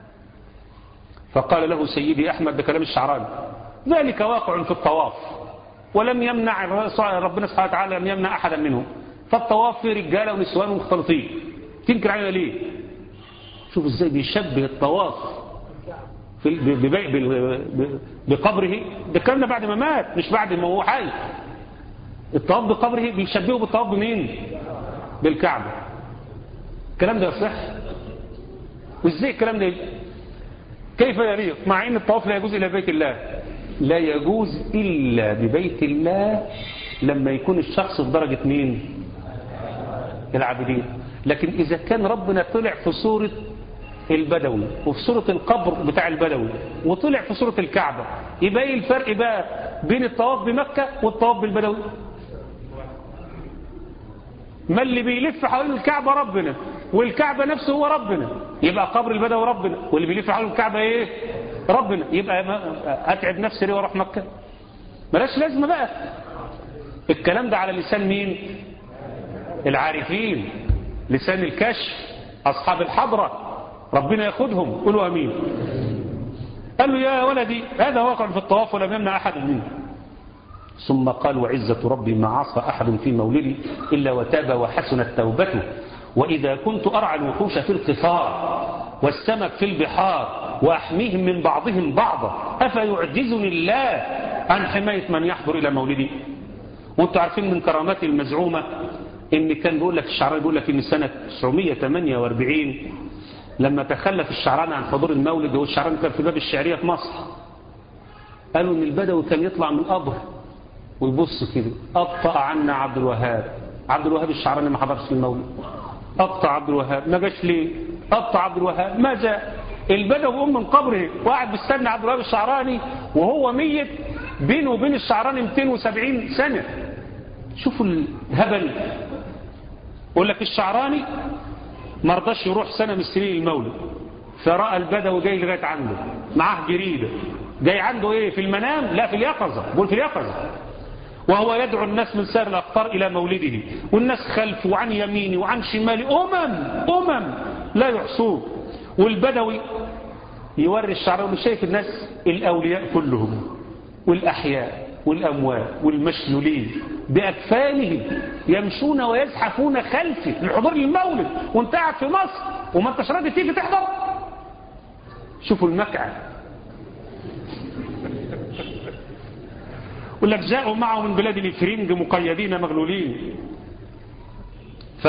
فقال له سيدي أحمد ده كلام الشعراني ذلك واقع في الطواف ولم يمنع ربنا سبحانه وتعالى لم يمنع أحدا منهم فالطواف في رجالة ونسوان مختلطين تنكر علينا ليه شوف ازاي بيشبه الطواف في بقبره ده الكلام ده بعد ما مات مش بعد ما هو حي الطواف بقبره بيشبهه بالطواف بمين بالكعبة الكلام ده يصح وازاي الكلام ده كيف يليق مع ان الطواف لا يجوز الى بيت الله لا يجوز الا ببيت الله لما يكون الشخص في درجة مين العابدين لكن اذا كان ربنا طلع في صورة البدوي وفي صورة القبر بتاع البدوي وطلع في صورة الكعبة يبقى ايه الفرق بقى بين الطواف بمكة والطواف بالبدوي ما اللي بيلف حوالين الكعبة ربنا والكعبة نفسه هو ربنا يبقى قبر البدوي ربنا واللي بيلف حوالين الكعبة ايه ربنا يبقى اتعب نفسي ليه واروح مكة ملاش لازمة بقى الكلام ده على لسان مين العارفين لسان الكشف أصحاب الحضرة ربنا ياخدهم قولوا أمين قال له يا ولدي هذا واقع في الطواف ولم يمنع أحد منه ثم قال وعزة ربي ما عصى أحد في مولدي إلا وتاب وحسنت توبته وإذا كنت أرعى الوحوش في القفار والسمك في البحار وأحميهم من بعضهم بعضا أفيعجزني الله عن حماية من يحضر إلى مولدي وانتم عارفين من كراماتي المزعومة ان كان بيقول لك الشعراني بيقول لك ان سنة 948 لما تخلف الشعراني عن حضور المولد هو الشعراني كان في باب الشعرية في مصر قالوا ان البدوي كان يطلع من قبر ويبص كده أبطأ عنا عبد الوهاب عبد الوهاب الشعراني ما حضرش المولد أبطأ عبد الوهاب ما جاش ليه أبطأ عبد الوهاب ما جاء البدوي قوم من قبره وقعد بيستنى عبد الوهاب الشعراني وهو ميت بينه وبين الشعراني 270 سنة شوفوا الهبل يقول لك الشعراني ما رضاش يروح سنة من سنين المولد فرأى البدوي جاي لغاية عنده معاه جريدة جاي عنده ايه في المنام لا في اليقظة بقول في اليقظة وهو يدعو الناس من سائر الأقطار إلى مولده والناس خلفه وعن يمينه وعن شماله أمم أمم لا يحصوه والبدوي يوري الشعراوي شايف الناس الأولياء كلهم والأحياء والأموات والمشلولين بأكفانهم يمشون ويزحفون خلفه لحضور المولد وانت قاعد في مصر وما انتش راضي تيجي تحضر شوفوا المكعة يقول لك جاءوا معه من بلاد الفرنج مقيدين مغلولين ف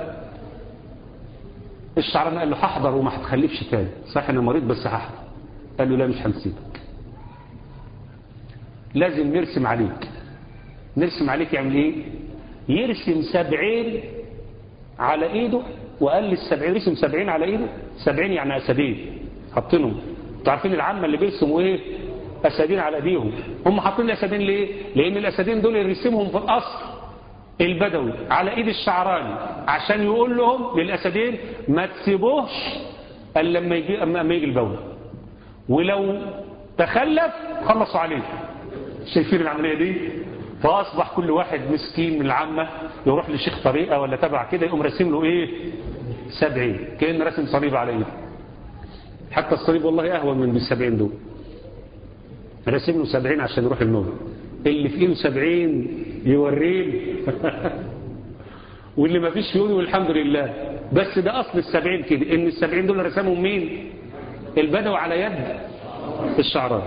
الشعراني قال له هحضر وما هتخلفش تاني صح انا مريض بس هحضر قال له لا مش هنسيبك لازم نرسم عليك نرسم عليك يعمل ايه يرسم سبعين على ايده وقال لي السبعين رسم سبعين على ايده سبعين يعني اسدين حاطينهم انتوا عارفين العامة اللي بيرسموا ايه اسدين على ايديهم هم حاطين الاسدين ليه لان الاسدين دول يرسمهم في الاصل البدوي على ايد الشعراني عشان يقول لهم للاسدين ما تسيبوهش الا لما يجي اما يجي البول ولو تخلف خلصوا عليه شايفين العمليه دي فاصبح كل واحد مسكين من العامه يروح لشيخ طريقه ولا تبع كده يقوم راسم له ايه سبعين كان راسم صليب على ايده حتى الصليب والله اهون من السبعين دول راسم له سبعين عشان يروح المولد اللي في ايده سبعين يوريه واللي ما فيش يقول الحمد لله بس ده اصل السبعين كده ان السبعين دول رسمهم مين البدو على يد الشعران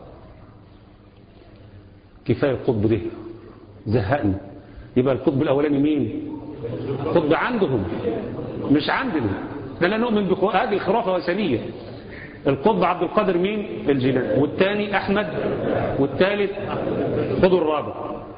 كفاية القطب ده زهقني يبقى القطب الاولاني مين قطب عندهم مش عندنا ده لا نؤمن بهذه خرافة وثنية القطب عبد القادر مين الجيلاني والثاني احمد والثالث خدوا الرابع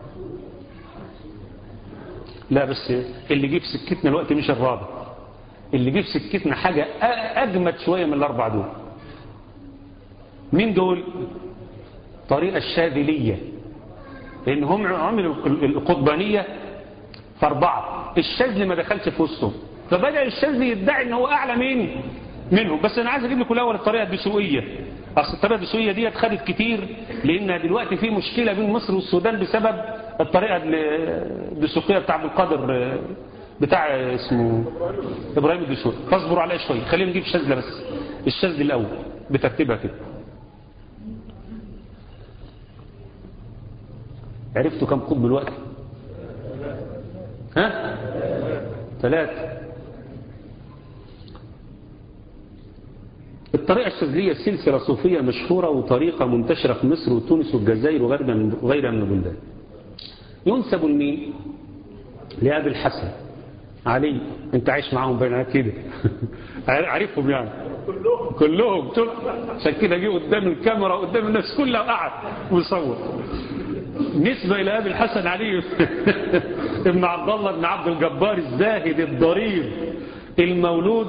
لا بس اللي جه في سكتنا الوقت مش الرابع اللي جه في سكتنا حاجة أجمد شوية من الأربع دول مين دول طريقة الشاذلية لأن هم عملوا القطبانية في أربعة الشاذلي ما دخلش في وسطهم فبدأ الشاذلي يدعي ان هو أعلى مين منهم بس أنا عايز أجيب لكم الأول الطريقة الدسوقية أصل الطريقة الدسوقية دي خدت كتير لأن دلوقتي في مشكلة بين مصر والسودان بسبب الطريقة الدسوقية بتاع عبد القادر بتاع اسمه إبراهيم الدسوقي فاصبروا عليها شوية خلينا نجيب الشاذلة بس الشاذلي الأول بترتيبها كده عرفتوا كم قطب الوقت ها ثلاثة الطريقة الشاذلية سلسلة صوفية مشهورة وطريقة منتشرة في مصر وتونس والجزائر وغيرها من البلدان ينسب لمين لأبي الحسن علي انت عايش معاهم بين كده عارفهم يعني كلهم كلهم شوف عشان كده جه قدام الكاميرا قدام الناس كلها وقعد ويصور نسبة إلى أبي الحسن علي ابن عبد الله بن عبد الجبار الزاهد الضرير المولود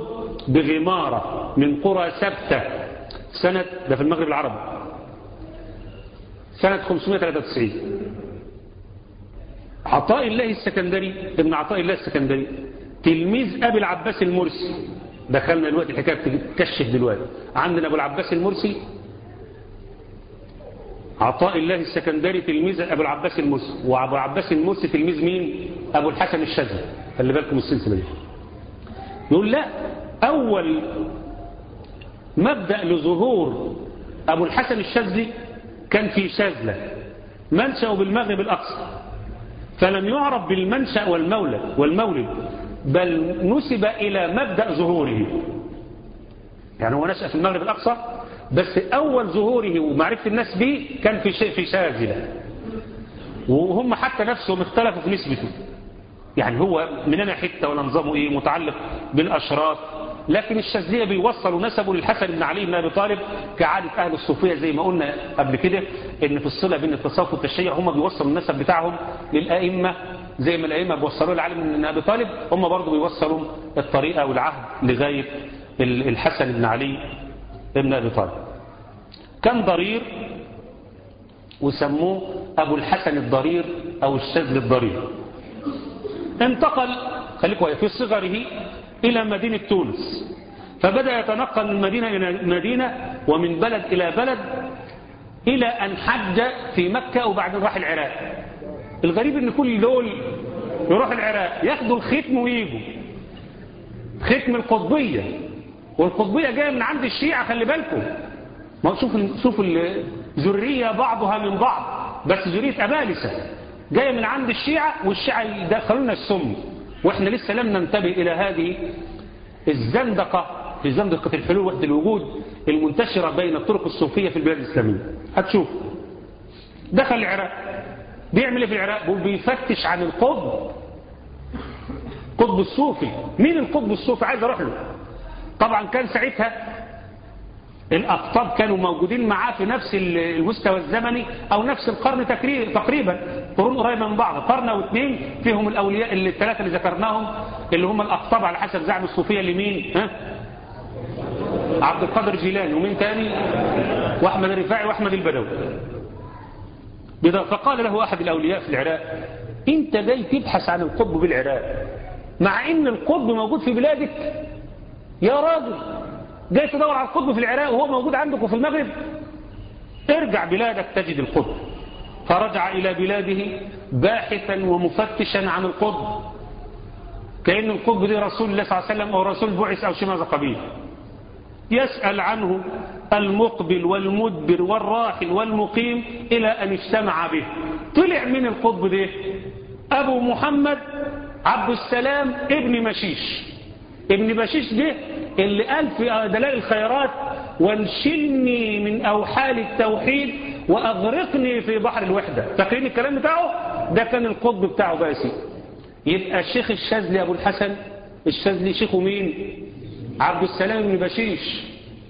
بغمارة من قرى سبتة سنة ده في المغرب العربي سنة 593 عطاء الله السكندري ابن عطاء الله السكندري تلميذ أبي العباس المرسي دخلنا دلوقتي الحكاية بتكشف دلوقتي عندنا أبو العباس المرسي عطاء الله السكندري تلميذ أبو العباس المرسي وأبو العباس المرسي تلميذ مين أبو الحسن الشاذلي خلي بالكم السلسلة دي يقول لا أول مبدأ لظهور أبو الحسن الشاذلي كان في شاذلة منشأ بالمغرب الأقصى فلم يعرف بالمنشأ والمولد والمولد بل نسب إلى مبدأ ظهوره يعني هو نشأ في المغرب الأقصى بس أول ظهوره ومعرفة الناس به كان في شيء في شاذلة وهم حتى نفسهم اختلفوا في نسبته يعني هو من أنا حتة ولا نظامه إيه متعلق بالأشراف لكن الشاذلية بيوصلوا نسبه للحسن بن علي بن أبي طالب كعادة أهل الصوفية زي ما قلنا قبل كده إن في الصلة بين التصوف والتشيع هم بيوصلوا النسب بتاعهم للأئمة زي ما الأئمة بيوصلوا لعلي بن أبي طالب هم برضه بيوصلوا الطريقة والعهد لغاية الحسن بن علي بن أبي طالب كان ضرير وسموه أبو الحسن الضرير أو الشاذلي الضرير انتقل خليكوا في صغره إلى مدينة تونس فبدأ يتنقل من مدينة إلى مدينة ومن بلد إلى بلد إلى أن حج في مكة وبعدين راح العراق الغريب ان كل دول يروح العراق ياخدوا الختم ويجوا ختم القطبية والقطبية جاية من عند الشيعة خلي بالكم ما شوف شوف الذرية بعضها من بعض بس ذرية أبالسة جاية من عند الشيعة والشيعة يدخلون السم واحنا لسه لم ننتبه إلى هذه الزندقة في زندقة الحلول وحدة الوجود المنتشرة بين الطرق الصوفية في البلاد الإسلامية هتشوف دخل العراق بيعمل ايه في العراق بيفتش عن القطب قطب الصوفي مين القطب الصوفي عايز اروح له طبعا كان ساعتها الأقطاب كانوا موجودين معاه في نفس المستوى الزمني أو نفس القرن تقريبا قرون قريبة من بعض قرن أو اثنين فيهم الأولياء اللي الثلاثة اللي ذكرناهم اللي هم الأقطاب على حسب زعم الصوفية اللي مين ها؟ عبد القادر جيلاني ومين تاني وأحمد الرفاعي وأحمد البدوي فقال له أحد الأولياء في العراق أنت جاي تبحث عن القطب بالعراق مع أن القطب موجود في بلادك يا راجل جاي تدور على القطب في العراق وهو موجود عندك في المغرب ارجع بلادك تجد القطب فرجع إلى بلاده باحثا ومفتشا عن القطب كأن القطب دي رسول الله صلى الله عليه وسلم أو رسول بعث أو شيء ماذا قبيل يسأل عنه المقبل والمدبر والراحل والمقيم إلى أن اجتمع به طلع من القطب ده أبو محمد عبد السلام ابن مشيش ابن مشيش ده اللي قال في دلائل الخيرات وانشلني من أوحال التوحيد وأغرقني في بحر الوحدة فاكرين الكلام بتاعه ده كان القطب بتاعه باسي يبقى الشيخ الشاذلي أبو الحسن الشاذلي شيخه مين عبد السلام بن بشيش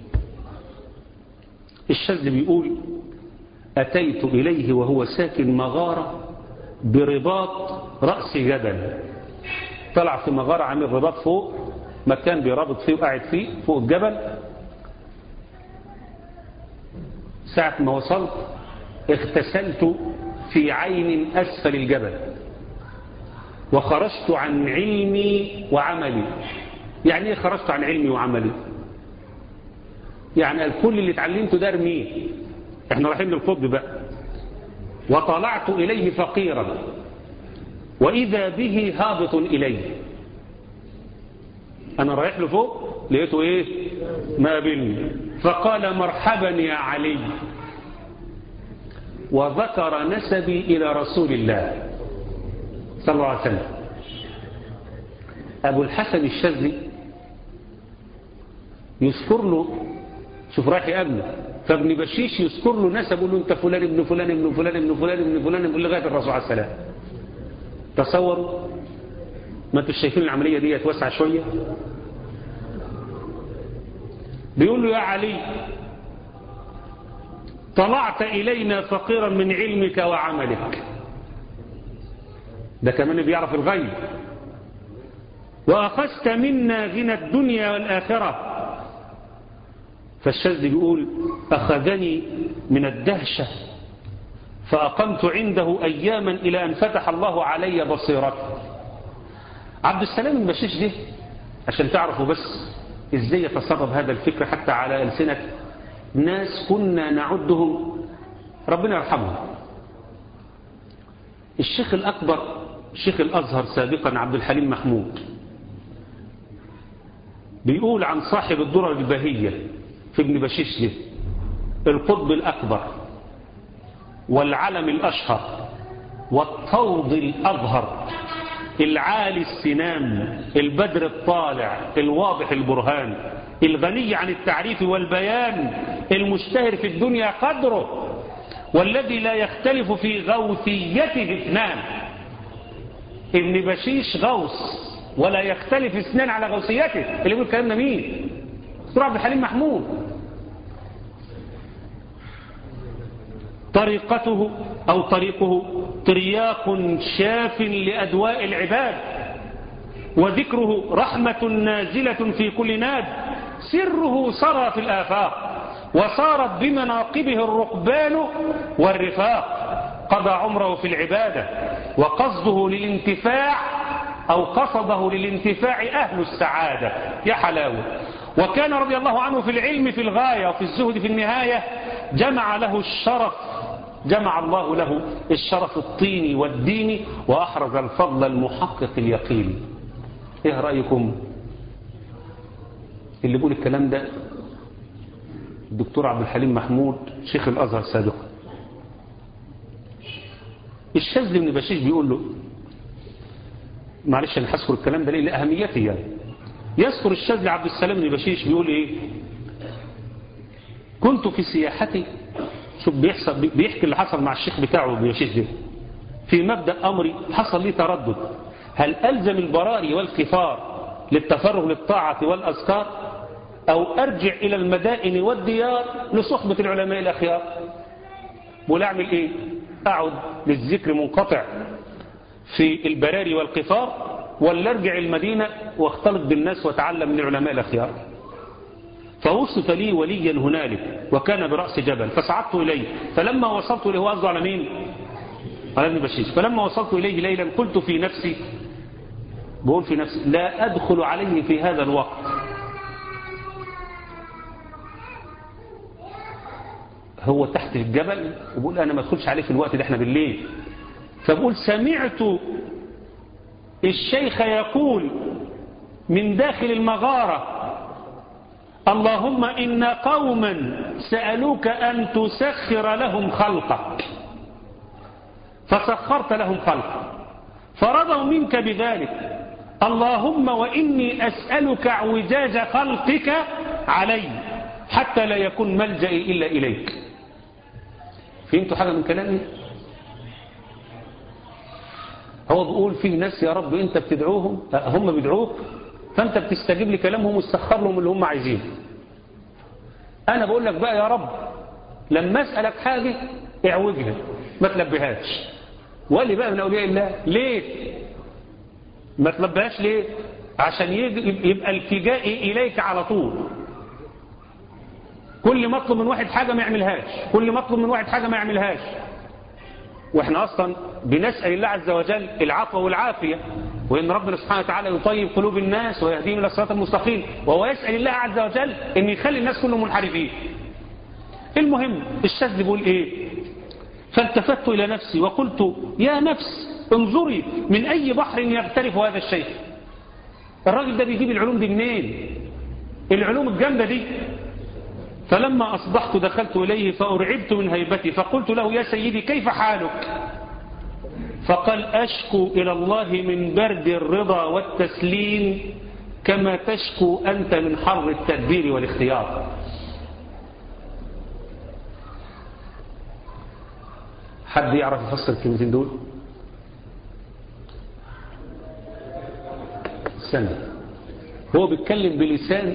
الشاذلي بيقول أتيت إليه وهو ساكن مغارة برباط رأس جبل طلع في مغارة عامل رباط فوق مكان بيرابط فيه وقاعد فيه فوق الجبل ساعة ما وصلت اغتسلت في عين أسفل الجبل وخرجت عن علمي وعملي يعني ايه خرجت عن علمي وعملي يعني الكل اللي اتعلمته ده ارميه احنا رايحين للقطب بقى وطلعت إليه فقيرا وإذا به هابط إليه أنا رايح له فوق لقيته إيه ما قابلني فقال مرحبا يا علي وذكر نسبي إلى رسول الله صلى الله عليه وسلم أبو الحسن الشاذلي يذكر له شوف رايح يقابله فابن بشيش يذكر له نسبه له انت فلان ابن فلان ابن فلان ابن فلان ابن فلان ابن لغايه الرسول عليه السلام تصوروا ما انتوا شايفين العمليه دي توسع شويه بيقول له يا علي طلعت الينا فقيرا من علمك وعملك ده كمان بيعرف الغيب واخذت منا غنى الدنيا والاخره فالشاذ بيقول أخذني من الدهشة فأقمت عنده أياما إلى أن فتح الله علي بصيرته عبد السلام المشيش ده عشان تعرفوا بس ازاي يتسرب هذا الفكر حتى على ألسنة ناس كنا نعدهم ربنا يرحمهم الشيخ الأكبر شيخ الأزهر سابقا عبد الحليم محمود بيقول عن صاحب الدرر البهية في ابن بشيش ده القطب الأكبر والعلم الأشهر والطوض الأظهر العالي السنام البدر الطالع الواضح البرهان الغني عن التعريف والبيان المشتهر في الدنيا قدره والذي لا يختلف في غوثيته اثنان ابن بشيش غوث ولا يختلف اثنان على غوثيته اللي يقول كلامنا مين دكتور عبد الحليم محمود طريقته أو طريقه ترياق شاف لأدواء العباد وذكره رحمة نازلة في كل ناد سره سرى في الآفاق وصارت بمناقبه الرقبان والرفاق قضى عمره في العبادة وقصده للانتفاع أو قصده للانتفاع أهل السعادة يا حلاوة وكان رضي الله عنه في العلم في الغاية وفي الزهد في النهاية جمع له الشرف جمع الله له الشرف الطيني والديني وأحرز الفضل المحقق اليقيني ايه رأيكم اللي بيقول الكلام ده الدكتور عبد الحليم محمود شيخ الأزهر سابقا الشاذلي بن بشيش بيقول له معلش انا هذكر الكلام ده ليه لأهميته يعني يذكر الشاذلي عبد السلام بن بشيش بيقول ايه كنت في سياحتي شوف بيحصل بيحكي اللي حصل مع الشيخ بتاعه بن بشيش ده في مبدأ أمري حصل لي تردد هل ألزم البراري والكفار للتفرغ للطاعة والأذكار أو أرجع إلى المدائن والديار لصحبة العلماء الأخيار ولا أعمل إيه أعد للذكر منقطع في البراري والقفار ولا أرجع المدينة واختلط بالناس واتعلم من العلماء الأخيار فوصف لي وليا هنالك وكان برأس جبل فصعدت إليه فلما وصلت إليه هو قصده على مين على ابن بشيش فلما وصلت إليه ليلا قلت في نفسي بقول في نفسي لا أدخل عليه في هذا الوقت هو تحت الجبل وبقول أنا ما أدخلش عليه في الوقت ده احنا بالليل فبقول سمعت الشيخ يقول من داخل المغارة اللهم إن قوما سألوك أن تسخر لهم خلقك فسخرت لهم خلقك فرضوا منك بذلك اللهم وإني أسألك اعوجاج خلقك علي حتى لا يكون ملجئي إلا إليك فهمتوا حاجة من كلامي هو بيقول فيه ناس يا رب انت بتدعوهم هم بيدعوك فانت بتستجيب لكلامهم وتسخر لهم اللي هم عايزينه انا بقول لك بقى يا رب لما اسالك حاجه اعوجها ما تلبيهاش وقال لي بقى من اولياء الله ليه ما تلبيهاش ليه عشان يبقى التجائي اليك على طول كل ما اطلب من واحد حاجه ما يعملهاش كل ما اطلب من واحد حاجه ما يعملهاش واحنا اصلا بنسال الله عز وجل العفو والعافيه وان ربنا سبحانه وتعالى يطيب قلوب الناس ويهديهم الى الصراط المستقيم وهو يسال الله عز وجل ان يخلي الناس كلهم منحرفين المهم الشاذ بيقول ايه فالتفت الى نفسي وقلت يا نفس انظري من اي بحر يغترف هذا الشيخ الراجل ده بيجيب العلوم دي منين العلوم الجامده دي فلما أصبحت دخلت إليه فأرعبت من هيبتي فقلت له يا سيدي كيف حالك فقال أشكو إلى الله من برد الرضا والتسليم كما تشكو أنت من حر التدبير والاختيار حد يعرف يفسر الكلمتين دول سنة هو بيتكلم بلسان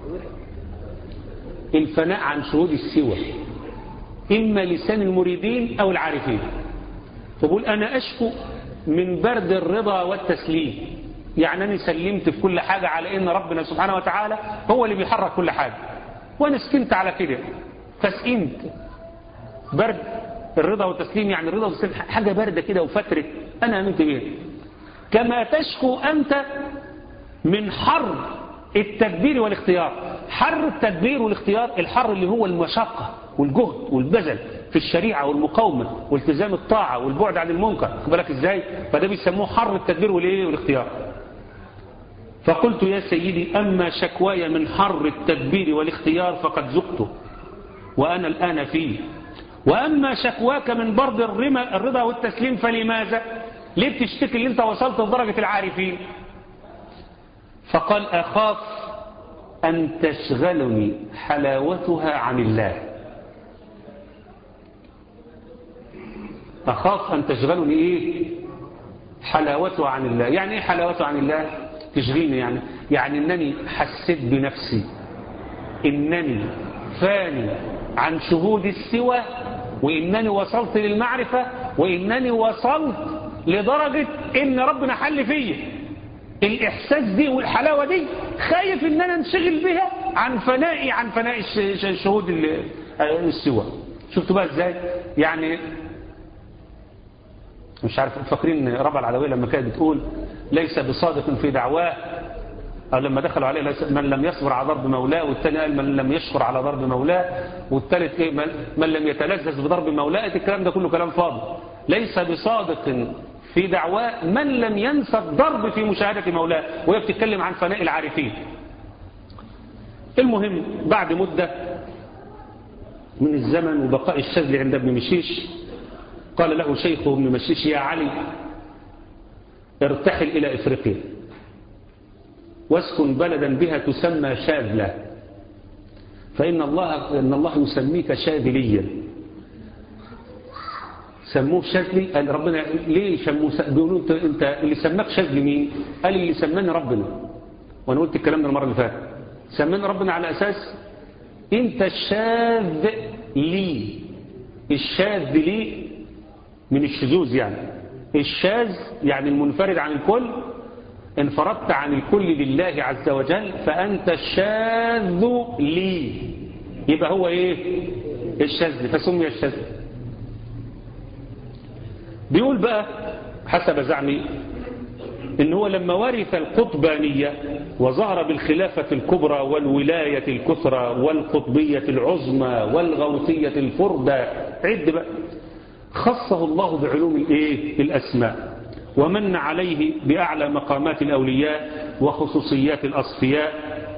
الفناء عن شهود السوى إما لسان المريدين أو العارفين فبقول أنا أشكو من برد الرضا والتسليم يعني أنا سلمت في كل حاجة على إن ربنا سبحانه وتعالى هو اللي بيحرك كل حاجة وأنا سكنت على كده فسكنت برد الرضا والتسليم يعني الرضا والتسليم حاجة باردة كده وفترة أنا أمنت بيها كما تشكو أنت من حر التدبير والاختيار حر التدبير والاختيار الحر اللي هو المشقة والجهد والبذل في الشريعة والمقاومة والتزام الطاعة والبعد عن المنكر بالك ازاي فده بيسموه حر التدبير والايه والاختيار فقلت يا سيدي أما شكواي من حر التدبير والاختيار فقد ذقته وأنا الآن فيه وأما شكواك من برد الرمى الرضا والتسليم فلماذا ليه بتشتكي اللي انت وصلت لدرجة العارفين فقال أخاف أن تشغلني حلاوتها عن الله أخاف أن تشغلني إيه حلاوتها عن الله يعني إيه حلاوتها عن الله تشغلني يعني يعني أنني حسيت بنفسي إنني فاني عن شهود السوى وإنني وصلت للمعرفة وإنني وصلت لدرجة إن ربنا حل فيا الإحساس دي والحلاوة دي خايف إن أنا انشغل بها عن فنائي عن فناء شهود السوى شفتوا بقى إزاي يعني مش عارف فاكرين ربع العلوية لما كانت بتقول ليس بصادق في دعواه أو لما دخلوا عليه من لم يصبر على ضرب مولاه والثاني قال من لم يشكر على ضرب مولاه والثالث إيه من لم يتلذذ بضرب مولاه الكلام ده كله كلام فاضي ليس بصادق في دعواه من لم ينسى الضرب في مشاهدة مولاه وهي بتتكلم عن فناء العارفين المهم بعد مدة من الزمن وبقاء الشاذلي عند ابن مشيش قال له شيخه ابن مشيش يا علي ارتحل إلى إفريقيا واسكن بلدا بها تسمى شاذلة فإن الله, إن الله يسميك شاذليا سموه شاذلي قال ربنا ليه سموه بيقولوا انت, انت اللي سماك شاذلي مين قال اللي سماني ربنا وانا قلت الكلام ده المره اللي فاتت سماني ربنا على اساس انت الشاذ لي الشاذ لي من الشذوذ يعني الشاذ يعني المنفرد عن الكل انفردت عن الكل لله عز وجل فأنت الشاذ لي يبقى هو ايه الشاذ فسمي الشاذ بيقول بقى حسب زعمي ان هو لما ورث القطبانية وظهر بالخلافة الكبرى والولاية الكثرى والقطبية العظمى والغوثية الفردى عد بقى خصه الله بعلوم الايه الاسماء ومن عليه باعلى مقامات الاولياء وخصوصيات الاصفياء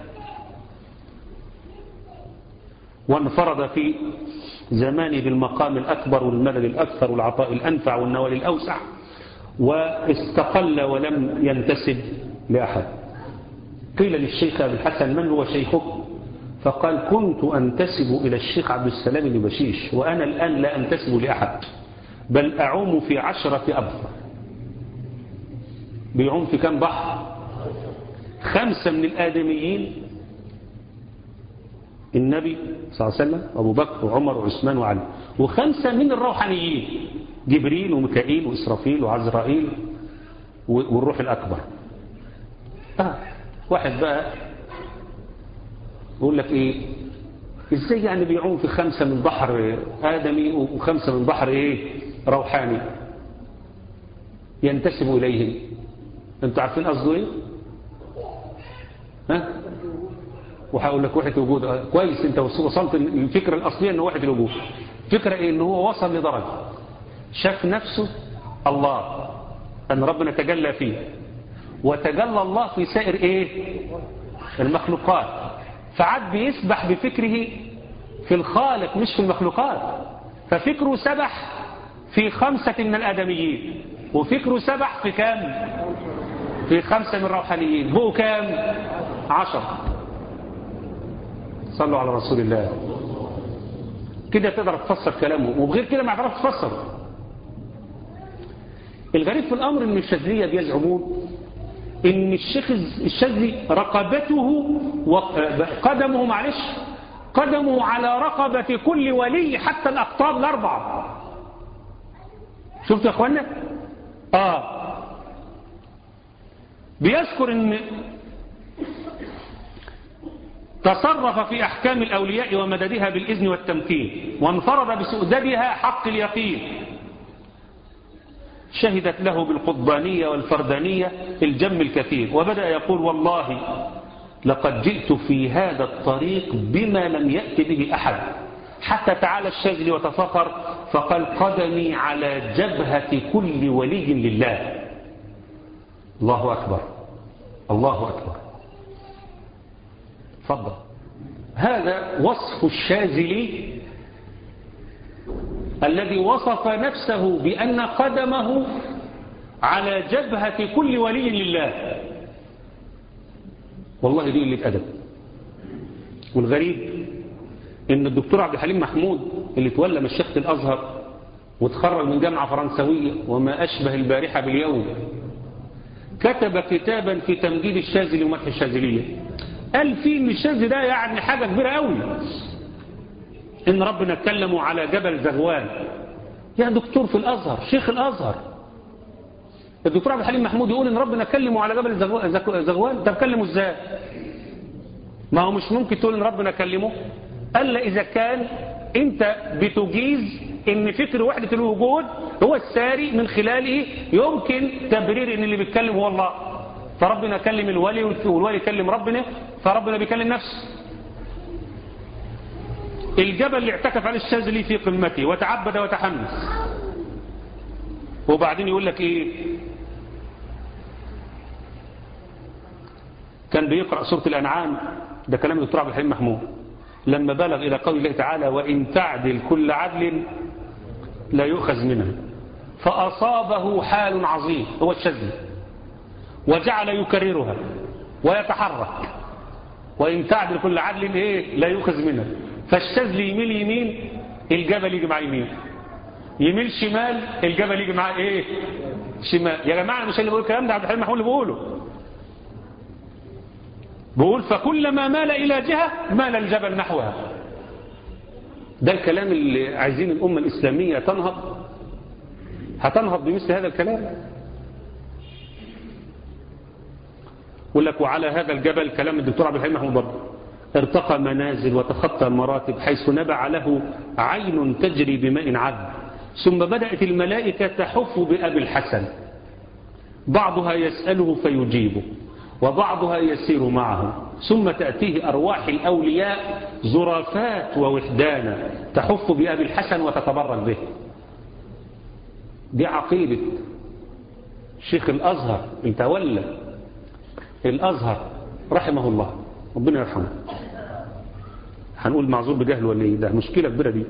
وانفرد في زمانه بالمقام الأكبر والمدد الأكثر والعطاء الأنفع والنوال الأوسع واستقل ولم ينتسب لأحد قيل للشيخ أبي الحسن من هو شيخك فقال كنت أنتسب إلى الشيخ عبد السلام بن بشيش وأنا الآن لا أنتسب لأحد بل أعوم في عشرة أبحر بيعوم في كم بحر خمسة من الآدميين النبي صلى الله عليه وسلم أبو بكر وعمر وعثمان وعلي وخمسة من الروحانيين جبريل وميكائيل وإسرافيل وعزرائيل والروح الأكبر آه واحد بقى يقول لك إيه إزاي يعني بيعوم في خمسة من بحر آدمي وخمسة من بحر إيه روحاني ينتسب إليهم أنتوا عارفين قصده إيه ها وهقول لك وحدة وجود كويس انت وصلت الفكرة الأصلية انه وحدة الوجود فكرة ايه انه هو وصل لدرجة شاف نفسه الله ان ربنا تجلى فيه وتجلى الله في سائر ايه المخلوقات فعاد بيسبح بفكره في الخالق مش في المخلوقات ففكره سبح في خمسة من الآدميين وفكره سبح في كام في خمسة من الروحانيين هو كام عشر صلوا على رسول الله كده تقدر تفسر كلامه وبغير كده ما تعرفش تفسر الغريب في الأمر ان الشاذلية بيزعمون ان الشيخ الشاذلي رقبته وقدمه معلش قدمه على رقبة كل ولي حتى الأقطاب الأربعة شفتوا يا أخوانا آه تصرف في أحكام الأولياء ومددها بالإذن والتمكين وانفرد بسؤددها حق اليقين شهدت له بالقضبانية والفردانية الجم الكثير وبدأ يقول والله لقد جئت في هذا الطريق بما لم يأت به أحد حتى تعالى الشاذلي وتفخر فقال قدمي على جبهة كل ولي لله الله أكبر الله أكبر تفضل هذا وصف الشاذلي الذي وصف نفسه بأن قدمه على جبهة كل ولي لله والله دي قلة أدب والغريب ان الدكتور عبد الحليم محمود اللي تولى مشيخة الأزهر وتخرج من جامعة فرنسوية وما أشبه البارحة باليوم كتب كتابا في تمجيد الشاذلي ومدح الشاذلية قال فيه ان الشاذلي ده يعني حاجة كبيرة قوي ان ربنا اتكلموا على جبل زغوان يا دكتور في الازهر شيخ الازهر الدكتور عبد الحليم محمود يقول ان ربنا كلموا على جبل زغوان طب كلموا ازاي ما هو مش ممكن تقول ان ربنا كلمه الا اذا كان انت بتجيز ان فكر وحدة الوجود هو الساري من خلاله يمكن تبرير ان اللي بيتكلم هو الله فربنا كلم الولي والولي كلم ربنا فربنا بيكلم نفسه الجبل اللي اعتكف عليه الشاذلي في قمته وتعبد وتحمس وبعدين يقول لك ايه كان بيقرأ سورة الأنعام ده كلام الدكتور عبد الحليم محمود لما بلغ إلى قول الله تعالى وإن تعدل كل عدل لا يؤخذ منها فأصابه حال عظيم هو الشاذلي وجعل يكررها ويتحرك وإن تعدل كل عدل إيه لا يؤخذ منها فالشاذلي يميل يمين الجبل يجي مع يمين يميل شمال الجبل يجي مع ايه شمال يا جماعه مش اللي بقول الكلام ده عبد الحليم محمود اللي بيقوله بيقول فكلما مال الى جهه مال الجبل نحوها ده الكلام اللي عايزين الامه الاسلاميه تنهض هتنهض بمثل هذا الكلام يقول لك وعلى هذا الجبل كلام الدكتور عبد الحليم محمود برضه ارتقى منازل وتخطى المراتب حيث نبع له عين تجري بماء عذب ثم بدأت الملائكة تحف بأبي الحسن بعضها يسأله فيجيبه وبعضها يسير معه ثم تأتيه أرواح الأولياء زرافات ووحدانا تحف بأبي الحسن وتتبرك به دي عقيدة شيخ الأزهر تولى الأزهر رحمه الله ربنا يرحمه هنقول معذور بجهل ولا ايه ده مشكلة كبيرة دي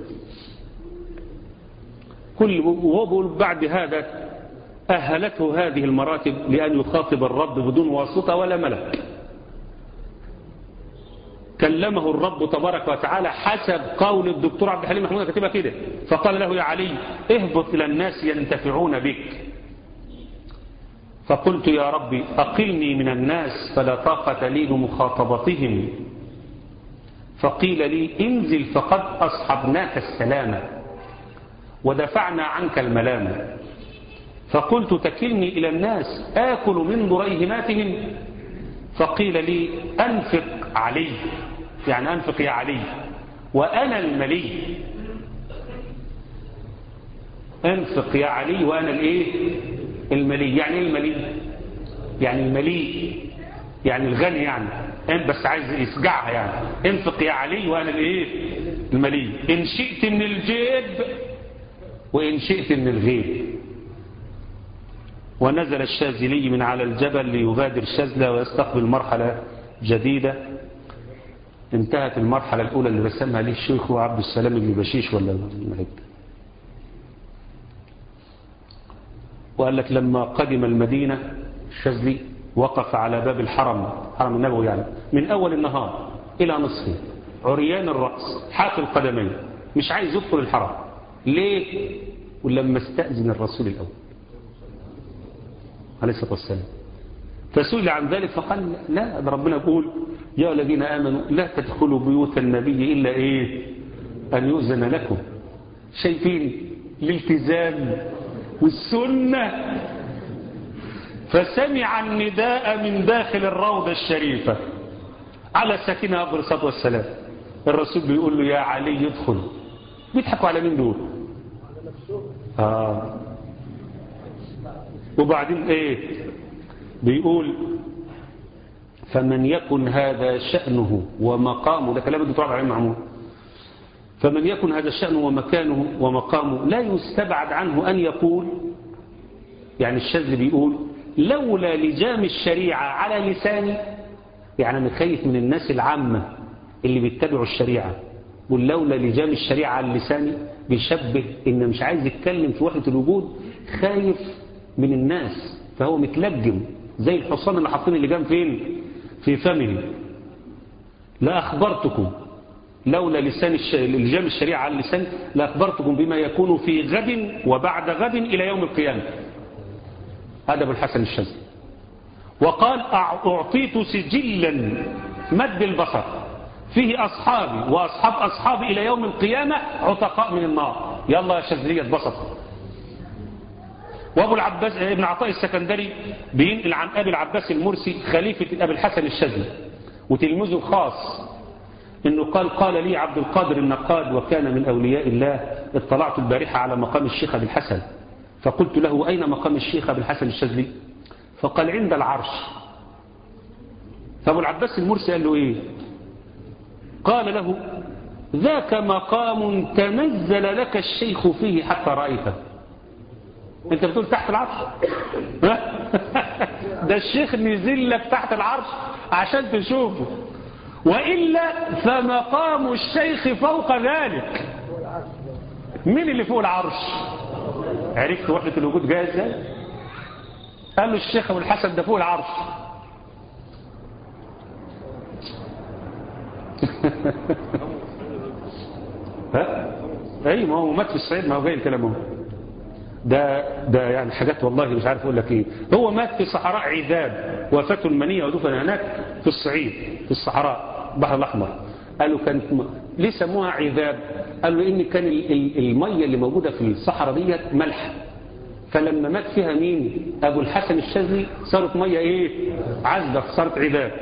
كل وهو بيقول بعد هذا أهلته هذه المراتب لأن يخاطب الرب بدون واسطة ولا ملك كلمه الرب تبارك وتعالى حسب قول الدكتور عبد الحليم محمود كتبها كده فقال له يا علي اهبط إلى الناس ينتفعون بك فقلت يا ربي أقلني من الناس فلا طاقة لي بمخاطبتهم فقيل لي انزل فقد أصحبناك السلامة ودفعنا عنك الملامة فقلت تكلني إلى الناس آكل من ضريهماتهم فقيل لي أنفق علي يعني أنفق يا علي وأنا الملي أنفق يا علي وأنا الإيه الملي يعني ايه الملي يعني الملي يعني الغني يعني بس عايز يسجعها يعني انفق يا علي وانا الايه الملي ان شئت من الجيب وان شئت من الغيب ونزل الشاذلي من على الجبل ليغادر شاذلة ويستقبل مرحلة جديدة انتهت المرحلة الأولى اللي رسمها ليه الشيخ عبد السلام بن بشيش ولا هيك وقال لك لما قدم المدينة الشاذلي وقف على باب الحرم حرم النبوي يعني من أول النهار إلى نصفه عريان الرأس حاف القدمين مش عايز يدخل الحرم ليه ولما استأذن الرسول الأول عليه الصلاة والسلام فسئل عن ذلك فقال لا ده ربنا يقول يا الذين آمنوا لا تدخلوا بيوت النبي إلا إيه أن يؤذن لكم شايفين الالتزام والسنة فسمع النداء من داخل الروضة الشريفة على ساكنها أفضل الصلاة والسلام الرسول بيقول له يا علي ادخل بيضحكوا على مين دول آه. وبعدين ايه بيقول فمن يكن هذا شأنه ومقامه ده كلام الدكتور عبد العليم معمول فمن يكن هذا شأنه ومكانه ومقامه لا يستبعد عنه أن يقول يعني الشاذلي بيقول لولا لجام الشريعة على لساني يعني أنا خايف من الناس العامة اللي بيتبعوا الشريعة يقول لولا لجام الشريعة على لساني بيشبه إن مش عايز يتكلم في وحدة الوجود خايف من الناس فهو متلجم زي الحصان اللي حاطين اللجام فين في فمه لأخبرتكم لولا لسان الش... لجام الشريعة على اللسان لأخبرتكم بما يكون في غد وبعد غد إلى يوم القيامة هذا ابو الحسن الشاذلي وقال أعطيت سجلا مد البصر فيه أصحابي وأصحاب أصحابي إلى يوم القيامة عتقاء من النار يلا يا شاذلية اتبسط وابو العباس ابن عطاء السكندري بينقل عن ابي العباس المرسي خليفة ابي الحسن الشاذلي وتلميذه الخاص انه قال قال لي عبد القادر النقاد وكان من اولياء الله اطلعت البارحة على مقام الشيخ ابي الحسن فقلت له اين مقام الشيخ ابي الحسن الشاذلي فقال عند العرش فابو العباس المرسي قال له ايه قال له ذاك مقام تنزل لك الشيخ فيه حتى رأيته انت بتقول تحت العرش ده الشيخ نزل لك تحت العرش عشان تشوفه وإلا فمقام الشيخ فوق ذلك مين اللي فوق العرش عرفت وحدة الوجود جاء ازاي قال له الشيخ ابو الحسن ده فوق العرش ها اي ما هو مات في الصعيد ما هو جاي الكلام هو ده ده يعني حاجات والله مش عارف اقول لك ايه هو مات في صحراء عذاب وفاته المنيه ودفن هناك في الصعيد في الصحراء البحر الاحمر قالوا كانت ليه سموها عذاب قالوا ان كان الميه اللي موجوده في الصحراء ديت ملح فلما مات فيها مين ابو الحسن الشاذلي صارت ميه ايه عذبه صارت عذاب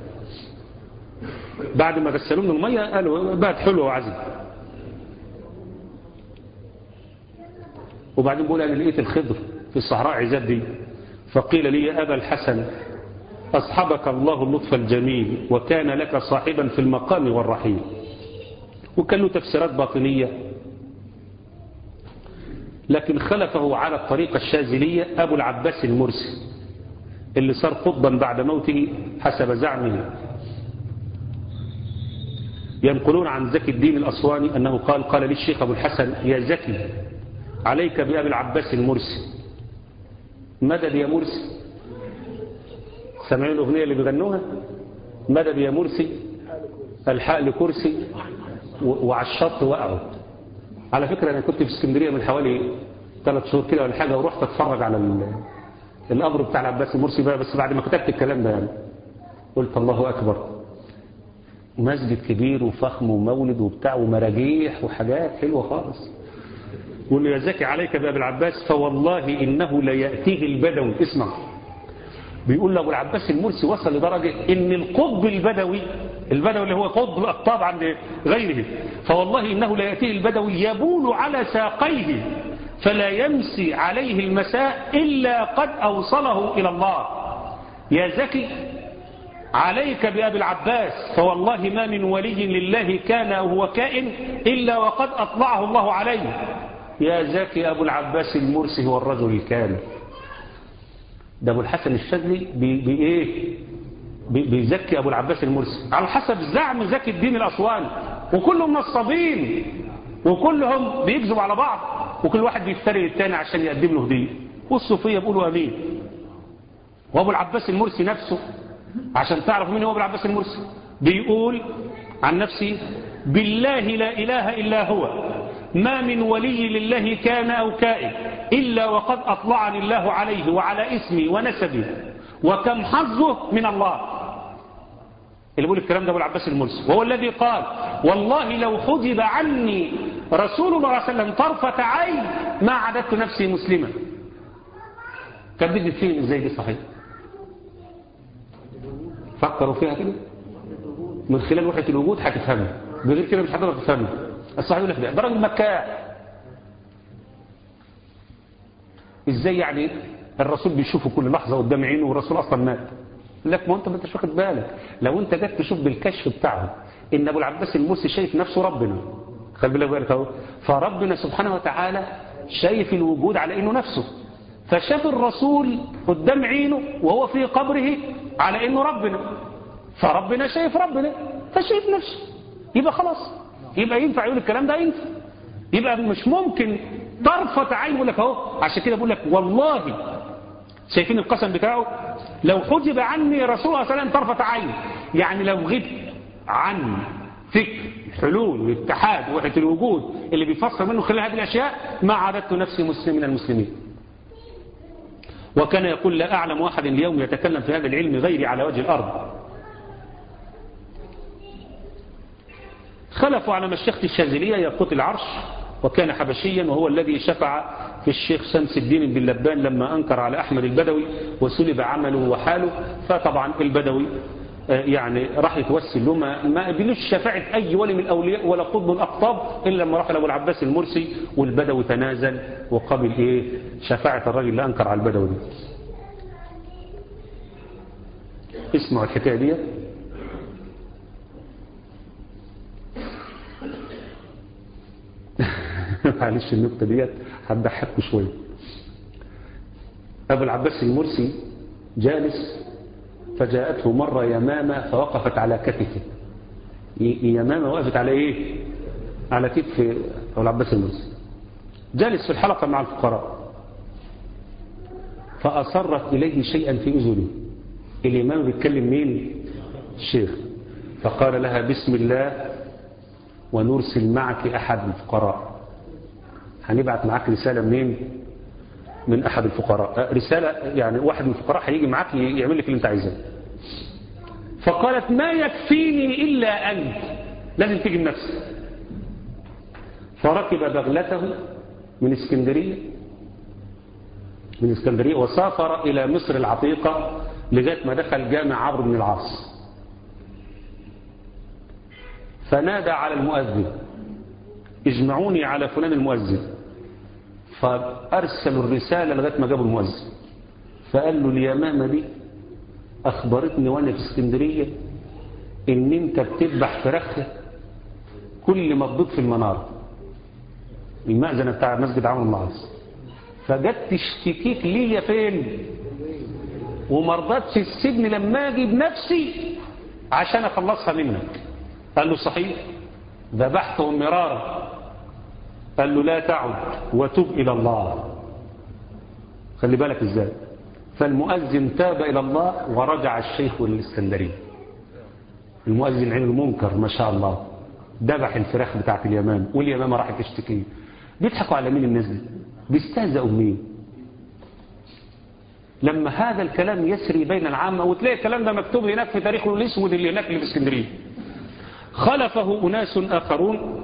بعد ما غسلوه من الميه قالوا بقت حلوه وعذبه وبعدين بيقول أنا لقيت الخضر في الصحراء عزاب دي فقيل لي يا أبا الحسن أصحبك الله اللطف الجميل وكان لك صاحبا في المقام والرحيم وكان له تفسيرات باطنية لكن خلفه على الطريقة الشاذلية أبو العباس المرسي اللي صار قطبا بعد موته حسب زعمه ينقلون عن زكي الدين الأسواني أنه قال قال لي الشيخ أبو الحسن يا زكي عليك بأبي العباس المرسي مدد يا مرسي سامعين الأغنية اللي بيغنوها مدد يا مرسي الحق لكرسي وعلى الشط وقعوا على فكرة أنا كنت في اسكندرية من حوالي ثلاث شهور كده ولا حاجة ورحت اتفرج على القبر بتاع العباس المرسي بقى بس بعد ما كتبت الكلام ده يعني قلت الله أكبر مسجد كبير وفخم ومولد وبتاع ومراجيح وحاجات حلوة خالص يقول له يا زكي عليك بأبي العباس فوالله إنه ليأتيه البدوي اسمع بيقول له أبو العباس المرسي وصل لدرجة إن القطب البدوي البدوي اللي هو قطب الأقطاب عند غيره فوالله إنه ليأتيه البدوي يبول على ساقيه فلا يمسي عليه المساء إلا قد أوصله إلى الله يا زكي عليك بأبي العباس فوالله ما من ولي لله كان أو هو كائن إلا وقد أطلعه الله عليه يا زكي أبو العباس المرسي هو الرجل الكامل ده أبو الحسن الشاذلي بإيه بيزكي أبو العباس المرسي على حسب زعم زكي الدين الأسواني وكلهم نصابين وكلهم بيكذبوا على بعض وكل واحد بيفتري الثاني عشان يقدم له هديه والصوفيه بيقولوا امين وابو العباس المرسي نفسه عشان تعرف مين هو ابو العباس المرسي بيقول عن نفسه بالله لا اله الا هو ما من ولي لله كان أو كائن إلا وقد أطلعني الله عليه وعلى اسمي ونسبي وكم حظه من الله اللي بيقول الكلام ده أبو العباس المرسي وهو الذي قال والله لو حجب عني رسول الله صلى الله عليه وسلم طرفة عين ما عددت نفسي مسلما كبدت فين ازاي دي صحيح فكروا فيها كده من خلال وحدة الوجود هتفهمها بغير كده مش هتقدر تفهمها الصحيح يقول لك ده ده راجل مكاع ازاي يعني الرسول بيشوفه كل لحظة قدام عينه والرسول اصلا مات يقول لك ما انت ما انتش واخد بالك لو انت جيت تشوف بالكشف بتاعه ان ابو العباس المرسي شايف نفسه ربنا خلي بالك بالك اهو فربنا سبحانه وتعالى شايف الوجود على انه نفسه فشاف الرسول قدام عينه وهو في قبره على انه ربنا فربنا شايف ربنا فشايف نفسه يبقى خلاص يبقى ينفع يقول الكلام ده ينفع يبقى مش ممكن طرفة عين يقول لك اهو عشان كده بقول لك والله شايفين القسم بتاعه لو حجب عني رسول الله صلى الله عليه وسلم طرفة عين يعني لو غبت عن فكر حلول والاتحاد وحدة الوجود اللي بيفسر منه خلال هذه الأشياء ما عددت نفسي مسلم من المسلمين وكان يقول لا أعلم واحد اليوم يتكلم في هذا العلم غيري على وجه الأرض خلفوا على مشيخة الشاذلية يقوت العرش وكان حبشيا وهو الذي شفع في الشيخ شمس الدين بن لبان لما أنكر على أحمد البدوي وسلب عمله وحاله فطبعا البدوي يعني راح يتوسل له ما, ما قبلوش شفاعة أي ولي من الأولياء ولا قطب من الأقطاب إلا لما راح لأبو العباس المرسي والبدوي تنازل وقبل إيه شفاعة الراجل اللي أنكر على البدوي دي اسمعوا الحكاية دي معلش النكتة ديت هتضحكوا شوية أبو العباس المرسي جالس فجاءته مرة يمامة فوقفت على كتفه يمامة وقفت على ايه على كتف أبو العباس المرسي جالس في الحلقة مع الفقراء فأصرت إليه شيئا في أذنه الإمام بيتكلم مين الشيخ فقال لها بسم الله ونرسل معك أحد الفقراء هنبعت معاك رسالة منين من أحد الفقراء رسالة يعني واحد من الفقراء هيجي معاك يعمل لك اللي انت عايزاه فقالت ما يكفيني إلا أنت لازم تيجي بنفسك فركب بغلته من اسكندرية من اسكندرية وسافر إلى مصر العتيقة لغاية ما دخل جامع عمرو بن العاص فنادى على المؤذن اجمعوني على فلان المؤذن فأرسلوا الرسالة لغاية ما جابوا المؤذن فقال له اليمامة دي أخبرتني وأنا في اسكندرية إن أنت بتذبح فراخ كل ما تبيض في المنار المأذنة بتاع مسجد عمرو بن العاص فجت تشتكيك ليا فين وما رضتش السجن لما اجي بنفسي عشان اخلصها منك قال له صحيح ذبحتهم مرارا قال له لا تعد وتب إلى الله خلي بالك ازاي فالمؤذن تاب إلى الله ورجع الشيخ للإسكندرية المؤذن عين المنكر ما شاء الله ذبح الفراخ بتاعت اليمام واليمامة راحت تشتكي بيضحكوا على مين الناس دي بيستهزئوا مين لما هذا الكلام يسري بين العامة وتلاقي الكلام ده مكتوب هناك في تاريخ الاسود اللي هناك اللي في اسكندريه خلفه أناس آخرون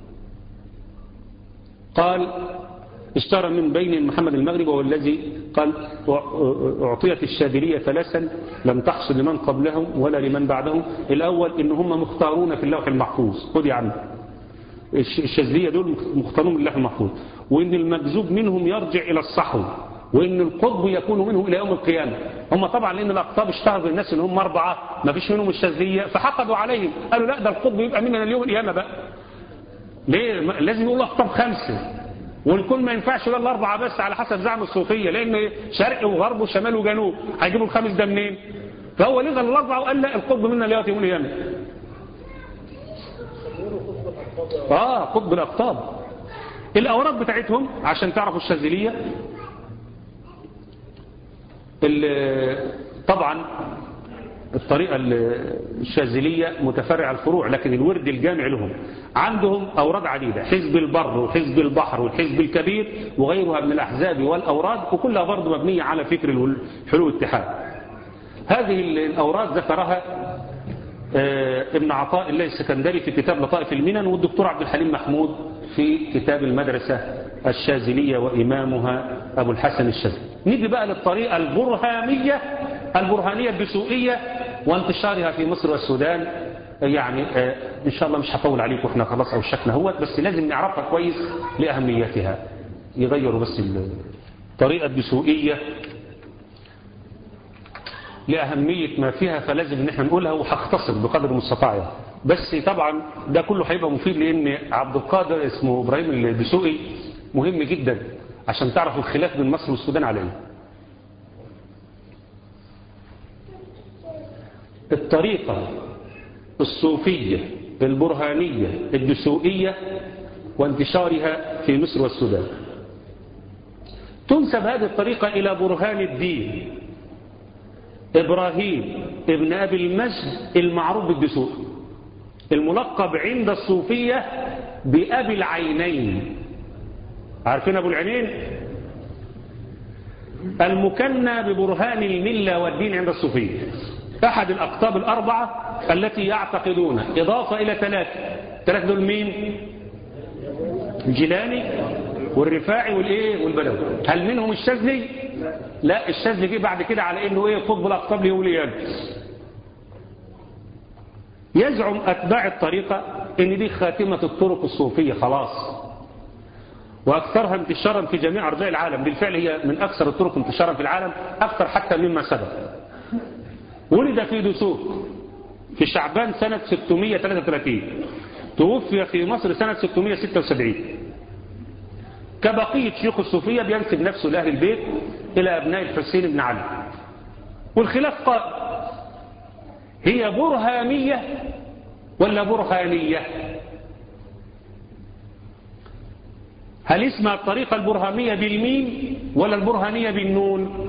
قال اشترى من بين محمد المغرب وهو الذي قال أعطيت الشاذلية ثلاثا لم تحصل لمن قبلهم ولا لمن بعدهم الأول إن هم مختارون في اللوح المحفوظ خذي عنه الشاذلية دول مختارون من اللوح المحفوظ وإن المكذوب منهم يرجع إلى الصحو وإن القطب يكون منه إلى يوم القيامة هم طبعا لأن الأقطاب اشتهروا الناس إن هم أربعة ما فيش منهم الشاذلية فحقدوا عليهم قالوا لا ده القطب يبقى مننا اليوم القيامة بقى ليه لازم يقول أقطاب خمسة والكل ما ينفعش ولا الأربعة بس على حسب زعم الصوفية لأن شرق وغرب وشمال وجنوب هيجيبوا الخامس ده منين فهو لغى الأربعة وقال لا القطب منا اليوم يوم القيامة آه قطب الأقطاب الأوراق بتاعتهم عشان تعرفوا الشاذلية طبعا الطريقة الشاذلية متفرع الفروع لكن الورد الجامع لهم عندهم أوراد عديدة حزب البر وحزب البحر والحزب الكبير وغيرها من الأحزاب والأوراد وكلها برضه مبنية على فكر الحلول الاتحاد هذه الأوراد ذكرها ابن عطاء الله السكندري في كتاب لطائف المنن والدكتور عبد الحليم محمود في كتاب المدرسة الشاذلية وإمامها أبو الحسن الشاذلي نيجي بقى للطريقة البرهانية البرهانية الدسوقية وانتشارها في مصر والسودان يعني آه، إن شاء الله مش هطول عليكم احنا خلاص أوشكنا هو بس لازم نعرفها كويس لأهميتها يغيروا بس الطريقة الدسوقية لأهمية ما فيها فلازم ان احنا نقولها وهختصر بقدر المستطاع يعني. بس طبعا ده كله هيبقى مفيد لأن عبد القادر اسمه إبراهيم الدسوقي مهم جدا عشان تعرفوا الخلاف بين مصر والسودان عليه الطريقة الصوفية البرهانية الدسوقية وانتشارها في مصر والسودان تنسب هذه الطريقة إلى برهان الدين إبراهيم ابن أبي المجد المعروف بالدسوق الملقب عند الصوفية بأبي العينين عارفين أبو العينين المكنى ببرهان الملة والدين عند الصوفية أحد الأقطاب الأربعة التي يعتقدون إضافة إلى ثلاثة ثلاثة دول مين الجيلاني والرفاعي والإيه والبلوي هل منهم الشاذلي لا الشاذلي جه بعد كده على إنه إيه قطب الأقطاب اليوليان يزعم أتباع الطريقة إن دي خاتمة الطرق الصوفية خلاص وأكثرها انتشارا في جميع أرجاء العالم بالفعل هي من أكثر الطرق انتشارا في العالم أكثر حتى مما سبق ولد في دسوق في شعبان سنة 633 توفي في مصر سنة 676 كبقية شيوخ الصوفية بينسب نفسه لأهل البيت إلى أبناء الحسين بن علي والخلاف قال هي برهامية ولا برهانية هل اسمها الطريقة البرهامية بالميم ولا البرهانية بالنون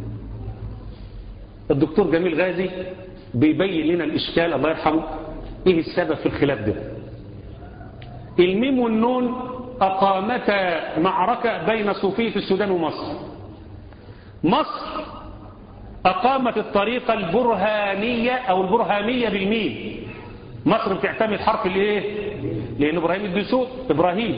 الدكتور جميل غازي بيبين لنا الإشكال الله يرحمه إيه السبب في الخلاف ده الميم والنون أقامتا معركة بين صوفية السودان ومصر مصر أقامت الطريقة البرهانية أو البرهانية بالميم مصر بتعتمد حرف الايه لأن إبراهيم الدسوق إبراهيم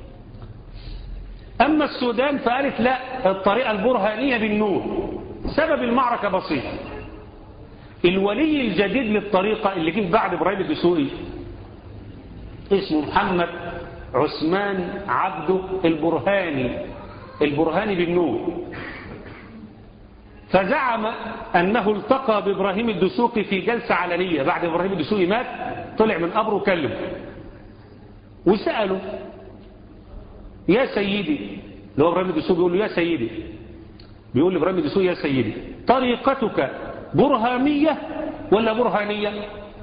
أما السودان فقالت لا الطريقة البرهانية بالنون سبب المعركة بسيط الولي الجديد للطريقة اللي جه بعد إبراهيم الدسوقي اسمه محمد عثمان عبده البرهاني البرهاني بالنون فزعم أنه التقى بإبراهيم الدسوقي في جلسة علنية بعد إبراهيم الدسوقي مات طلع من قبره وكلم وسأله يا سيدي اللي هو إبراهيم الدسوقي بيقول له يا سيدي بيقول لإبراهيم الدسوقي يا سيدي طريقتك برهامية ولا برهانية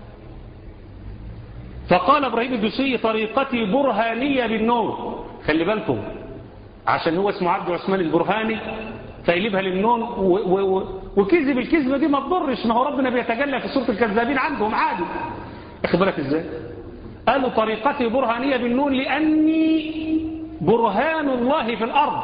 فقال إبراهيم الدسوقي طريقتي برهانية بالنور خلي بالكم عشان هو اسمه عبد العثمان البرهاني فيقلبها للنون وكذب الكذبة دي ما تضرش ما هو ربنا بيتجلى في سورة الكذابين عندهم عادي اخد بالك ازاي قالوا طريقتي برهانية بالنون لأني برهان الله في الأرض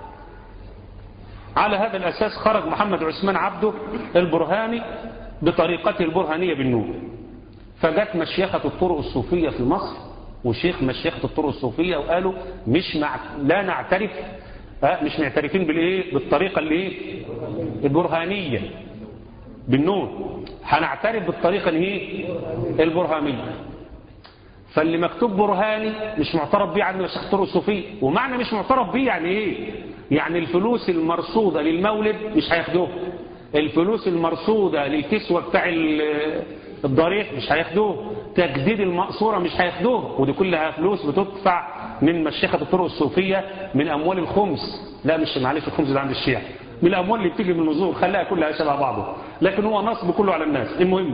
على هذا الأساس خرج محمد عثمان عبده البرهاني بطريقته البرهانية بالنون فجت مشيخة الطرق الصوفية في مصر وشيخ مشيخة الطرق الصوفية وقالوا مش مع لا نعترف مش معترفين بالايه بالطريقة اللي ايه البرهانية بالنون هنعترف بالطريقة اللي هي البرهانية فاللي مكتوب برهاني مش معترف بيه عند مشيخة الطرق الصوفية ومعنى مش معترف بيه يعني ايه يعني الفلوس المرصودة للمولد مش هياخدوها الفلوس المرصودة للكسوة بتاع الضريح مش هياخدوه تجديد المقصورة مش هياخدوه ودي كلها فلوس بتدفع من مشيخة الطرق الصوفية من أموال الخمس لا مش معلش الخمس ده عند الشيعة من الأموال اللي بتيجي من النزول خلاها كلها شبه بعضه لكن هو نصب كله على الناس المهم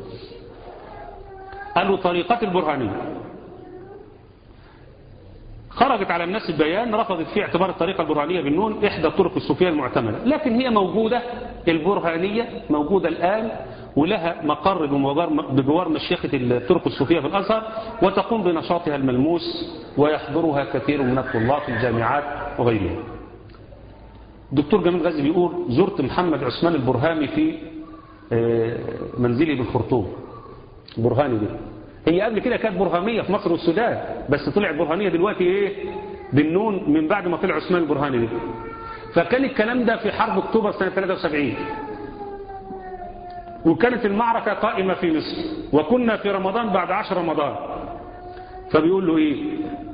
قالوا طريقة البرهانية خرجت على الناس البيان رفضت في اعتبار الطريقة البرهانية بالنون إحدى الطرق الصوفية المعتمدة لكن هي موجودة البرهانية موجودة الآن ولها مقر بجوار مشيخة الطرق الصوفية في الأزهر وتقوم بنشاطها الملموس ويحضرها كثير من الطلاب في الجامعات وغيرها الدكتور جميل غازي بيقول زرت محمد عثمان البرهامي في منزلي بالخرطوم برهاني دي هي قبل كده كانت برهامية في مصر والسودان بس طلعت برهانية دلوقتي ايه بالنون من بعد ما طلع عثمان البرهاني دي فكان الكلام ده في حرب اكتوبر سنة 73 وكانت المعركة قائمة في مصر وكنا في رمضان بعد عشر رمضان فبيقول له ايه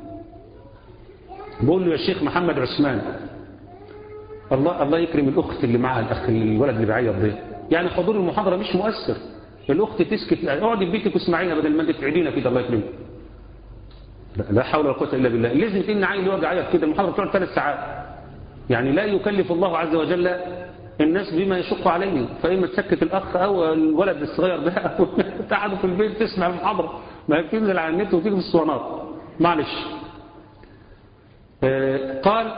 بيقول له يا شيخ محمد عثمان الله الله يكرم الاخت اللي معها الاخ الولد اللي بيعيط ده يعني حضور المحاضره مش مؤثر الاخت تسكت اقعدي في بيتك واسمعيها بدل ما انت تعيدينا كده الله يكرمك لا, لا حول ولا قوه الا بالله لازم تن عيل يقعد يعيط كده المحاضره بتقعد ثلاث ساعات يعني لا يكلف الله عز وجل الناس بما يشق عليهم فإما تسكت الأخ أو الولد الصغير ده أو تقعدوا في البيت تسمع المحاضرة ما تنزل على النت وتيجي في الصوانات معلش آه قال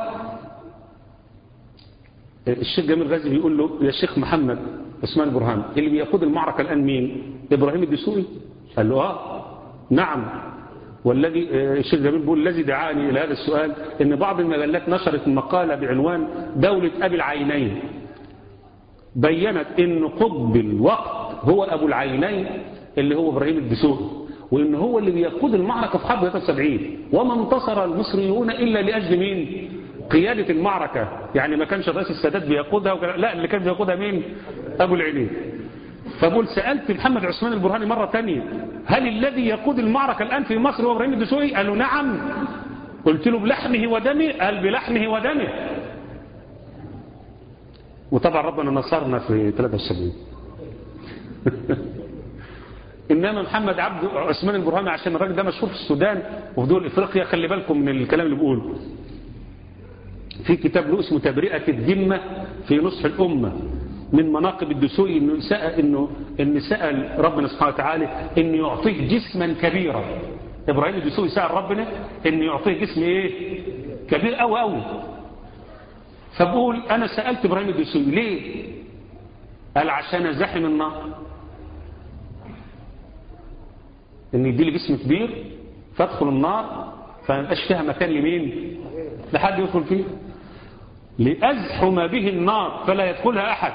الشيخ جميل غازي بيقول له يا شيخ محمد عثمان البرهان اللي بيقود المعركة الآن مين إبراهيم الدسوقي قال له آه نعم والذي الشيخ جميل بيقول الذي دعاني إلى هذا السؤال إن بعض المجلات نشرت مقالة بعنوان دولة أبي العينين بينت إن قطب الوقت هو أبو العينين اللي هو إبراهيم الدسوقي وإن هو اللي بيقود المعركة في حرب 73 وما انتصر المصريون إلا لأجل مين قيادة المعركة يعني ما كانش رئيس السادات بيقودها وكان... لا اللي كان بيقودها مين أبو العينين فبقول سألت محمد عثمان البرهاني مرة تانية هل الذي يقود المعركة الآن في مصر هو إبراهيم الدسوقي قالوا نعم قلت له بلحمه ودمه قال بلحمه ودمه وطبعا ربنا نصرنا في 73 إنما محمد عبد عثمان البرهاني عشان الراجل ده مشهور في السودان وفي دول إفريقيا خلي بالكم من الكلام اللي بقوله في كتاب له اسمه تبرئة الذمة في نصح الأمة من مناقب الدسوقي انه سأل انه ان سال ربنا سبحانه وتعالى ان يعطيه جسما كبيرا ابراهيم الدسوقي سال ربنا ان يعطيه جسم ايه كبير قوي قوي فبقول انا سالت ابراهيم الدسوقي ليه قال عشان ازاحم النار ان يدي لي جسم كبير فادخل النار فما يبقاش فيها مكان لمين لحد يدخل فيه لأزحم به النار فلا يدخلها أحد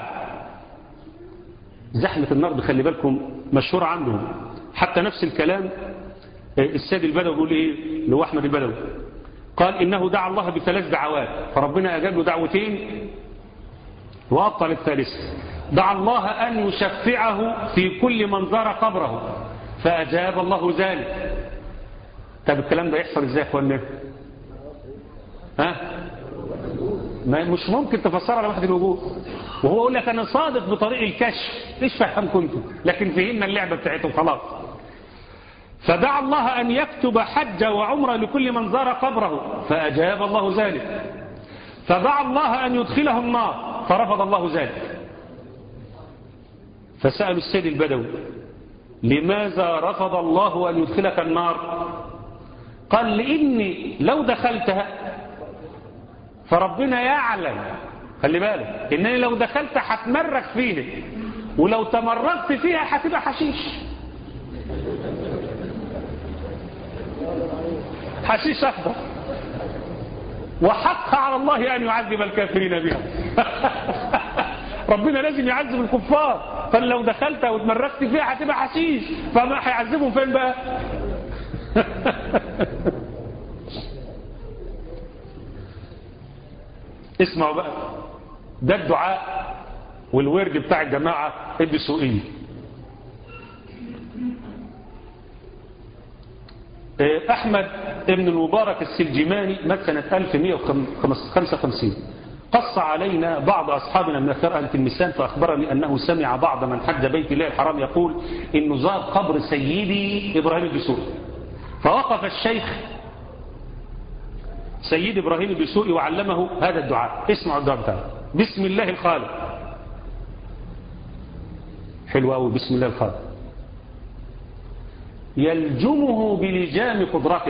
زحمة النار بخلي بالكم مشهور عنهم حتى نفس الكلام السيد البدوي بيقول ايه اللي هو احمد البدوي قال انه دعا الله بثلاث دعوات فربنا اجاب له دعوتين وابطل الثالث دعا الله ان يشفعه في كل من زار قبره فاجاب الله ذلك طب الكلام ده يحصل ازاي يا اخوانا ها ما مش ممكن تفسرها لوحد الوجود وهو يقول لك انا صادق بطريق الكشف ايش فهم كنتم لكن فهمنا اللعبه بتاعتهم خلاص فدعا الله ان يكتب حج وعمره لكل من زار قبره فاجاب الله ذلك فدعا الله ان يدخله النار فرفض الله ذلك فسالوا السيد البدوي لماذا رفض الله ان يدخلك النار قال لاني لو دخلتها فربنا يعلم خلي بالك انني لو دخلت هتمرك فيه ولو تمركت فيها هتبقى حشيش حشيش اخضر وحق على الله ان يعذب الكافرين بها ربنا لازم يعذب الكفار فلو دخلت وتمركت فيها هتبقى حشيش فما هيعذبهم فين بقى اسمعوا بقى ده الدعاء والورد بتاع الجماعة الدسوقية أحمد ابن المبارك السلجماني مات سنة 1155 قص علينا بعض أصحابنا من أثار أهل تلمسان فأخبرني أنه سمع بعض من حج بيت الله الحرام يقول إنه زار قبر سيدي إبراهيم الدسوقي فوقف الشيخ سيد إبراهيم الدسوقي وعلمه هذا الدعاء اسمعوا الدعاء بتاعه بسم الله الخالق حلو قوي بسم الله الخالق يلجمه بلجام قدرته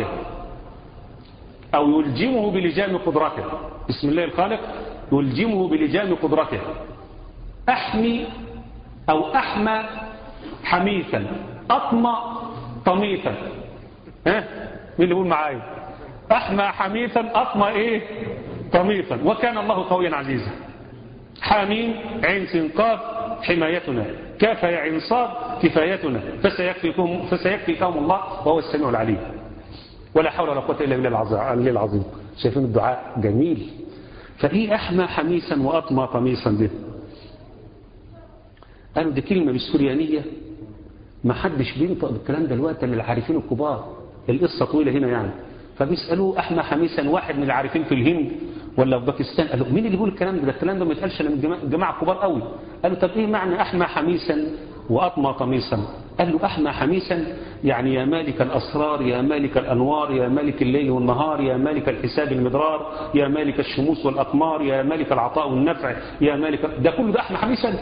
أو يلجمه بلجام قدرته بسم الله الخالق يلجمه بلجام قدرته أحمي أو أحمى حميثا أطمى طميثا ها مين اللي يقول معايا أحمى حميثا أطمى إيه طميثا وكان الله قويا عزيزا حامين عين سنقاف حمايتنا كاف يا عين صاد كفايتنا فسيكفيكم فسيكفيكم الله وهو السميع العليم ولا حول ولا قوة إلا بالله العظيم شايفين الدعاء جميل فإيه أحمى حميسا وأطمى قميصا به قالوا دي كلمة بالسريانية ما حدش بينطق بالكلام ده دلوقتي الا العارفين الكبار القصة طويلة هنا يعني فبيسألوه أحمى حميسا واحد من العارفين في الهند ولا في باكستان قالوا مين اللي بيقول الكلام ده ده الكلام ده ما يتقالش الا من جماعة- جماعة كبار قوي قالوا طب ايه معنى أحمى حميسا وأطمى طميسا قال له أحمى حميسا يعني يا مالك الأسرار يا مالك الأنوار يا مالك الليل والنهار يا مالك الحساب المدرار يا مالك الشموس والأقمار يا مالك العطاء والنفع يا مالك ده كله ده أحمى حميسا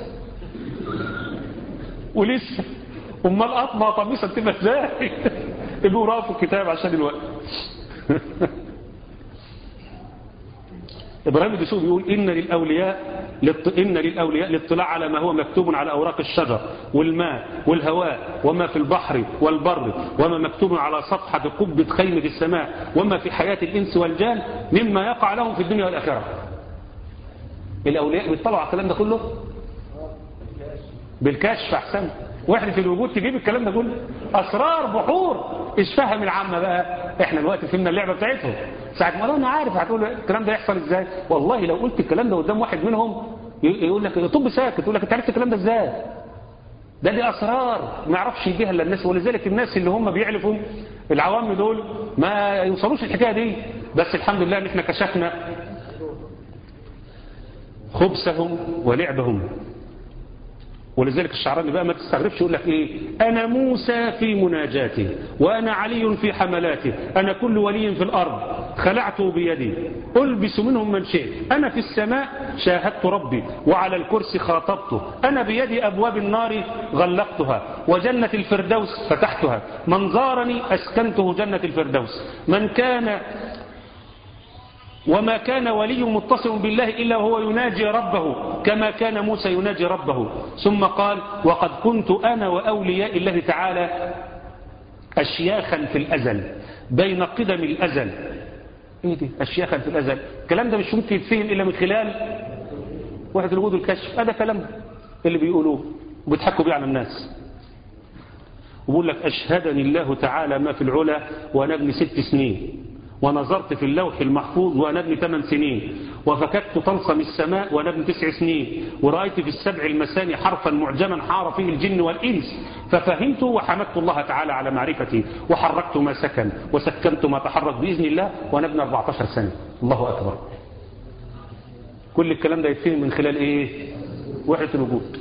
ولسه امال اطمع طميسه تبقى ازاي يبقوا رافوا الكتاب عشان الوقت ابراهيم الدسوقي بيقول ان للاولياء للط- ان للاولياء الاطلاع على ما هو مكتوب على اوراق الشجر والماء والهواء وما في البحر والبر وما مكتوب على صفحه قبه خيمه السماء وما في حياه الانس والجان مما يقع لهم في الدنيا والاخره الاولياء بيطلعوا على الكلام ده كله بالكشف احسن وحدة الوجود تجيب الكلام ده كله اسرار بحور ايش فهم العامة بقى احنا دلوقتي فهمنا اللعبة بتاعتهم ساعة ما قالوا انا عارف هتقول الكلام ده يحصل ازاي والله لو قلت الكلام ده قدام واحد منهم ي- يقول لك طب ساكت يقول لك انت عرفت الكلام ده ازاي ده دي اسرار ما يعرفش يجيها الا الناس ولذلك الناس اللي هم بيعرفوا العوام دول ما يوصلوش الحكايه دي بس الحمد لله ان احنا كشفنا خبثهم ولعبهم ولذلك الشعراني بقى ما تستغربش يقول لك ايه انا موسى في مناجاته وانا علي في حملاته انا كل ولي في الارض خلعته بيدي البس منهم من شئت انا في السماء شاهدت ربي وعلى الكرسي خاطبته انا بيدي ابواب النار غلقتها وجنة الفردوس فتحتها من زارني اسكنته جنة الفردوس من كان وما كان ولي متصل بالله إلا وهو يناجي ربه كما كان موسى يناجي ربه ثم قال وقد كنت أنا وأولياء الله تعالى أشياخا في الأزل بين قدم الأزل إيه دي أشياخا في الأزل الكلام ده مش ممكن يتفهم إلا من خلال واحد الوجود الكشف هذا كلام اللي بيقولوه وبيضحكوا بيه على الناس وبقول لك أشهدني الله تعالى ما في العلا وأنا ابن ست سنين ونظرت في اللوح المحفوظ وأنا ابن ثمان سنين وفككت طلسم السماء وأنا ابن تسع سنين ورأيت في السبع المثاني حرفا معجما حار فيه الجن والإنس ففهمت وحمدت الله تعالى على معرفتي وحركت ما سكن وسكنت ما تحرك بإذن الله وأنا ابن 14 سنة الله أكبر كل الكلام ده يتفهم من خلال إيه وحدة الوجود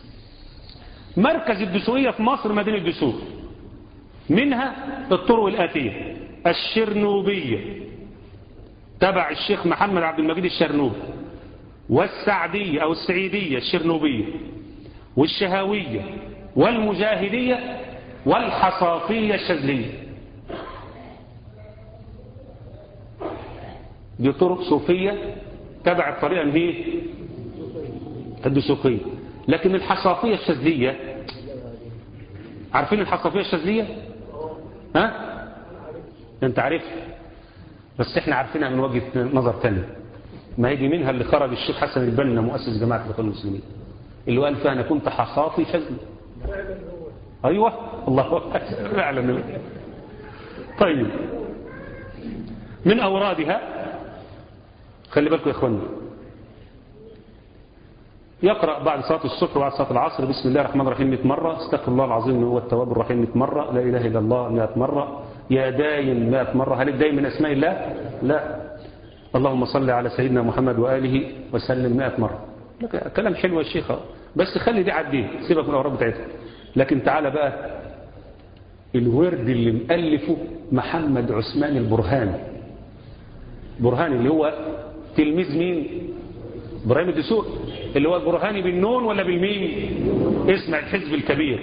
مركز الدسوقية في مصر مدينة دسوق منها الطرق الآتية الشرنوبية تبع الشيخ محمد عبد المجيد الشرنوبي والسعدية أو السعيدية الشرنوبية والشهوية والمجاهدية والحصافية الشاذلية دي طرق صوفية تبع الطريقة اللي هي الدسوقية لكن الحصافية الشاذلية عارفين الحصافية الشاذلية ها انت عارف بس احنا عارفينها من وجهة نظر تاني ما يجي منها اللي خرج الشيخ حسن البنا مؤسس جماعة الإخوان المسلمين اللي قال فيها انا كنت حصافي شاذلي ايوه الله فعلا طيب من اورادها خلي بالكم يا اخوانا يقرأ بعد صلاة الصبح وبعد صلاة العصر بسم الله الرحمن الرحيم 100 مرة استغفر الله العظيم هو التواب الرحيم 100 مرة لا إله إلا الله 100 مرة يا دايم 100 مرة هل الدايم من أسماء الله؟ لا اللهم صل على سيدنا محمد وآله وسلم 100 مرة لك كلام حلو يا شيخ بس خلي دي عديه سيبك من الأوراق بتاعتها لكن تعالى بقى الورد اللي مؤلفه محمد عثمان البرهاني برهاني اللي هو تلميذ مين ابراهيم الدسوق اللي هو البرهاني بالنون ولا بالميم اسمع الحزب الكبير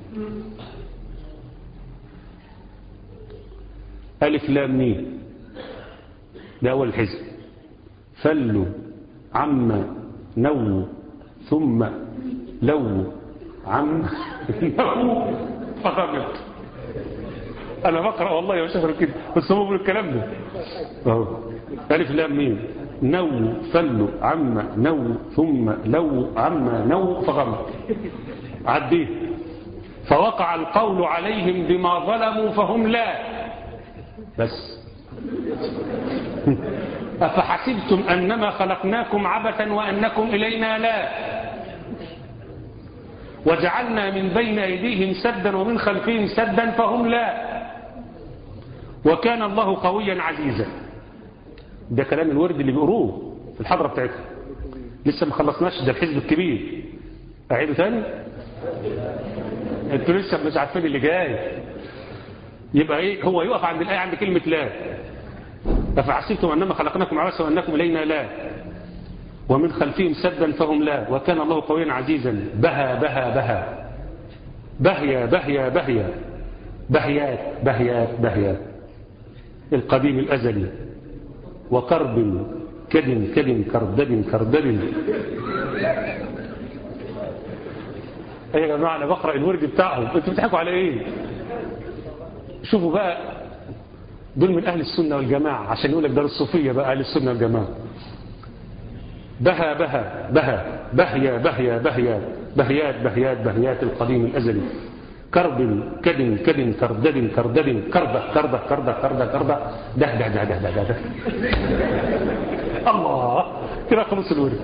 ألف لام ميم ده أول الحزب فلوا عم نو ثم لو عم نو فغمت أنا بقرأ والله يا شيخ كده بس هم بيقولوا الكلام ده أهو ألف لام ميم نو فلوا عم نو ثم لو عم نو فغمت عديه فوقع القول عليهم بما ظلموا فهم لا بس أفحسبتم أنما خلقناكم عبثا وأنكم إلينا لا وجعلنا من بين أيديهم سدا ومن خلفهم سدا فهم لا وكان الله قويا عزيزا ده كلام الورد اللي بيقروه في الحضرة بتاعتهم لسه ما خلصناش ده الحزب الكبير أعيده تاني انتوا لسه مش عارفين اللي جاي يبقى ايه هو يقف عند الآية عند كلمة لا أفحسبتم أنما خلقناكم عبثا وأنكم إلينا لا ومن خلفهم سدا فهم لا وكان الله قويا عزيزا بها بها بها بهيا بهيا بهيا بهيات بهيات بهيات القديم الأزلي وكرب كدم كدم كردب كردب ايه يا جماعه انا بقرا الورد بتاعهم انتوا بتضحكوا على ايه شوفوا بقى دول من اهل السنه والجماعه عشان يقول لك ده الصوفيه بقى اهل السنه والجماعه بها بها بها بهيا بهيا بهيا بهيات بهيات بهيات القديم الازلي كرب كدم كدم كردب كردب كربة كربة كربة كربة كربة ده ده ده ده ده ده, ده. الله كده خلص الورد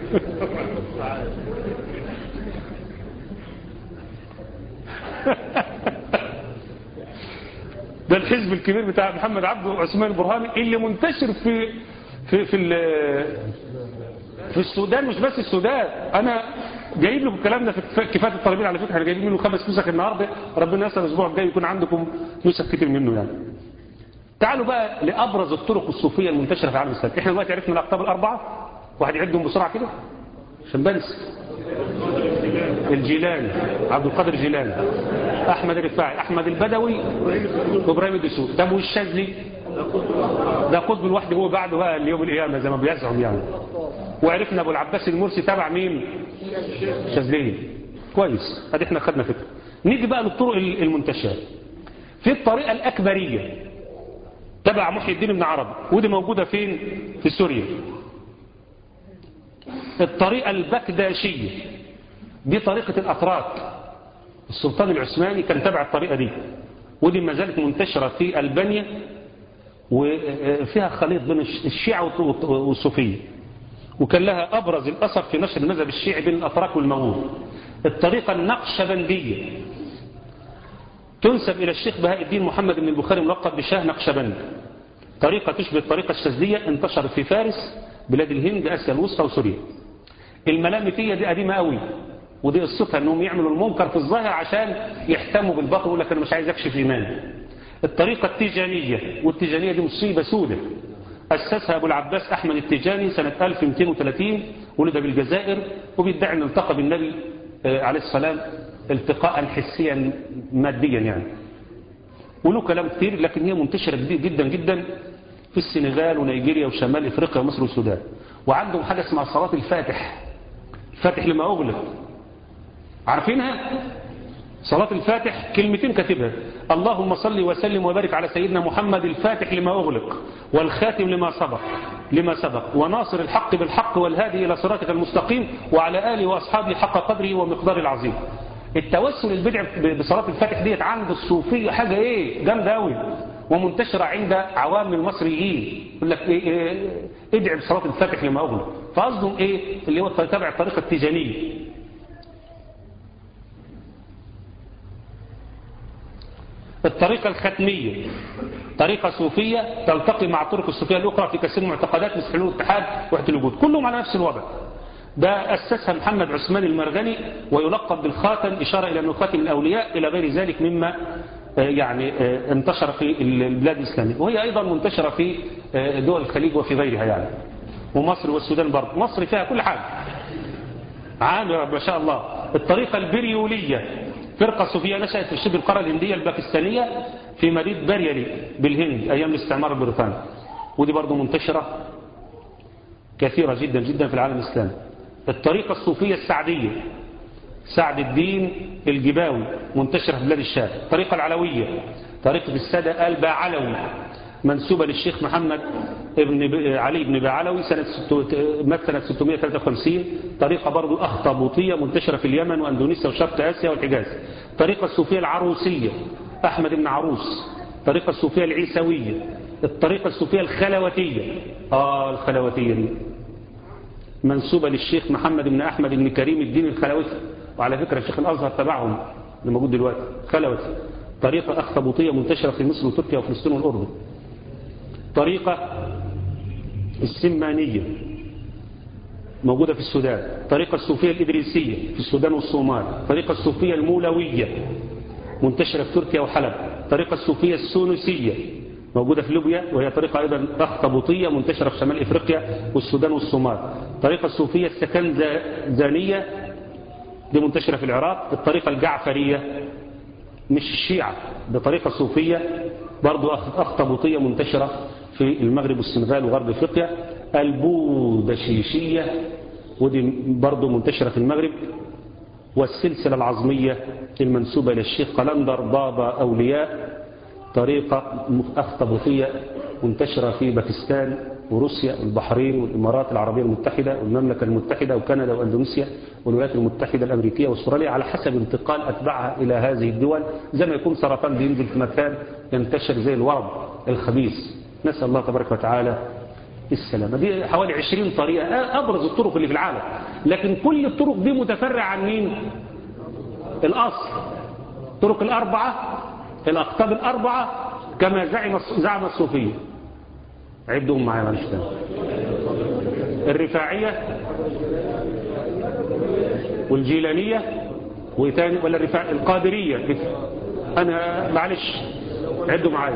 ده الحزب الكبير بتاع محمد عبده وعثمان البرهاني اللي منتشر في في في في السودان مش بس السودان انا جايب لكم الكلام ده في كفايه الطالبين على فكره احنا جايبين منه خمس نسخ النهارده ربنا يسر الاسبوع الجاي يكون عندكم نسخ كتير منه يعني تعالوا بقى لابرز الطرق الصوفيه المنتشره في العالم الاسلامي احنا دلوقتي عرفنا الاقطاب الاربعه واحد يعدهم بسرعه كده عشان بنسى الجيلاني عبد القادر الجيلاني احمد الرفاعي احمد البدوي وابراهيم الدسوقي طب والشاذلي ده قطب لوحده هو بعده بقى اليوم القيامه زي ما بيزعم يعني وعرفنا ابو العباس المرسي تبع مين الشاذلي كويس ادي احنا خدنا فكره نيجي بقى للطرق المنتشره في الطريقه الاكبريه تبع محي الدين بن عربي ودي موجوده فين في سوريا الطريقه البكداشيه دي طريقه الاتراك السلطان العثماني كان تبع الطريقه دي ودي ما زالت منتشره في البانيا وفيها خليط بين الشيعة والصوفية وكان لها أبرز الأثر في نشر المذهب الشيعي بين الأتراك والمغول الطريقة النقشبندية تنسب إلى الشيخ بهاء الدين محمد بن البخاري ملقب بشاه نقشبند طريقة تشبه الطريقة الشاذلية انتشرت في فارس بلاد الهند آسيا الوسطى وسوريا الملامتية دي قديمة قوي ودي قصتها انهم يعملوا المنكر في الظاهر عشان يحتموا بالباطل يقول لك انا مش عايز اكشف ايماني الطريقة التيجانية والتيجانية دي مصيبة سودة أسسها أبو العباس أحمد التيجاني سنة 1230 ولد بالجزائر وبيدعي أن التقى بالنبي عليه السلام التقاء حسيا ماديا يعني وله كلام كتير لكن هي منتشرة جدا جدا في السنغال ونيجيريا وشمال إفريقيا ومصر والسودان وعندهم حاجة اسمها صلاة الفاتح الفاتح لما أغلق عارفينها؟ صلاة الفاتح كلمتين كاتبها اللهم صل وسلم وبارك على سيدنا محمد الفاتح لما أغلق والخاتم لما سبق لما سبق وناصر الحق بالحق والهادي إلى صراطك المستقيم وعلى آله وأصحابه حق قدره ومقدار العظيم التوسل البدع بصلاة الفاتح ديت عند الصوفية حاجة ايه جامدة قوي ومنتشرة عند عوام المصريين يقول لك إيه إيه ادعي بصلاة الفاتح لما أغلق فقصدهم ايه اللي هو تبع الطريقة التيجانية الطريقة الختمية طريقة صوفية تلتقي مع طرق الصوفية الأخرى في كثير من المعتقدات مثل حلول الاتحاد وحدة الوجود كلهم على نفس الوضع ده أسسها محمد عثمان المرغني ويلقب بالخاتم إشارة إلى أنه خاتم الأولياء إلى غير ذلك مما يعني انتشر في البلاد الإسلامية وهي أيضا منتشرة في دول الخليج وفي غيرها يعني ومصر والسودان برضه مصر فيها كل حاجة عامرة ما شاء الله الطريقة البريولية فرقة صوفية نشأت في شبه القارة الهندية الباكستانية في مدينة بريالي بالهند أيام الاستعمار البريطاني ودي برضه منتشرة كثيرة جدا جدا في العالم الإسلامي الطريقة الصوفية السعدية سعد الدين الجباوي منتشرة في بلاد الشام الطريقة العلوية طريقة السادة الباعلوي منسوبة للشيخ محمد ابن علي بن بعلوي سنة مات سنة 653 طريقة برضو أخطبوطية منتشرة في اليمن وأندونيسيا وشرق آسيا والحجاز طريقة الصوفية العروسية أحمد بن عروس طريقة الصوفية العيسوية الطريقة الصوفية الخلوتية آه الخلوتية دي منسوبة للشيخ محمد بن أحمد بن كريم الدين الخلوتي وعلى فكرة الشيخ الأزهر تبعهم اللي موجود دلوقتي خلوتي طريقة أخطبوطية منتشرة في مصر وتركيا وفلسطين والأردن طريقة السمانية موجودة في السودان طريقة الصوفية الإدريسية في السودان والصومال طريقة الصوفية المولوية منتشرة في تركيا وحلب طريقة الصوفية السونسية موجودة في ليبيا وهي طريقة أيضا أخطبوطية منتشرة في شمال إفريقيا والسودان والصومال طريقة الصوفية السكنزانية دي منتشرة في العراق الطريقة الجعفرية مش الشيعة بطريقة صوفية برضو أخطبوطية منتشرة في المغرب والسنغال وغرب أفريقيا البودشيشية ودي برضو منتشرة في المغرب والسلسلة العظمية المنسوبة للشيخ قلندر بابا أولياء طريقة أخطبوطية منتشرة في باكستان وروسيا والبحرين والإمارات العربية المتحدة والمملكة المتحدة وكندا وأندونيسيا والولايات المتحدة الأمريكية واستراليا على حسب انتقال أتباعها إلى هذه الدول زي ما يكون سرطان بينزل في مكان ينتشر زي الورم الخبيث نسأل الله تبارك وتعالى السلامة دي حوالي 20 طريقة أبرز الطرق اللي في العالم لكن كل الطرق دي متفرع عن مين الأصل طرق الأربعة الأقطاب الأربعة كما زعم زعم الصوفية عدهم معايا معلش تاني الرفاعية والجيلانية وتاني ولا الرفاع القادرية أنا معلش عدوا معايا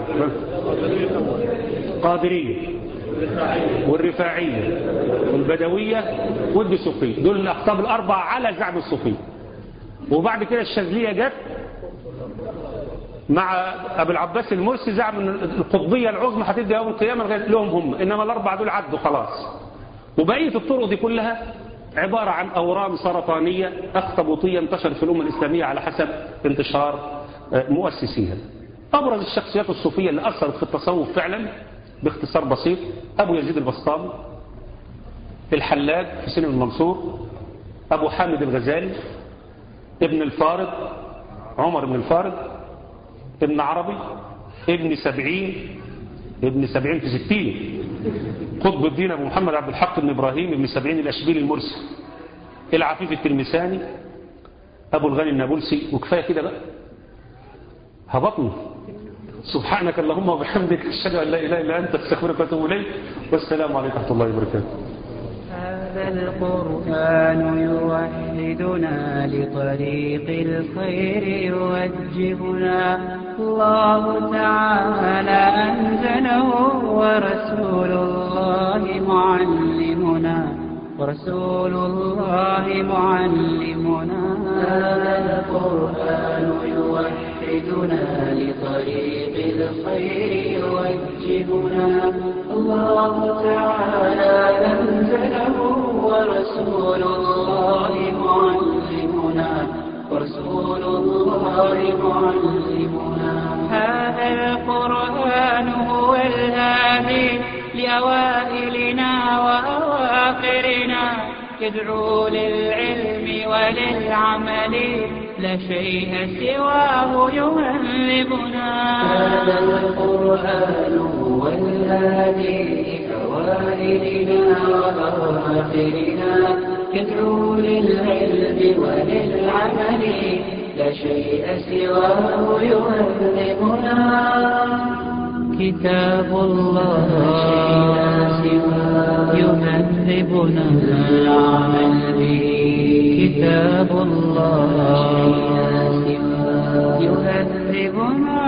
قادرية والرفاعية والبدوية والدسوقية دول الأقطاب الأربعة على زعم الصوفية وبعد كده الشاذلية جت مع أبو العباس المرسي زعم ان القطبية العظمى هتدي يوم القيامة لهم هم إنما الأربعة دول عدوا خلاص وبقية الطرق دي كلها عبارة عن أورام سرطانية أخطبوطية انتشرت في الأمة الإسلامية على حسب انتشار مؤسسيها أبرز الشخصيات الصوفية اللي أثرت في التصوف فعلا باختصار بسيط أبو يزيد البسطامي الحلاج في سينما المنصور أبو حامد الغزالي ابن الفارض عمر بن الفارض ابن عربي ابن سبعين ابن سبعين في ستين قطب الدين أبو محمد عبد الحق بن إبراهيم ابن سبعين الأشبيل المرسي العفيف التلمساني أبو الغني النابلسي وكفاية كده بقى هبطني سبحانك اللهم وبحمدك أشهد أن لا إله إلا أنت استغفرك وأتوب إليك والسلام عليكم ورحمة الله وبركاته هذا القرآن يوحدنا لطريق الخير يوجهنا الله تعالى أنزله ورسول الله معلمنا ورسول الله معلمنا هذا القرآن يوحدنا لطريق الخير يوجهنا الله تعالى أنزله ورسول الله معلمنا ورسول الله معلمنا هذا القرآن هو الهادي لأوائلنا وأواخرنا يدعو للعلم وللعمل لا شيء سواه يهذبنا هذا القرآن هو الهادي لأوائلنا وأواخرنا يدعو للعلم وللعمل لا شيء سواه يهذبنا كتاب الله يهذبنا العمل به كتاب الله يهذبنا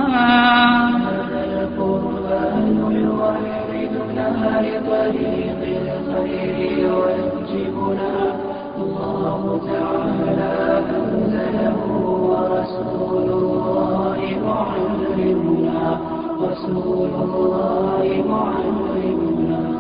القرآن يوحدنا لطريق الخير يوجهنا الله تعالى أنزله ورسول الله معلمنا رسول الله معلمنا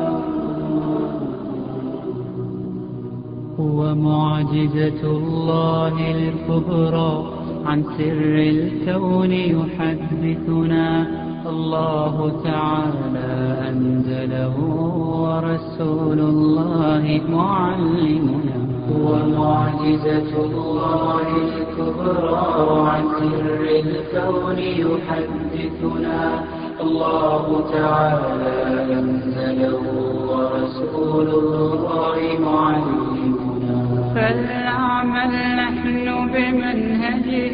هو معجزة الله الكبرى عن سر الكون يحدثنا الله تعالى أنزله ورسول الله معلمنا هو معجزة الله الكبرى عن سر الكون يحدثنا الله تعالى أنزله ورسول الله معلمنا فلنعمل نحن بمنهجه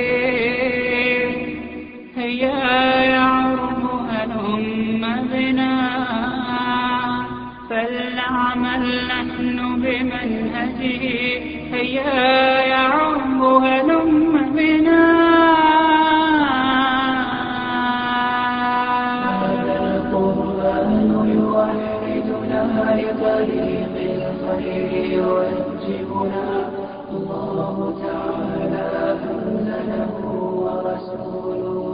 هيا يعرب هلم بنا فلنعمل نحن بمنهجه هيا يعرب هلم بنا هذا القرآن يوحدنا لطريق الخير يوجهنا الله تعالى أنزله ورسوله